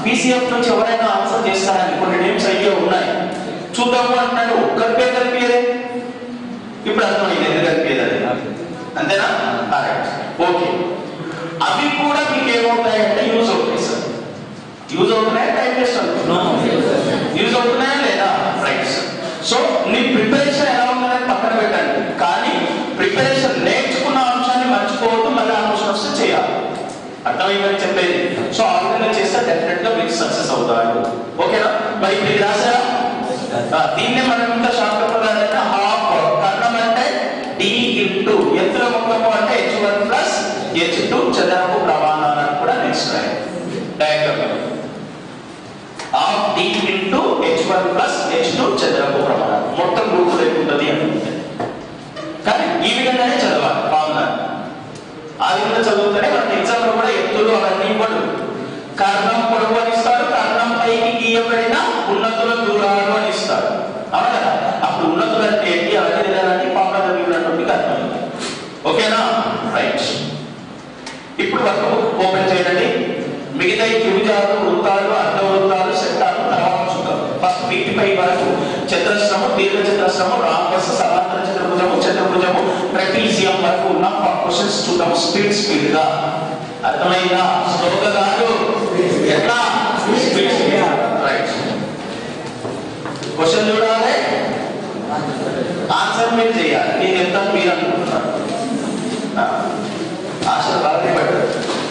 పీసీఎఫ్ నుంచి ఎవరైనా ఆన్సర్ చేస్తారని కొన్ని నేమ్స్ అయితే ఉన్నాయి చూద్దాము అంటున్నాడు కలిపే కలిపేదే ఇప్పుడు అర్థమైంది ఎందుకు కలిపేది అంతేనా రైట్ ఓకే అవి కూడా మీకు ఏమవుతాయంటే యూజ్ అవుతాయి సార్ యూజ్ అవుతున్నాయా టైం వేస్ట్ అవుతుంది యూజ్ అవుతున్నాయా లేదా రైట్ సార్ సో నీ ప్రిపరేషన్ ఎలా ఉందని పక్కన పెట్టండి కానీ ప్రిపరేషన్ నేర్చుకున్న అంశాన్ని మర్చిపోవద్దు మళ్ళీ ఆ క్వశ్చన్ వస్తే చేయాలి అర్థమైందని చెప్పేది సో ఆ విధంగా చేస్తే డెఫినెట్ గా మీకు సక్సెస్ అవుతారు ఓకేనా మరి ఇప్పుడు ఇది రాసారా ఆ, దీన్నే మనం ఇంకా షార్ట్ అంటే హాఫ్ కర్ణం అంటే డి ఇంటూ ఎత్తుల మొత్తము అంటే H one plus H two చదరపు ప్రమాణాలను కూడా నెక్స్ట్ రాయాలి diagram half D into H one plus H two చదరపు ప్రమాణం మొత్తం గ్రూప్ లేకుంటుంది అనుకుంటే కానీ ఈ విధంగానే చదవాలి ఫార్ములా ఆ విధంగా చదువుతూనే మనకి ఎగ్జామ్ లో కూడా ఎత్తులు అవన్నీ ఇవ్వడు కర్ణం పొడవు అని ఇస్తాడు కర్ణం పైకి గీయబడిన ఉన్నతుల దూరాలు అని ఇస్తాడు అవునా కదా అప్పుడు ఉన్నతులు అంటే ఏంటి అవన్నీ తెలియాలంటే పాప చదివినటువంటి అర్థం ఓకేనా రైట్ ఇప్పుడు వర్క్ ఓపెన్ చేయండి మిగతా ఈ త్రిభుజాలు వృత్తాలు అర్ధవృత్తాలు సెక్టార్లు తర్వాత చూద్దాం ఫస్ట్ వీటిపై వరకు చతురస్రము దీర్ఘ చతురస్రము రాంబస్ సమాంతర చతుర్భుజము చతుర్భుజము ట్రెపీజియం వరకు ఉన్న క్వశ్చన్స్ చూద్దాం స్పీడ్ స్పీడ్ గా అర్థమైందా స్లోగా కాదు ఎట్లా స్పీడ్ స్పీడ్ రైట్ క్వశ్చన్ చూడాలి ఆన్సర్ మీరు చేయాలి నేను చెప్తాను మీరు అనుకుంటున్నారు ఆశ బాగా పడ్డారు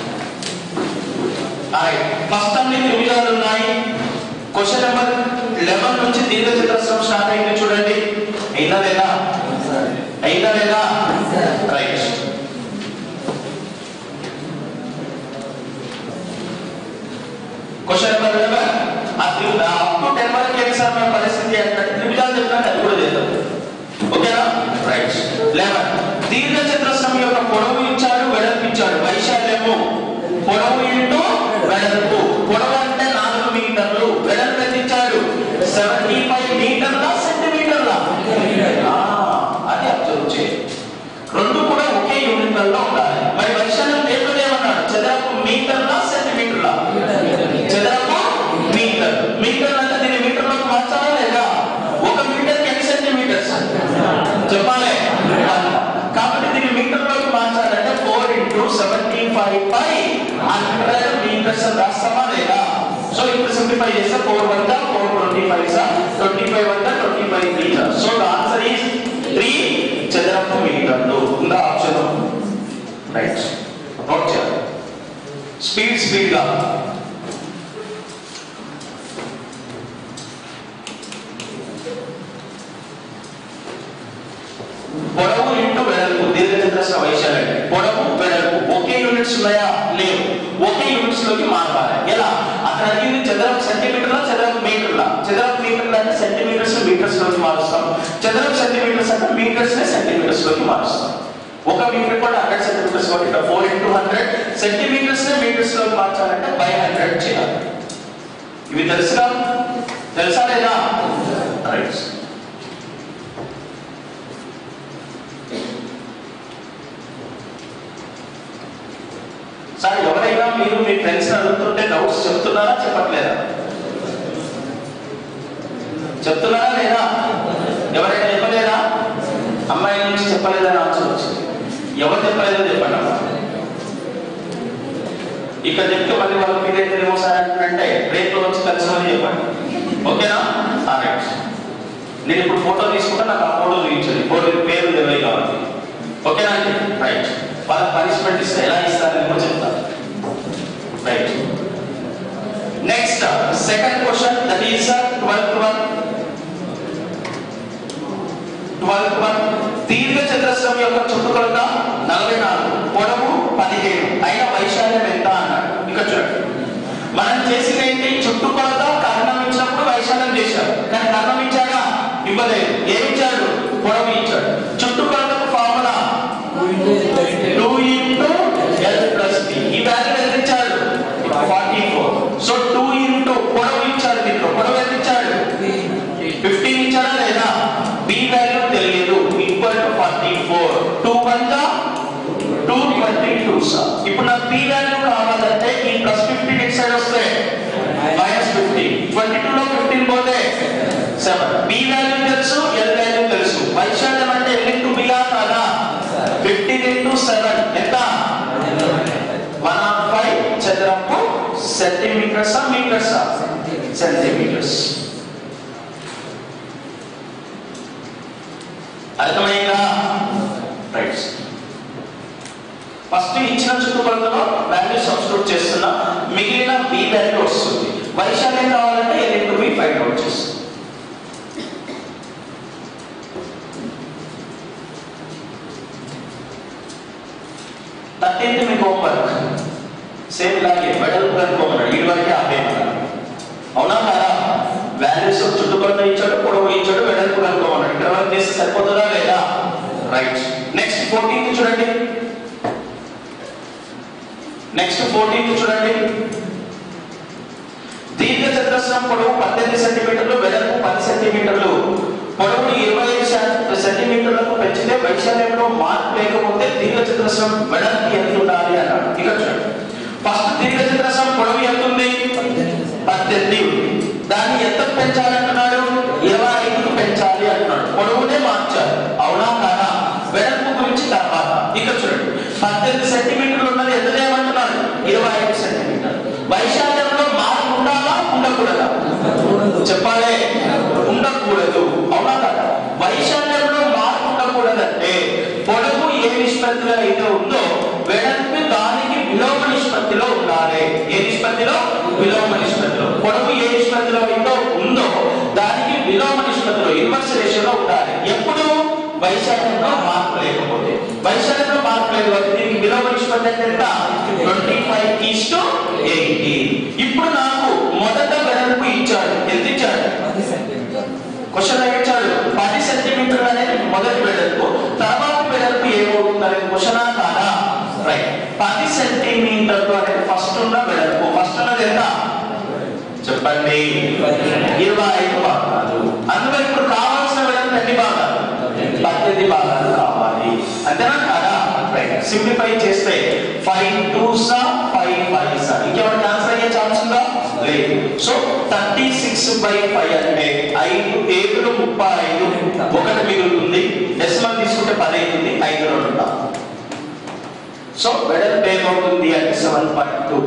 ఫస్ట్ అన్ని త్రిభుజాలు ఉన్నాయి క్వశ్చన్ నెంబర్ లెవెన్ నుంచి దీర్ఘ చతురస్రం స్టార్ట్ అయింది చూడండి అయిందా లేదా అయిందా లేదా రైట్ క్వశ్చన్ నెంబర్ లెవెన్ ఆ త్రిభుజ అప్ టు టెన్ వరకు ఏంటి సార్ మన పరిస్థితి అంటే త్రిభుజాలు చెప్పినట్టు అది కూడా చేద్దాం ఓకేనా రైట్ లెవెన్ దీర్ఘ చతురస్రం యొక్క పొడవు ఇచ్చాడు వెడల్పు ఇచ్చాడు వైశాల్యము పొడవు ఇంటూ వెడల్పు పొడవు అంటే నాలుగు మీటర్లు వెడల్పు ఎంత ఇచ్చాడు సెవెంటీ ఫైవ్ మీటర్ల సెంటీమీటర్ల అది అబ్జర్వ్ చేయండి రెండు కూడా ఒకే యూనిట్లలో ఉండాలి మరి వైశాల్యం టేబుల్ ఏమన్నాడు చదరపు మీటర్ల సెంటీమీటర్ల చదరపు మీటర్ మీటర్ అంటే దీన్ని మీటర్లోకి మార్చాలా లేదా ఒక మీటర్ ఎన్ని సెంటీమీటర్స్ చెప్పాలి కాబట్టి దీన్ని మీటర్లోకి మార్చాలంటే four into seventy five by hundred metres రాస్తామా లేదా సో ఇప్పుడు సింప్లిఫై చేస్తే ఫోర్ వద్ద four twenty five sir twenty five వద్ద twenty five metre so the answer is three చదరపు మీటర్లు ఉందా ఆప్షన్ రైట్ నోట్ చేయాలి స్పీడ్ స్పీడ్ గా పొడవు ఇంటూ వెడల్పు దీర్ఘచతురస్ర వైశాల్యం పొడవు వెడల్పు ఒకే యూనిట్స్ ఉన్నాయా లేవు ఒకే యూనిట్స్ లోకి మారవాలి ఎలా అక్కడ అడిగింది చదరపు సెంటీమీటర్ల చదరపు మీటర్ల చదరపు మీటర్ల అంటే సెంటీమీటర్స్ మీటర్స్ లోకి మారుస్తాం చదరపు సెంటీమీటర్స్ అంటే మీటర్స్ ని సెంటీమీటర్స్ లోకి మారుస్తాం ఒక మీటర్ కూడా హండ్రెడ్ సెంటీమీటర్స్ కాబట్టి ఇక్కడ ఫోర్ ఇంటూ హండ్రెడ్ సెంటీమీటర్స్ ని మీటర్స్ లోకి మార్చాలంటే బై హండ్రెడ్ చేయాలి ఇవి తెలుసుగా తెలుసా లేదా రైట్ సార్ ఎవరైనా మీరు మీ ఫ్రెండ్స్ అడుగుతుంటే డౌట్స్ చెప్తున్నారా చెప్పట్లేదా చెప్తున్నారా లేదా ఎవరైనా చెప్పలేదా అమ్మాయి నుంచి చెప్పలేదని ఆన్సర్ వచ్చింది ఎవరు చెప్పలేదో చెప్పండి అమ్మా. ఇక్కడ చెప్తే మళ్ళీ వాళ్ళ మీరైతే ఏమో సార్ అంటే రేపు వచ్చి కలిసి చెప్పండి ఓకేనా రైట్ నేను ఇప్పుడు ఫోటో తీసుకుంటే నాకు ఆ ఫోటో చూపించండి ఫోటో పేరు తెలియ కావాలి ఓకేనా అండి రైట్ వాళ్ళ పనిష్మెంట్ ఇస్తే ఎలా ఇస్తారని కూడా చెప్తాను right next second question that is twelfth one twelfth one దీర్ఘ చతురస్రం యొక్క చుట్టుకొలత నలభై నాలుగు పొడవు పదిహేను అయిన వైశాల్యం ఎంత అన్నాడు ఇక్కడ చూడండి మనం చేసింది ఏంటి చుట్టుకొలత కర్ణం ఇచ్చినప్పుడు వైశాల్యం చేశాడు కానీ కర్ణం ఇచ్చాడా ఇవ్వలేదు ఏమి ఇచ్చాడు పొడవు ఇచ్చాడు చుట్టుకొలతకు formula two into L plus B ఈ వాల్యూ ఎంత ఇచ్చాడు forty four so two into పొడవు ఇచ్చాడు దీంట్లో పొడవు ఎంత ఇచ్చాడు ఫిఫ్టీన్ ఇచ్చాడా లేదా బి వాల్యూ తెలియదు equal to forty four two one జా టూ ట్వంటీ టూ సా ఇప్పుడు నాకు బి వాల్యూ కావాలంటే ఈ ప్లస్ ఫిఫ్టీన్ ఇటు సైడ్ వస్తే ట్వంటీ టూ లో ఫిఫ్టీన్ పోతే సెవెన్ బి వాల్యూ తెలుసు ఎల్ వాల్యూ తెలుసు వైశాల్యం అంటే ఎల్ ఇంటూ బిఆర్ కాదా ఫిఫ్టీన్ ఇంటూ సెవెన్ ఎంత వన్ ఆఫ్ ఫైవ్ చదరపు సెంటీమీటర్స్ మీటర్స్ సెంటీమీటర్స్ అర్థమైందా రైట్ ఫస్ట్ ఇచ్చిన చుట్టుకొలతలో వాల్యూ సబ్స్టిట్యూట్ చేస్తున్నా మిగిలిన బి వాల్యూ వస్తుంది వైశాల్యం కావాలంటే L into B find out చేస్తుంది థర్టీన్త్ మీకు హోంవర్క్ సేమ్ ఇలాగే వెడల్పు కనుక్కోమన్నాడు ఈ వరకే ఆపేయమన్నాడు అవునా కదా వాల్యూస్ చుట్టుకొలత ఇచ్చాడు పొడవు ఇచ్చాడు వెడల్పు కనుక్కోమన్నాడు ఇక్కడ వరకు చేస్తే సరిపోతుందా లేదా రైట్ నెక్స్ట్ ఫోర్టీన్త్ చూడండి నెక్స్ట్ ఫోర్టీన్త్ చూడండి దీర్ఘ చతురస్రం పొడవు పద్దెనిమిది సెంటీమీటర్లు వెడల్పు పది సెంటీమీటర్లు పొడవును ఇరవై ఐదు శాతం సెంటీమీటర్లకు పెంచితే వైశాల్యంలో మార్పు లేకపోతే దీర్ఘ చతురస్రం వెడల్పు ఎంత ఉండాలి అన్నాడు ఇక్కడ చూడండి ఫస్ట్ దీర్ఘ చతురస్రం పొడవు ఎంత ఉంది పద్దెనిమిది ఉంది దాన్ని ఎంత పెంచాలంటున్నాడు ఇరవై ఐదుకు పెంచాలి అంటున్నాడు పొడవునే మార్చాలి అవునా కాదా వెడల్పు గురించి తర్వాత ఇక్కడ చూడండి పద్దెనిమిది సెంటీమీటర్లు ఉన్నది ఎంత చేయమంటున్నాడు ఇరవై ఐదు సెంటీమీటర్లు వైశాల్యంలో మార్పు ఉండాలా ఉండకూడదా చెప్పాలి ఉండకూడదు అవునా కదా వైశాల్యంలో మార్పు ఉండకూడదంటే పొడవు ఏ నిష్పత్తిలో అయితే ఉందో వెడల్పు దానికి విలోమ నిష్పత్తిలో ఉండాలి ఏ నిష్పత్తిలో విలోమ నిష్పత్తిలో పొడవు ఏ నిష్పత్తిలో అయితే ఉందో దానికి విలోమ నిష్పత్తిలో ఇన్వర్స్ రేషియోలో ఉండాలి ఎప్పుడు వైశాల్యంలో మార్పు లేకపోతే వైశాల్యంలో మార్పు లేదు కాబట్టి దీనికి విలోమ నిష్పత్తి అంటే ఎంత twenty five is to eighty ఇప్పుడు నాకు మొదట వెడల్పు ఇచ్చాడు ఎంత ఇచ్చాడు పది సెంటీమీటర్ క్వశ్చన్ ఇచ్చాడు పది సెంటీమీటర్లు అనేది మొదటి వెడల్పు తర్వాత వెడల్పు ఏమవుతుంది అనేది క్వశ్చన్ కాదా రైట్ పది సెంటీమీటర్లు అనేది ఫస్ట్ ఉన్న వెడల్పు ఫస్ట్ ఉన్నది ఎంత చెప్పండి ఇరవై ఐదు భాగాలు అందువల్ల ఇప్పుడు కావాల్సిన వెడల్పు ఎన్ని భాగాలు పద్దెనిమిది భాగాలు కావాలి అంతేనా కాదా రైట్ సింప్లిఫై చేస్తే ఫైవ్ టూ సా ఫైవ్ ఫైవ్ సా ఇంకేమైనా ట్రాన్స్ఫర్ అయ్యే ఛాన్స్ ఉందా లేదు so thirty six by five అంటే ఐదు ఏడులు ముప్పై ఐదు ఒకటి మిగులుతుంది డెసిమల్ తీసుకుంటే పదహైదు ఉంది ఐదు రెండు ఉంటాం సో వెడల్పు ఏమవుతుంది అంటే సెవెన్ పాయింట్ టూ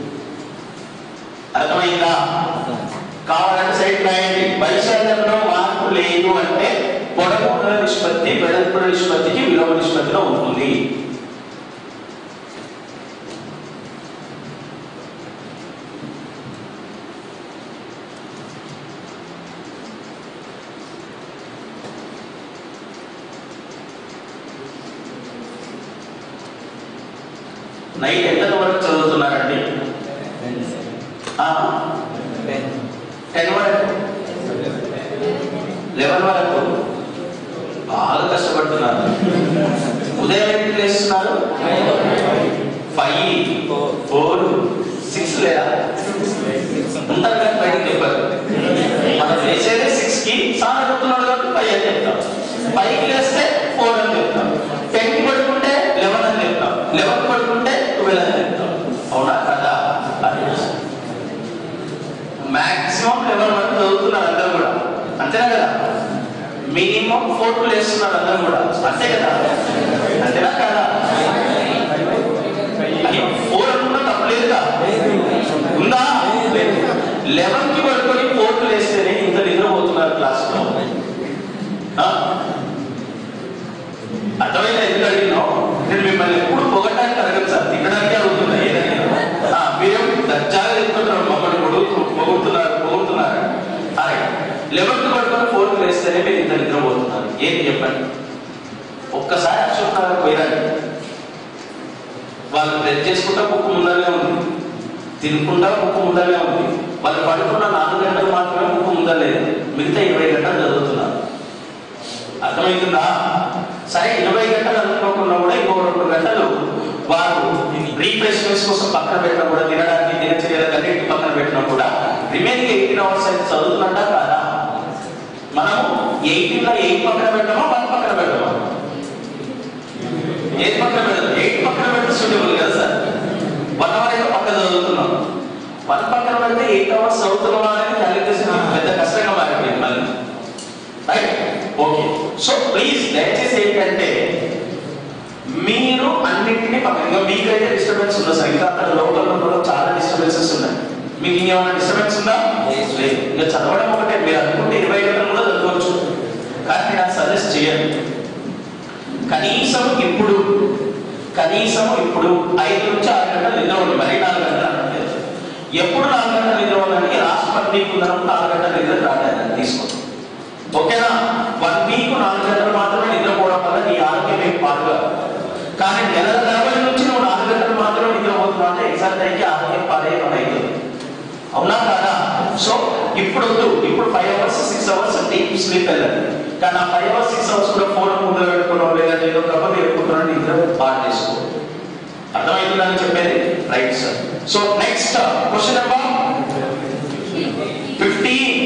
అర్థమైందా కావాలంటే సైడ్ రాయండి వైశాల్యంలో మార్పు లేదు అంటే పొడవుల నిష్పత్తి వెడల్పుల నిష్పత్తికి విలోమ నిష్పత్తిలో ఉంటుంది నైట్ ఎంత వరకు చదువుతున్నారండి ఆ? టెన్ వరకు లెవెన్ వరకు బాగా కష్టపడుతున్నారు ఉదయం ఎన్ని లేస్తున్నారు ఫైవ్ ఫోర్ సిక్స్ లేదా ఉంటారు కానీ బయటకు చెప్పారు మనం లేచేదే సిక్స్ కి సార్ అడుగుతున్నాడు కాబట్టి ఫైవ్ అని చెప్తాం ఫైవ్ లేస్తే ఫోర్ అని చెప్తాం టెన్ కి పడుకుంటే లెవెన్ అని చెప్తాం లెవెన్ పడుకుంటే ట్వెల్వ్ అని చెప్తాం అవునా కదా మాక్సిమం లెవెన్ వరకు చదువుతున్నారు అందరూ కూడా అంతేనా కదా మినిమం ఫోర్ టు లేస్తున్నారు అందరూ కూడా అంతే కదా అంతేనా కదా ఫోర్ అనుకున్నా తప్పలేదుగా ఉందా లెవెన్ కి పడుకొని ఫోర్ టు లేస్తేనే ఇంత నిద్రపోతున్నారు క్లాస్ లో ఆ? అర్థమైందా ఎందుకు అడిగినావు నేను మిమ్మల్ని ఎప్పుడు పొగటానికి అడగను సార్ తినడానికి అడుగుతున్నా ఏదైనా ఆ, మీరేం దర్జాగా చెప్తున్నారు మమ్మల్ని పొడుగుతూ పొగుడుతున్నారు పొగుడుతున్నారు అరే లెవెన్త్ పడుకొని ఫోర్త్ వేస్తేనే మీరు ఇంత నిద్రపోతున్నారు ఏంటి చెప్పండి ఒక్కసారి అశోక్ నగర్ పోయిరండి వాళ్ళు బ్రెడ్ చేసుకుంటా బుక్ ముందరనే ఉంది తినుకుంటా బుక్ ముందరనే ఉంది వాళ్ళు పడుకున్న నాలుగు గంటలు మాత్రమే బుక్ ముందలేదు మిగతా ఇరవై గంటలు చదువుతున్నారు అర్థమవుతుందా సరే ఇరవై గంటలు అనుకోకుండా కూడా ఇంకో రెండు గంటలు వారు రీఫ్రెష్మెంట్స్ కోసం పక్కన పెట్టినా కూడా తినడానికి దినచర్యల కన్నింటి పక్కన పెట్టినా కూడా రిమైనింగ్ ఎయిటీన్ అవర్స్ అయితే చదువుతున్నట్టా కాదా మనము ఎయిటీన్ లో ఎయిట్ పక్కన పెట్టామా వన్ పక్కన పెట్టామా ఎయిట్ పక్కన పెడతాం ఎయిట్ పక్కన పెడితే సూటబుల్ కదా సార్ వన్ అవర్ అయితే పక్కన చదువుతున్నాం వన్ పక్కన పెడితే ఎయిట్ అవర్స్ అవుతున్నావా అని క్యాలిక్యులేషన్ పెద్ద కష్టంగా మారిపోయింది మళ్ళీ రైట్ ఓకే సో ప్లీజ్ దయచేసి ఏంటంటే మీరు అన్నింటినీ పక్కన ఇంకా మీకైతే డిస్టర్బెన్స్ ఉందా సార్ ఇంకా అక్కడ లోకల్ కూడా చాలా డిస్టర్బెన్సెస్ ఉన్నాయి మీకు ఇంకేమైనా డిస్టర్బెన్స్ ఉందా లేదు ఇంకా చదవడం ఒకటే మీరు అనుకుంటే ఇరవై గంటలు కూడా చదవచ్చు కానీ నేను సజెస్ట్ చేయను కనీసం ఇప్పుడు కనీసం ఇప్పుడు ఐదు నుంచి ఆరు గంటలు నిద్ర ఉంది మరీ నాలుగు గంటలు అనట్లేదు ఎప్పుడు నాలుగు గంటలు నిద్ర ఉందని లాస్ట్ వన్ వీక్ ఉందన్నప్పుడు నాలుగు గంటలు నిద్ర రాలేదు తీసుకో ఓకేనా వన్ వీక్ నాలుగు గంటలు మాత్రమే నిద్రపోవడం వల్ల నీ ఆరోగ్యం ఏం పాడుగా కానీ నెల తరబడి నుంచి నువ్వు నాలుగు గంటలు మాత్రమే నిద్రపోతున్నావు అంటే ఎగ్జామ్ టైంకి ఆరోగ్యం పాడే పని అవుతుంది అవునా కాదా సో ఇప్పుడు వద్దు ఇప్పుడు five hours six hours deep sleep వెళ్ళండి కానీ ఆ ఫైవ్ అవర్స్ సిక్స్ అవర్స్ కూడా ఫోన్ ముందు పెట్టుకున్నాం లేదా ఏదో కబర్ పెట్టుకుంటున్నాను నిద్ర పాడు చేసుకో అర్థమవుతుందని చెప్పేది right sir so next question number fifteen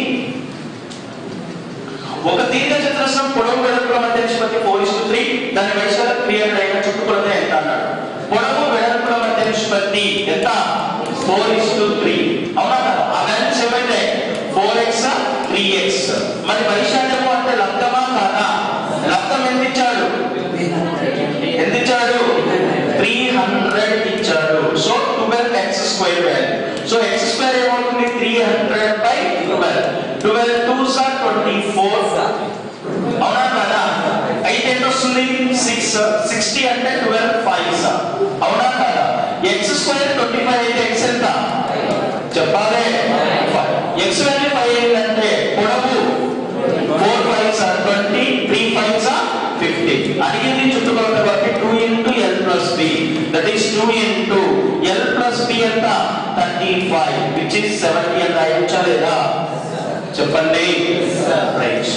ఒక దీర్ఘ చతురస్రం పొడవు వెడల్పుల మధ్య నిష్పత్తి ఫోర్ ఇస్ త్రీ దాని వైశాల్యం త్రీ హండ్రెడ్ అయిన చుట్టుకొలత ఎంత అన్నాడు పొడవు వెడల్పుల మధ్య నిష్పత్తి ఎంత ఫోర్ ఇస్ త్రీ అవునా కదా ఆ వాల్యూస్ ఏమైతే ఫోర్ ఎక్స్ త్రీ ఎక్స్ మరి వైశాల్యము అంటే లబ్ధమా కాదా లబ్ధం ఎంత ఇచ్చాడు ఎంత ఇచ్చాడు త్రీ హండ్రెడ్ ఇచ్చాడు so twelve X square value so X square ఏమవుతుంది three hundred by twelve twelve two sir twenty four అవునా కదా అయితే ఎంత వస్తుంది సిక్స్ సిక్స్టీ అంటే ట్వెల్వ్ ఫైవ్ సార్ అవునా కదా ఎక్స్ స్క్వేర్ ట్వంటీ ఫైవ్ అయితే ఎక్స్ ఎంత చెప్పాలి ఎక్స్ వాల్యూ ఫైవ్ ఏంటంటే పొడవు four five sir twenty three five sir fifty అడిగింది చుట్టుకొలత బట్టి two into L plus B that is two into L plus B ఎంత thirty five which is seventy అని రాయొచ్చా లేదా చెప్పండి రైట్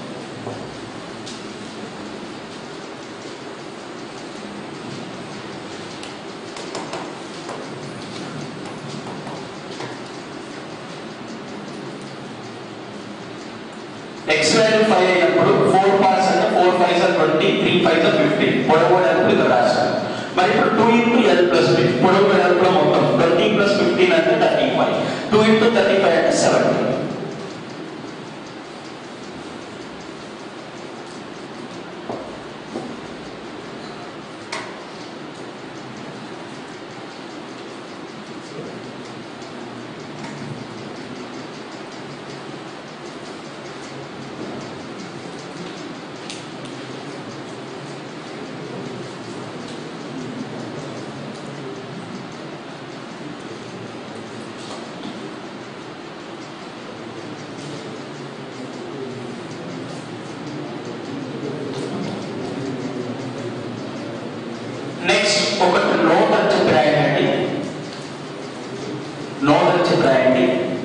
ఎక్స్ వాల్యూ ఫైవ్ అయినప్పుడు ఫోర్ పార్ట్స్ అంటే four five sir twenty three five sir fifty పొడవు వెడల్పు ఇక్కడ రాశారు మరి ఇప్పుడు two into L plus B పొడవు వెడల్పులో మొత్తం ట్వంటీ ప్లస్ ఫిఫ్టీన్ అంటే thirty five two into thirty five అంటే సెవెంటీ నెక్స్ట్ ఒకటి నోట్ అని చెప్పి రాయండి నోట్ అని చెప్పి రాయండి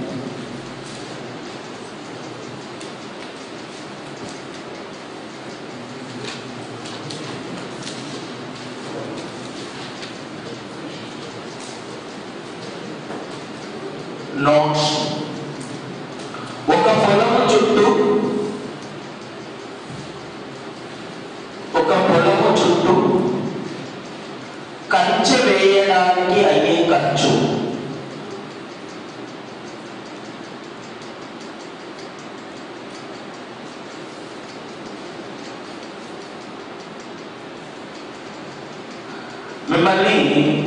నోట్స్ ఒక పొలము చుట్టూ ఒక పొలము చుట్టూ కంచె వేయడానికి అయ్యే ఖర్చు మిమ్మల్ని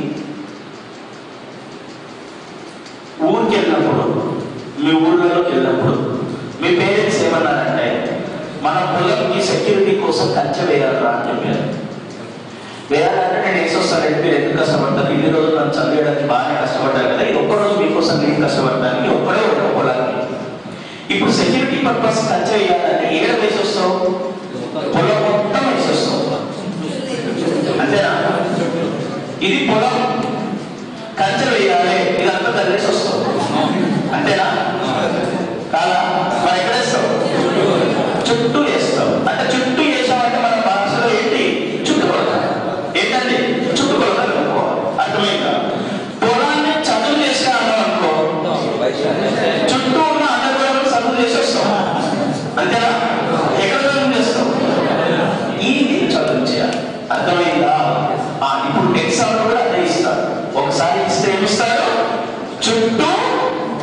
ఊరికి వెళ్ళినప్పుడు మీ ఊళ్ళలోకి వెళ్ళినప్పుడు మీ పేరెంట్స్ ఏమన్నారంటే మన పొలంకి సెక్యూరిటీ కోసం కంచె వేయాలరా అని చెప్పారు వేయాలంటే నేను వేసి వస్తానంటే మీరు ఎందుకు కష్టపడతారు ఇన్ని రోజులు నన్ను చదివేయడానికి బాగానే కష్టపడ్డారు కదా ఇది ఒక్కరోజు మీకోసం నేను కష్టపడడానికి ఒక్కడే ఒక పొలానికి ఇప్పుడు సెక్యూరిటీ పర్పస్ కంచె వేయాలంటే ఏడ వేసి వస్తావు పొలం మొత్తం వేసి వస్తావు అంతేనా ఇది పొలం కంచె వేయాలి ఇదంతా తల్లేసి వస్తావు అంతేనా కాదా మరి ఎక్కడ వేస్తావు చుట్టూ వేస్తావు అంటే చుట్టూ వేసామంటే మన భాషలో ఏంటి చుట్టుకొలత ఏంటండి చుట్టుకొలత అనుకో అర్థమైందా పొలాన్ని చదువు చేసిన అన్నాం అనుకో చుట్టూ ఉన్న అందరూ చదువు చేసి వస్తాం అంతేనా ఎక్కడ చదువు చేస్తాం ఇది చదువు చేయాలి అర్థమైందా ఆ, ఇప్పుడు ఎగ్జామ్ కూడా అదే ఇస్తారు ఒకసారి ఇస్తే ఏమిస్తారు చుట్టూ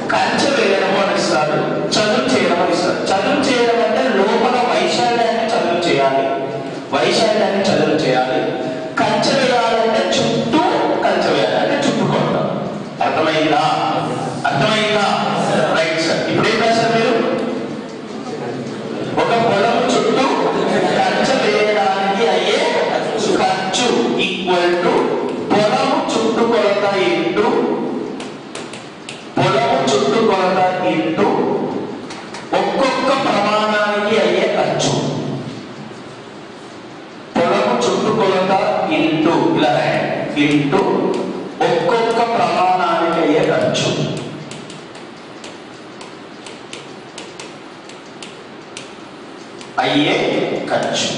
కంచె వేయడము అని ఇస్తాడు చదువు చేయడం అని ఇస్తాడు చదువు చేయడం అంటే లోపల వైశాల్యాన్ని చదువు చేయాలి వైశాల్యాన్ని చదువు చేయాలి కంచె వేయాలంటే చుట్టూ కంచె వేయాలి అంటే చుట్టుకుంటాం అర్థమైందా అర్థమైందా రైట్ సార్ ఇప్పుడు ఏం రాశారు మీరు ఒక పొలం చుట్టూ కంచె వేయడానికి అయ్యే ఖర్చు ఈక్వల్ టు పొలము చుట్టుకొలత ఇంటూ పొలము చుట్టుకొలత ఇంటూ ఒక్కొక్క ప్రమాణానికి అయ్యే ఖర్చు పొలము చుట్టుకొలత ఇంటూ ఇలా రాయండి ఇంటూ ఒక్కొక్క ప్రమాణానికి అయ్యే ఖర్చు అయ్యే ఖర్చు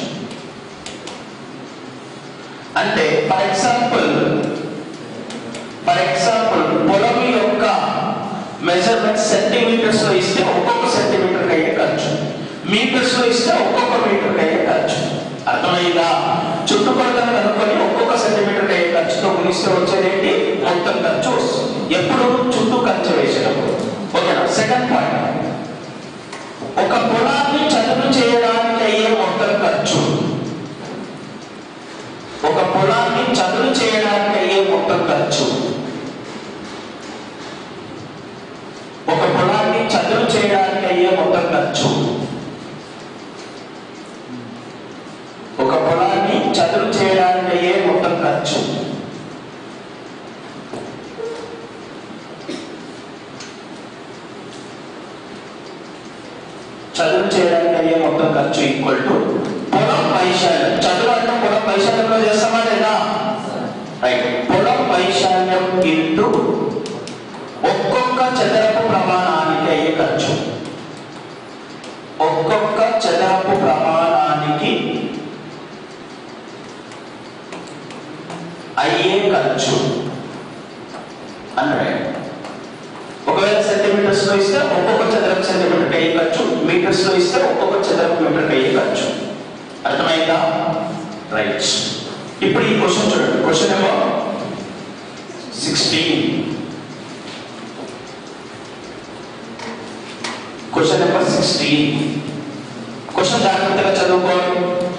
అంటే ఫర్ ఎగ్జాంపుల్ ఫర్ ఎగ్జాంపుల్ పొలం యొక్క మెజర్మెంట్ సెంటీమీటర్స్ లో ఇస్తే ఒక్కొక్క సెంటీమీటర్ అయ్యే ఖర్చు మీటర్స్ లో ఇస్తే ఒక్కొక్క మీటర్ అయ్యే ఖర్చు అర్థమైందా చుట్టుకొలతను కనుక్కొని ఒక్కొక్క సెంటీమీటర్ అయ్యే ఖర్చుతో గుణిస్తే వచ్చేదేంటి మొత్తం ఖర్చు వస్తుంది ఎప్పుడు చుట్టూ ఖర్చు వేసినప్పుడు ఓకేనా సెకండ్ పాయింట్ ఒక పొలాన్ని చదును చేయడానికి అయ్యే మొత్తం ఖర్చు ఒక పొలాన్ని చదును చేయడానికి అయ్యే మొత్తం ఖర్చు ఒక పొలాన్ని చదును చేయడానికి అయ్యే మొత్తం ఖర్చు ఒక పొలాన్ని చదును చేయడానికి అయ్యే మొత్తం ఖర్చు చదువు చేయడానికి అయ్యే మొత్తం ఖర్చు ఈక్వల్ టు పొలం వైశాల్యం చదువు అంటే పొలం వైశాల్యంలో చేస్తామా లేదా రైట్ పొలం వైశాల్యం ఇంటూ ఒక్కొక్క చదరపు ప్రమాణానికి అయ్యే ఖర్చు ఒక్కొక్క చదరపు ప్రమాణానికి అయ్యే ఖర్చు అని రాయండి ఒకవేళ సెంటీమీటర్స్ లో ఇస్తే ఒక్కొక్క చదరపు సెంటీమీటర్ అయ్యే ఖర్చు మీటర్స్ లో ఇస్తే ఒక్కొక్క చదరపు మీటర్ అయ్యే ఖర్చు అర్థమైందా రైట్ ఇప్పుడు ఈ క్వశ్చన్ చూడండి క్వశ్చన్ ఏమో sixteen question number sixteen question జాగ్రత్తగా చదువుకోండి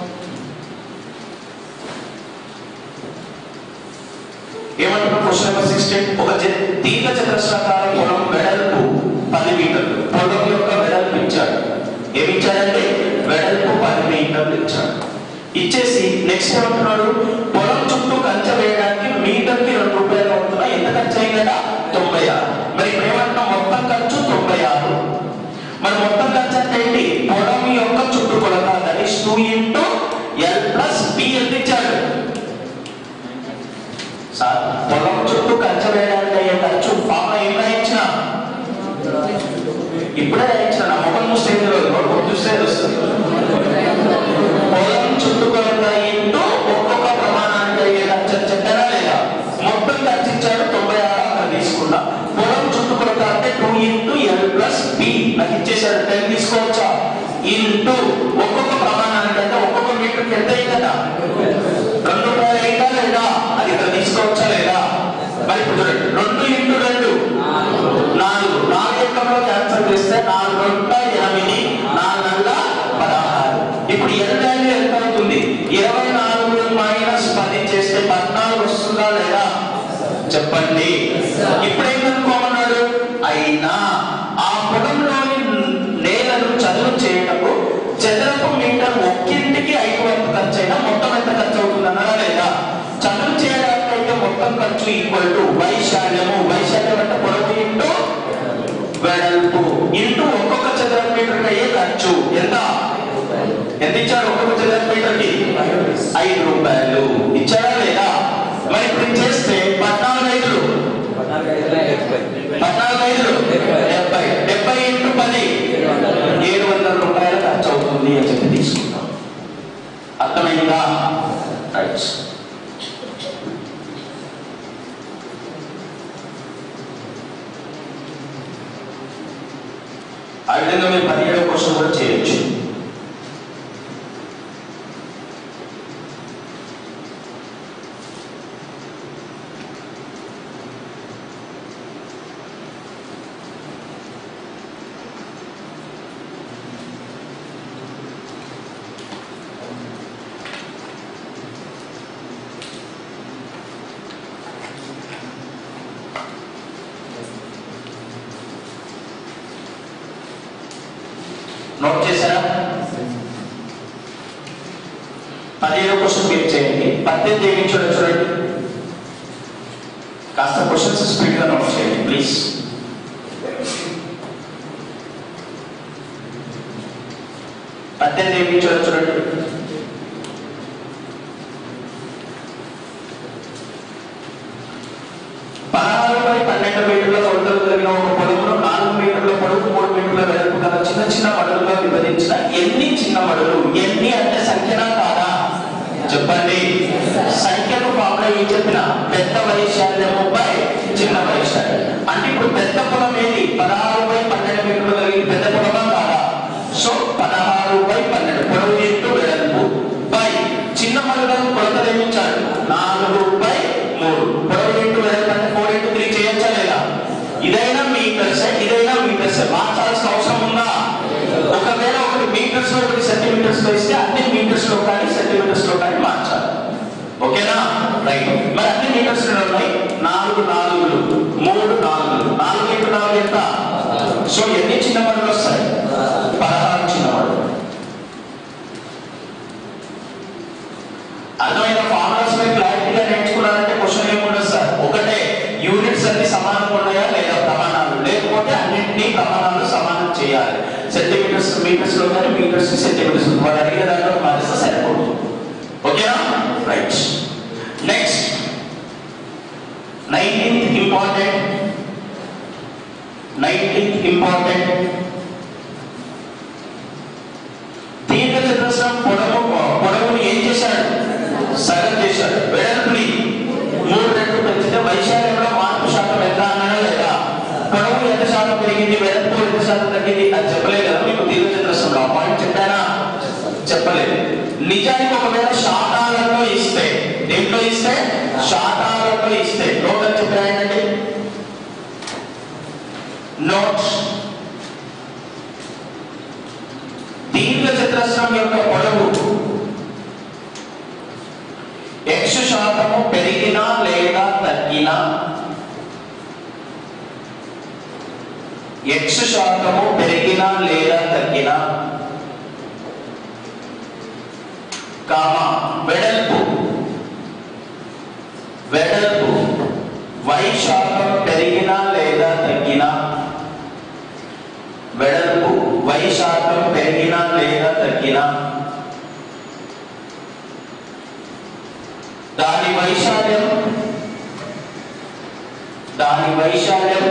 ఏమంటున్నారు క్వశ్చన్ నెంబర్ సిక్స్టీన్ ఒక జ- దీర్ఘ చతురస్రాకార పొలం వెడల్పు పది మీటర్లు పొలం యొక్క వెడల్పు ఇచ్చాడు ఏమి ఇచ్చాడంటే వెడల్పు పది మీటర్లు ఇచ్చాడు ఇచ్చేసి నెక్స్ట్ ఏమంటున్నాడు పొలం చుట్టూ కంచె వేయడానికి మీటర్కి రెండు రూపాయలు అవుతున్నా ఎంత ఖర్చు అయిందట తొంభై ఆరు మరి ఇప్పుడు ఏమంటున్నాం మొత్తం ఖర్చు తొంభై ఆరు మరి మొత్తం ఖర్చు అంటే ఏంటి పొలం యొక్క చుట్టుకొలత that is two into L plus B ఎంత ఇచ్చాడు సార్ పొలం చుట్టూ కంచె వేయడానికి అయ్యే ఖర్చు ఫామ్ ఏం రాయించిన ఇప్పుడే రాయించిన నా ముఖం చూస్తే ఏం తెలియదు నోట్ చూస్తే తెలుస్తుంది పొలం చుట్టుకొలత ఇంటూ ఒక్కొక్క ప్రమాణానికి అయ్యే ఖర్చు అని చెప్పారా లేదా మొత్తం ఖర్చు ఇచ్చాడు తొంభై ఆరు అక్కడ తీసుకున్నా పొలం చుట్టుకొలత అంటే two into L plus B నాకు ఇచ్చేసాడు టెన్ తీసుకోవచ్చా ఇంటూ ఒక్కొక్క ప్రమాణానికి అంటే ఒక్కొక్క మీటర్కి ఎంత అయిందట రెండు రూపాయలు అయిందా లేదా అది ఇక్కడ తీసుకోవచ్చా లేదా మరి ఇప్పుడు చూడండి రెండు ఇంటూ రెండు నాలుగు నాలుగు ఎక్కడో క్యాన్సల్ చేస్తే నాలుగు రెండు ఎనిమిది నాలుగు నెలల పదహారు ఇప్పుడు ఎన్ వాల్యూ ఎంత అవుతుంది ఇరవై నాలుగు మైనస్ పది చేస్తే పద్నాలుగు వస్తుందా లేదా చెప్పండి ఇప్పుడు ఏం కనుక్కోమన్నాడు అయినా ఆ పొలంలోని నేలను చదువు చేయటకు చదరపు మీటర్ ఒక్కింటికి ఐదు వందల ఖర్చు అయినా మొత్తం ఎంత ఖర్చు అవుతుంది అన్నారా లేదా చదువు చేయడానికి అయితే మొత్తం ఖర్చు ఈక్వల్ టు వైశాల్యము వైశాల్యం అంటే పొడవు ఇంటూ వెడల్పు ఇంటూ ఒక్కొక్క చదరపు మీటర్ అయ్యే ఖర్చు ఎంత ఎంత ఇచ్చారు ఒక్కొక్క చదరపు మీటర్ కి ఐదు రూపాయలు ఇచ్చారా లేదా మరి ఇప్పుడు ఇది చేస్తే పద్నాలుగు ఐదులు పద్నాలుగు ఐదులు డెబ్బై డెబ్బై ఇంటూ పది ఏడు వందల రూపాయలు ఖర్చు అవుతుంది అని చెప్పి తీసుకుంటాం అర్థమైందా రైట్ ఆ విధంగా మీరు పదిహేడవ క్వశ్చన్ కూడా చేయొచ్చు నోట్ చేశారా పదిహేను క్వశ్చన్ మీరు చేయండి పద్దెనిమిది ఏమి చూడండి చూడండి కాస్త క్వశ్చన్స్ స్పీడ్ గా నోట్ చేయండి ప్లీజ్ పద్దెనిమిది ఏమి చూడండి చూడండి పదహారు బై పన్నెండు మీటర్ల కొలతలు కలిగిన ఒక పొడవును నాలుగు మీటర్ల పొడవు మూడు మీటర్ల వెడల్పు గల చిన్న చిన్న మడులుగా విభజించిన ఎన్ని చిన్న మడులు ఎన్ని అంటే సంఖ్యనా కాదా చెప్పండి సంఖ్యను ఫార్ములా ఏం చెప్పిన పెద్ద వైశాల్యము బై చిన్న వైశాల్యం అంటే ఇప్పుడు పెద్ద పొలం ఏది పదహారు బై పన్నెండు మీటర్లు కలిగిన పెద్ద పొలమా కాదా సో పదహారు బై పన్నెండు పొడవు ఇంటూ వెడల్పు బై చిన్న మడులను కొలతలు ఏమిచ్చాడు నాలుగు బై మూడు పొడవు ఇంటూ వెడల్పు అంటే ఫోర్ ఇంటూ త్రీ చేయొచ్చా లేదా ఇదైనా మీటర్స్ ఇదైనా మీటర్స్ మార్చాల్సిన అవసరం ఉందా ఒకవేళ ఒకటి మీటర్స్ లో ఒకటి సెంటీమీటర్స్ లో ఇస్తే అన్ని మీటర్స్ లో కానీ సెంటీమీటర్స్ లో కానీ మార్చాలి ఓకేనా రైట్ మరి అన్ని మీటర్స్ లో ఉన్నాయి నాలుగు నాలుగులు మూడు నాలుగులు నాలుగు ఇంటూ నాలుగు ఎంత సో ఎన్ని చిన్న మడులు వస్తాయి పదహారు చిన్న మడులు అర్థమైన ఫార్ములాస్ మీద క్లారిటీగా నేర్చుకున్నారంటే క్వశ్చన్ ఏముండదు సార్ ఒకటే యూనిట్స్ అన్ని సమానంగా ఉన్నాయా లేదా ప్రమాణాలు లేకపోతే అన్నింటినీ ప్రమాణాలు సమానం చేయాలి సెంటీమీటర్స్ మీటర్స్ లో కానీ మీటర్స్ సెంటీమీటర్స్ వాళ్ళు అడిగే దాంట్లో మారిస్తే సరిపోతుంది ఓకేనా right next nineteenth important nineteenth important దీర్ఘచతురస్రం పొడవు పొడవుని ఏం చేశాడు సగం చేశాడు వెడల్పుని మూడు రెట్లు పెంచితే వైశాల్యంలో మార్పు శాతం ఎంత అన్నాడా లేదా పొడవు ఎంత శాతం పెరిగింది వెడల్పు ఎంత శాతం తగ్గింది అది చెప్పలేదు కదా మీకు దీర్ఘచతురస్రంలో ఆ పాయింట్ చెప్పానా చెప్పలేదు నిజానికి ఒకవేళ శాతాలలో ఇస్తే దేంట్లో ఇస్తే శాతాలలో ఇస్తే నోట్ అని చెప్పి రాయండి నోట్స్ దీర్ఘచతురస్రం యొక్క పొడవు ఎక్స్ శాతము పెరిగినా లేదా తగ్గినా ఎక్స్ శాతము పెరిగినా లేదా తగ్గినా కామా వెడల్పు వెడల్పు వై శాతం పెరిగినా లేదా తగ్గినా వెడల్పు వై శాతం పెరిగినా లేదా తగ్గినా దాని వైశాల్యం దాని వైశాల్యం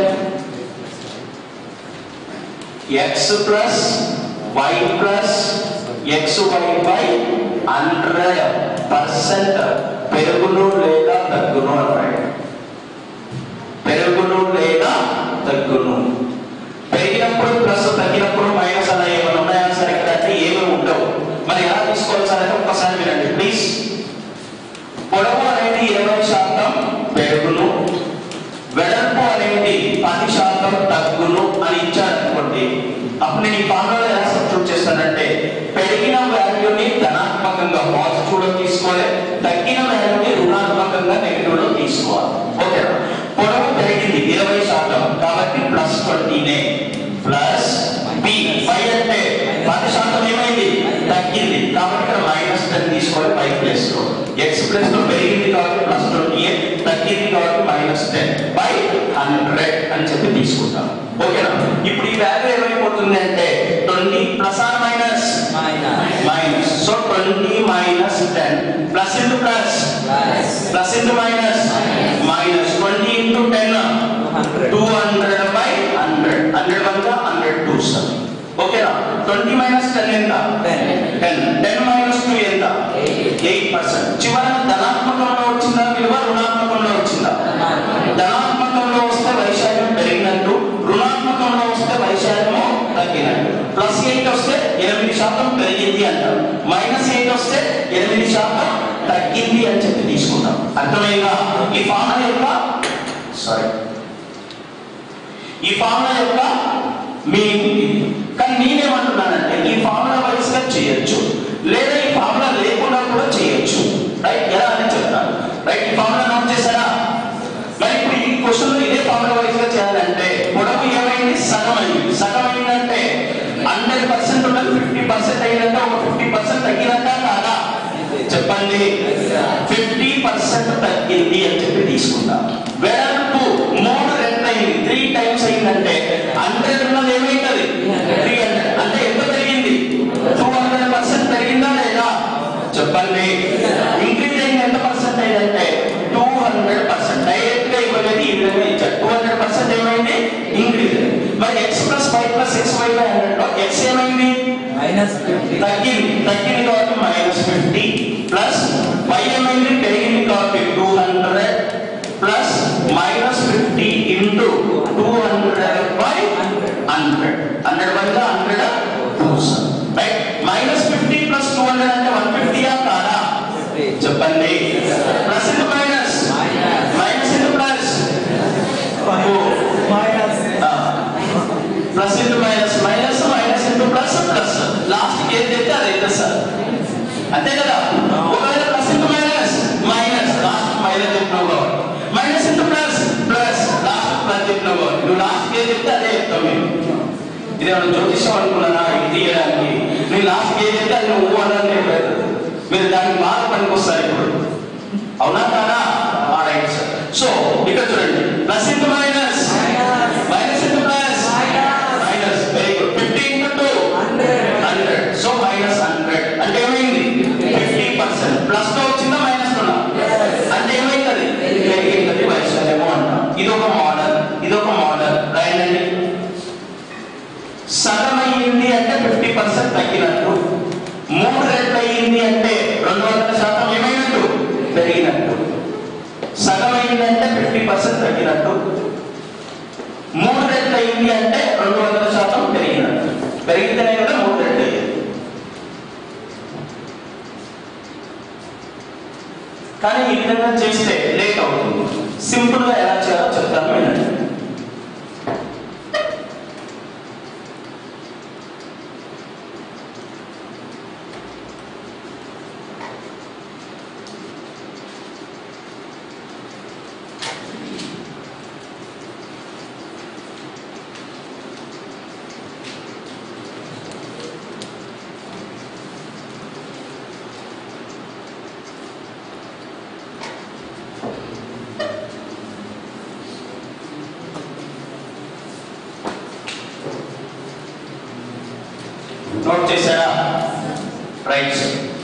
X plus Y plus X Y by hundred percent పెరుగును లేదా తగ్గును అన్నాడు పెరుగును లేదా తగ్గును పెరిగినప్పుడు ప్లస్ తగ్గినప్పుడు మైనస్ అలా ఏమైనా ఉన్నాయా సరే ఇక్కడ అంటే ఏమీ ఉండవు మరి ఎలా తీసుకోవాలి సార్ అంటే ఒక్కసారి వినండి ప్లీజ్ పొడవు అనేది ఇరవై శాతం పెరుగును వెడల్పు అనేది పది శాతం తగ్గును అని ఇచ్చారనుకోండి అప్పుడు నేను ఈ ఫార్ములా ఎలా సబ్స్టిట్యూట్ చేస్తానంటే పెరిగిన వాల్యూని ధనాత్మకంగా పాజిటివ్ లో తీసుకోవాలి తగ్గిన వాల్యూని రుణాత్మకంగా నెగిటివ్ లో తీసుకోవాలి ఓకేనా పొడవు పెరిగింది ఇరవై శాతం కాబట్టి ప్లస్ ట్వంటీనే ప్లస్ బి పై అంటే పది శాతం ఏమైంది తగ్గింది కాబట్టి ఇక్కడ మైనస్ టెన్ తీసుకోవాలి పై ప్లేస్ లో ఎక్స్ ప్లస్ లో పెరిగింది కాబట్టి ప్లస్ ట్వంటీ తగ్గింది కాబట్టి మైనస్ టెన్ బై హండ్రెడ్ అని చెప్పి తీసుకుంటాం ఓకేనా ఇప్పుడు ఈ వాల్యూ ఏమైపోతుంది అంటే twenty plus are minus minus so twenty minus ten plus into plus plus into minus minus twenty into ten two hundred by hundred hundred one hundred two sir ఓకేనా twenty minus ten ఎంత ten ten minus two ఎంత eight percent చివరికి ధనాత్మకంలో వచ్చిందా విలువ రుణాత్మకంలో వచ్చిందా ధనాత్మకంలో వస్తే వైశాల్యం పెరిగినట్టు రుణాత్మకంలో వస్తే వైశాల్యము తగ్గినట్టు ప్లస్ ఎయిట్ వస్తే ఎనిమిది శాతం పెరిగింది అంటారు మైనస్ ఎయిట్ వస్తే ఎనిమిది శాతం తగ్గింది అని చెప్పి తీసుకుంటాం అర్థమైందా ఈ ఫార్ములా యొక్క సారీ ఈ ఫార్ములా యొక్క మీనింగ్ ఇది కానీ నేనేమంటున్నానంటే ఈ ఫార్ములా వైస్ గా చేయొచ్చు లేదా ఈ ఫార్ములా లేకుండా కూడా చేయొచ్చు రైట్ ఎలా అని చెప్తాను రైట్ ఈ ఫార్ములా నోట్ చేశారా మరి ఇప్పుడు ఈ క్వశ్చన్ లో ఇదే ఫార్ములా వైస్ గా చేయాలంటే పొడవు ఏమైంది సగం అయింది సగం అయిందంటే హండ్రెడ్ పర్సెంట్ ఉన్నది చెప్పండి ఫిఫ్టీ పర్సెంట్ తగ్గింది అని చెప్పి తీసుకుందాం వెడల్పు మూడు రెట్లు అయింది త్రీ టైమ్స్ అయిందంటే హండ్రెడ్ ఉన్నది ఏమైతుంది త్రీ హండ్రెడ్ అంటే ఎంత పెరిగింది టూ హండ్రెడ్ పర్సెంట్ పెరిగిందా లేదా చెప్పండి ఇంక్రీజ్ అయింది ఎంత పర్సెంట్ అయిందంటే టూ హండ్రెడ్ పర్సెంట్ డైరెక్ట్ గా ఇవ్వలేదు ఈ విధంగా ఇచ్చారు టూ హండ్రెడ్ పర్సెంట్ ఏమైంది ఇంక్రీజ్ మరి X plus five plus X five by hundred లో ఎక్స్ ఏమైంది మైనస్ ఫిఫ్టీ తగ్గింది తగ్గింది కాబట్టి మైనస్ ఫిఫ్టీ ప్లస్ వై ఏమైంది పెరిగింది కాబట్టి two hundred plus minus fifty into two hundred by hundred hundred by hundred right minus fifty plus two hundred అంటే one ఫిఫ్టీయా కాదా ఫిఫ్టీ చెప్పండి plus into minus minus minus into plus minus plus into minus minus minus into plus plus last ఏది చెప్తే అది అయితే sir అంతే కదా ఒకవేళ plus into minus minus last minus చెప్పినావు కాబట్టి minus into plus plus last plus చెప్పినావు కాబట్టి నువ్వు లాస్ట్ ఏది చెప్తే అదే చెప్తావు మేము ఇది ఏమైనా జ్యోతిషం అనుకున్నానా ఇది తీయడానికి నేను లాస్ట్ ఏది చెప్తే అది నువ్వు అన్నది లేదు మీరు దానికి బాగా పనికొస్తారు ఇప్పుడు అవునా కాదా రైట్ సార్ సో ఇక్కడ చూడండి plus into minus minus into plus minus very good fifty into two hundred so minus hundred అంటే ఏమైంది ఫిఫ్టీ పర్సెంట్ ప్లస్ లో వచ్చిందా మైనస్ లో అంటే ఏమైంది పెరిగింది వైశాల్యము అంటాం ఇది ఒక మోడల్ ఇది ఒక మోడల్ రాయండి సగం అయ్యింది అంటే ఫిఫ్టీ పర్సెంట్ తగ్గినట్టు మూడు రెట్లు అయ్యింది అంటే రెండు వందల శాతం ఏమైనట్టు పెరిగినట్టు సగం అయిందంటే ఫిఫ్టీ పర్సెంట్ తగ్గినట్టు మూడు రెట్లు అయింది అంటే రెండు వందల శాతం పెరిగినట్టు పెరిగితేనే కదా మూడు రెట్లు అయ్యింది కానీ ఈ విధంగా చేస్తే లేట్ అవుతుంది సింపుల్ గా ఎలా చేయాలో చెప్తాను వినండి నోట్ చేశారా రైట్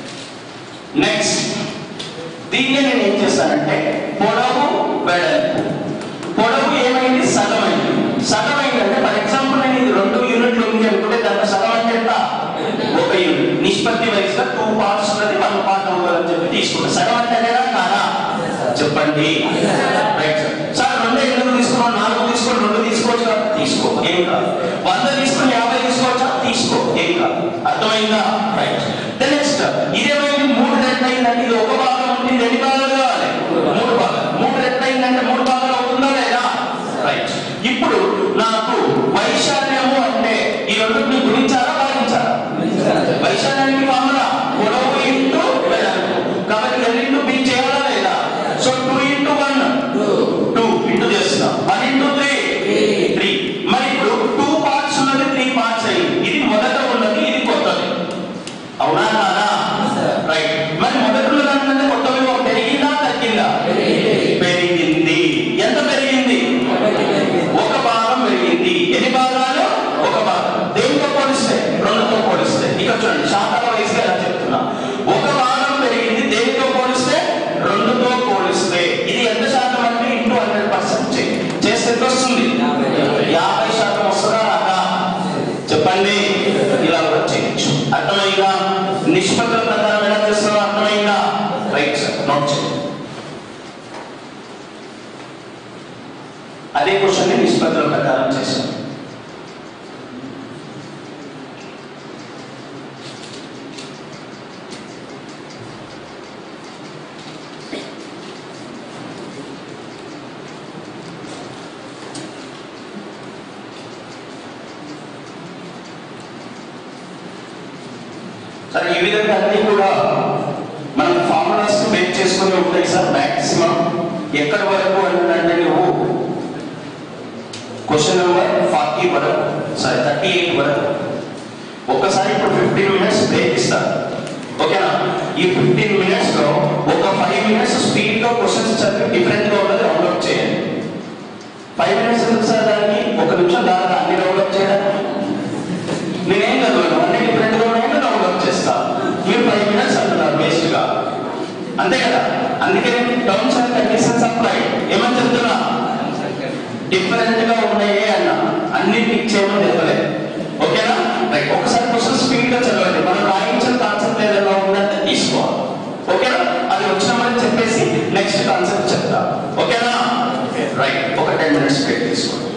నెక్స్ట్ దీన్ని నేను ఏం చేస్తానంటే పొడవు వెడల్పు పొడవు ఏమైంది సగమైంది సగమైంది అంటే ఫర్ ఎగ్జాంపుల్ నేను ఇది రెండు యూనిట్లు ఉంది అనుకుంటే దాంట్లో సగం అంటే ఎంత ఒక యూనిట్ నిష్పత్తి వైస్ గా టూ పార్ట్స్ ఉన్నది వన్ పార్ట్ అవ్వాలని చెప్పి తీసుకుంటా సగం అంటే అదేనా కాదా చెప్పండి రైట్ సార్ రెండు ఎందుకు తీసుకున్నాం నాలుగు తీసుకొని రెండు తీసుకోవచ్చు కదా తీసుకో ఏం కాదు వంద తీసుకొని యాభై తీసుకోవచ్చా తీసుకో ఏం కాదు అర్థమైందా రైట్ నెక్స్ట్ ఇదేమైంది మూడు రెట్లు అయిందంటే ఇది ఒక భాగం ఉంటుంది ఎన్ని భాగాలు కావాలి మూడు భాగాలు మూడు రెట్లు అయిందంటే మూడు భాగాలు అవుతుందా లేదా రైట్ ఇప్పుడు నాకు వైశాల్యము అంటే ఈ రెండింటిని గుణించాలా భావించాలా వైశాల్యానికి ఫార్ములా పొడవు ఇంటూ వెడల్పు కాబట్టి రెండింటి బి చేయాలా లేదా so two into one two into చేస్తున్నాం వన్ ఇంటూ త్రీ త్రీ మరి ఇప్పుడు టూ పార్ట్స్ ఉన్నది త్రీ పార్ట్స్ అయ్యింది ఇది మొదట ఉన్నది ఇది కొత్తది అవునా కాదా రైట్ మరి మొదట ఉన్నదానికంటే కొత్త విలువ పెరిగిందా తగ్గిందా పెరిగింది ఎంత పెరిగింది ఒక భాగం పెరిగింది ఎన్ని భాగాలు ఒక భాగం దేనితో పోలిస్తే రెండుతో పోలిస్తే ఇక్కడ చూడండి శాతాల వయసుగా ఎలా చెప్తున్నా ఒక భాగం పెరిగింది దేనితో పోలిస్తే రెండుతో పోలిస్తే ఇది ఎంత శాతం అంటే ఇంటూ హండ్రెడ్ పర్సెంట్ చేస్తే ఎంత వస్తుంది యాభై శాతం వస్తుందా రాదా చెప్పండి ఇలా కూడా చేయొచ్చు అర్థమైందా నిష్పత్తుల ప్రకారం ఎలా చేస్తున్నారో అర్థమైందా రైట్ సార్ నోట్ చేయండి అదే క్వశ్చన్ నిష్పత్తుల ప్రకారం చేశాం సరే ఈ విధంగా అన్ని కూడా మనం ఫార్ములాస్ బేస్ చేసుకుని ఉంటాయి సార్ మాక్సిమం ఎక్కడి వరకు అంటే నువ్వు క్వశ్చన్ నెంబర్ ఫార్టీ వరకు సారీ థర్టీ ఎయిట్ వరకు ఒక్కసారి ఇప్పుడు ఫిఫ్టీన్ మినిట్స్ బ్రేక్ ఇస్తాను ఓకేనా ఈ ఫిఫ్టీన్ మినిట్స్ లో ఒక ఫైవ్ మినిట్స్ స్పీడ్ లో క్వశ్చన్స్ చదివి డిఫరెంట్ గా ఉన్నది డౌన్లోడ్ చేయండి ఫైవ్ మినిట్స్ ఎందుకు సార్ దానికి ఒక నిమిషం దాకా అన్ని డౌన్లోడ్ చేయడానికి నేనేం చదవను అన్ని డిఫరెంట్ గా ఉన్నాయని డౌన్లోడ్ చేస్తా మీరు ఫైవ్ మినిట్స్ అంటున్నారు వేస్ట్ గా అంతే కదా అందుకే టర్మ్స్ అండ్ కండిషన్స్ అప్లై ఏమని చెప్తున్నా డిఫరెంట్ గా ఉన్నాయే అన్న అన్ని టిక్ చేయమని చెప్పలేదు ఓకేనా రైట్ ఒకసారి క్వశ్చన్ స్పీడ్ గా చదవండి మనం రాయించిన కాన్సెప్ట్ ఏదైనా ఉందంటే తీసుకోవాలి ఓకేనా అది వచ్చినామని చెప్పేసి నెక్స్ట్ కాన్సెప్ట్ చెప్తా ఓకేనా రైట్ ఒక టెన్ మినిట్స్ బ్రేక్ తీసుకోండి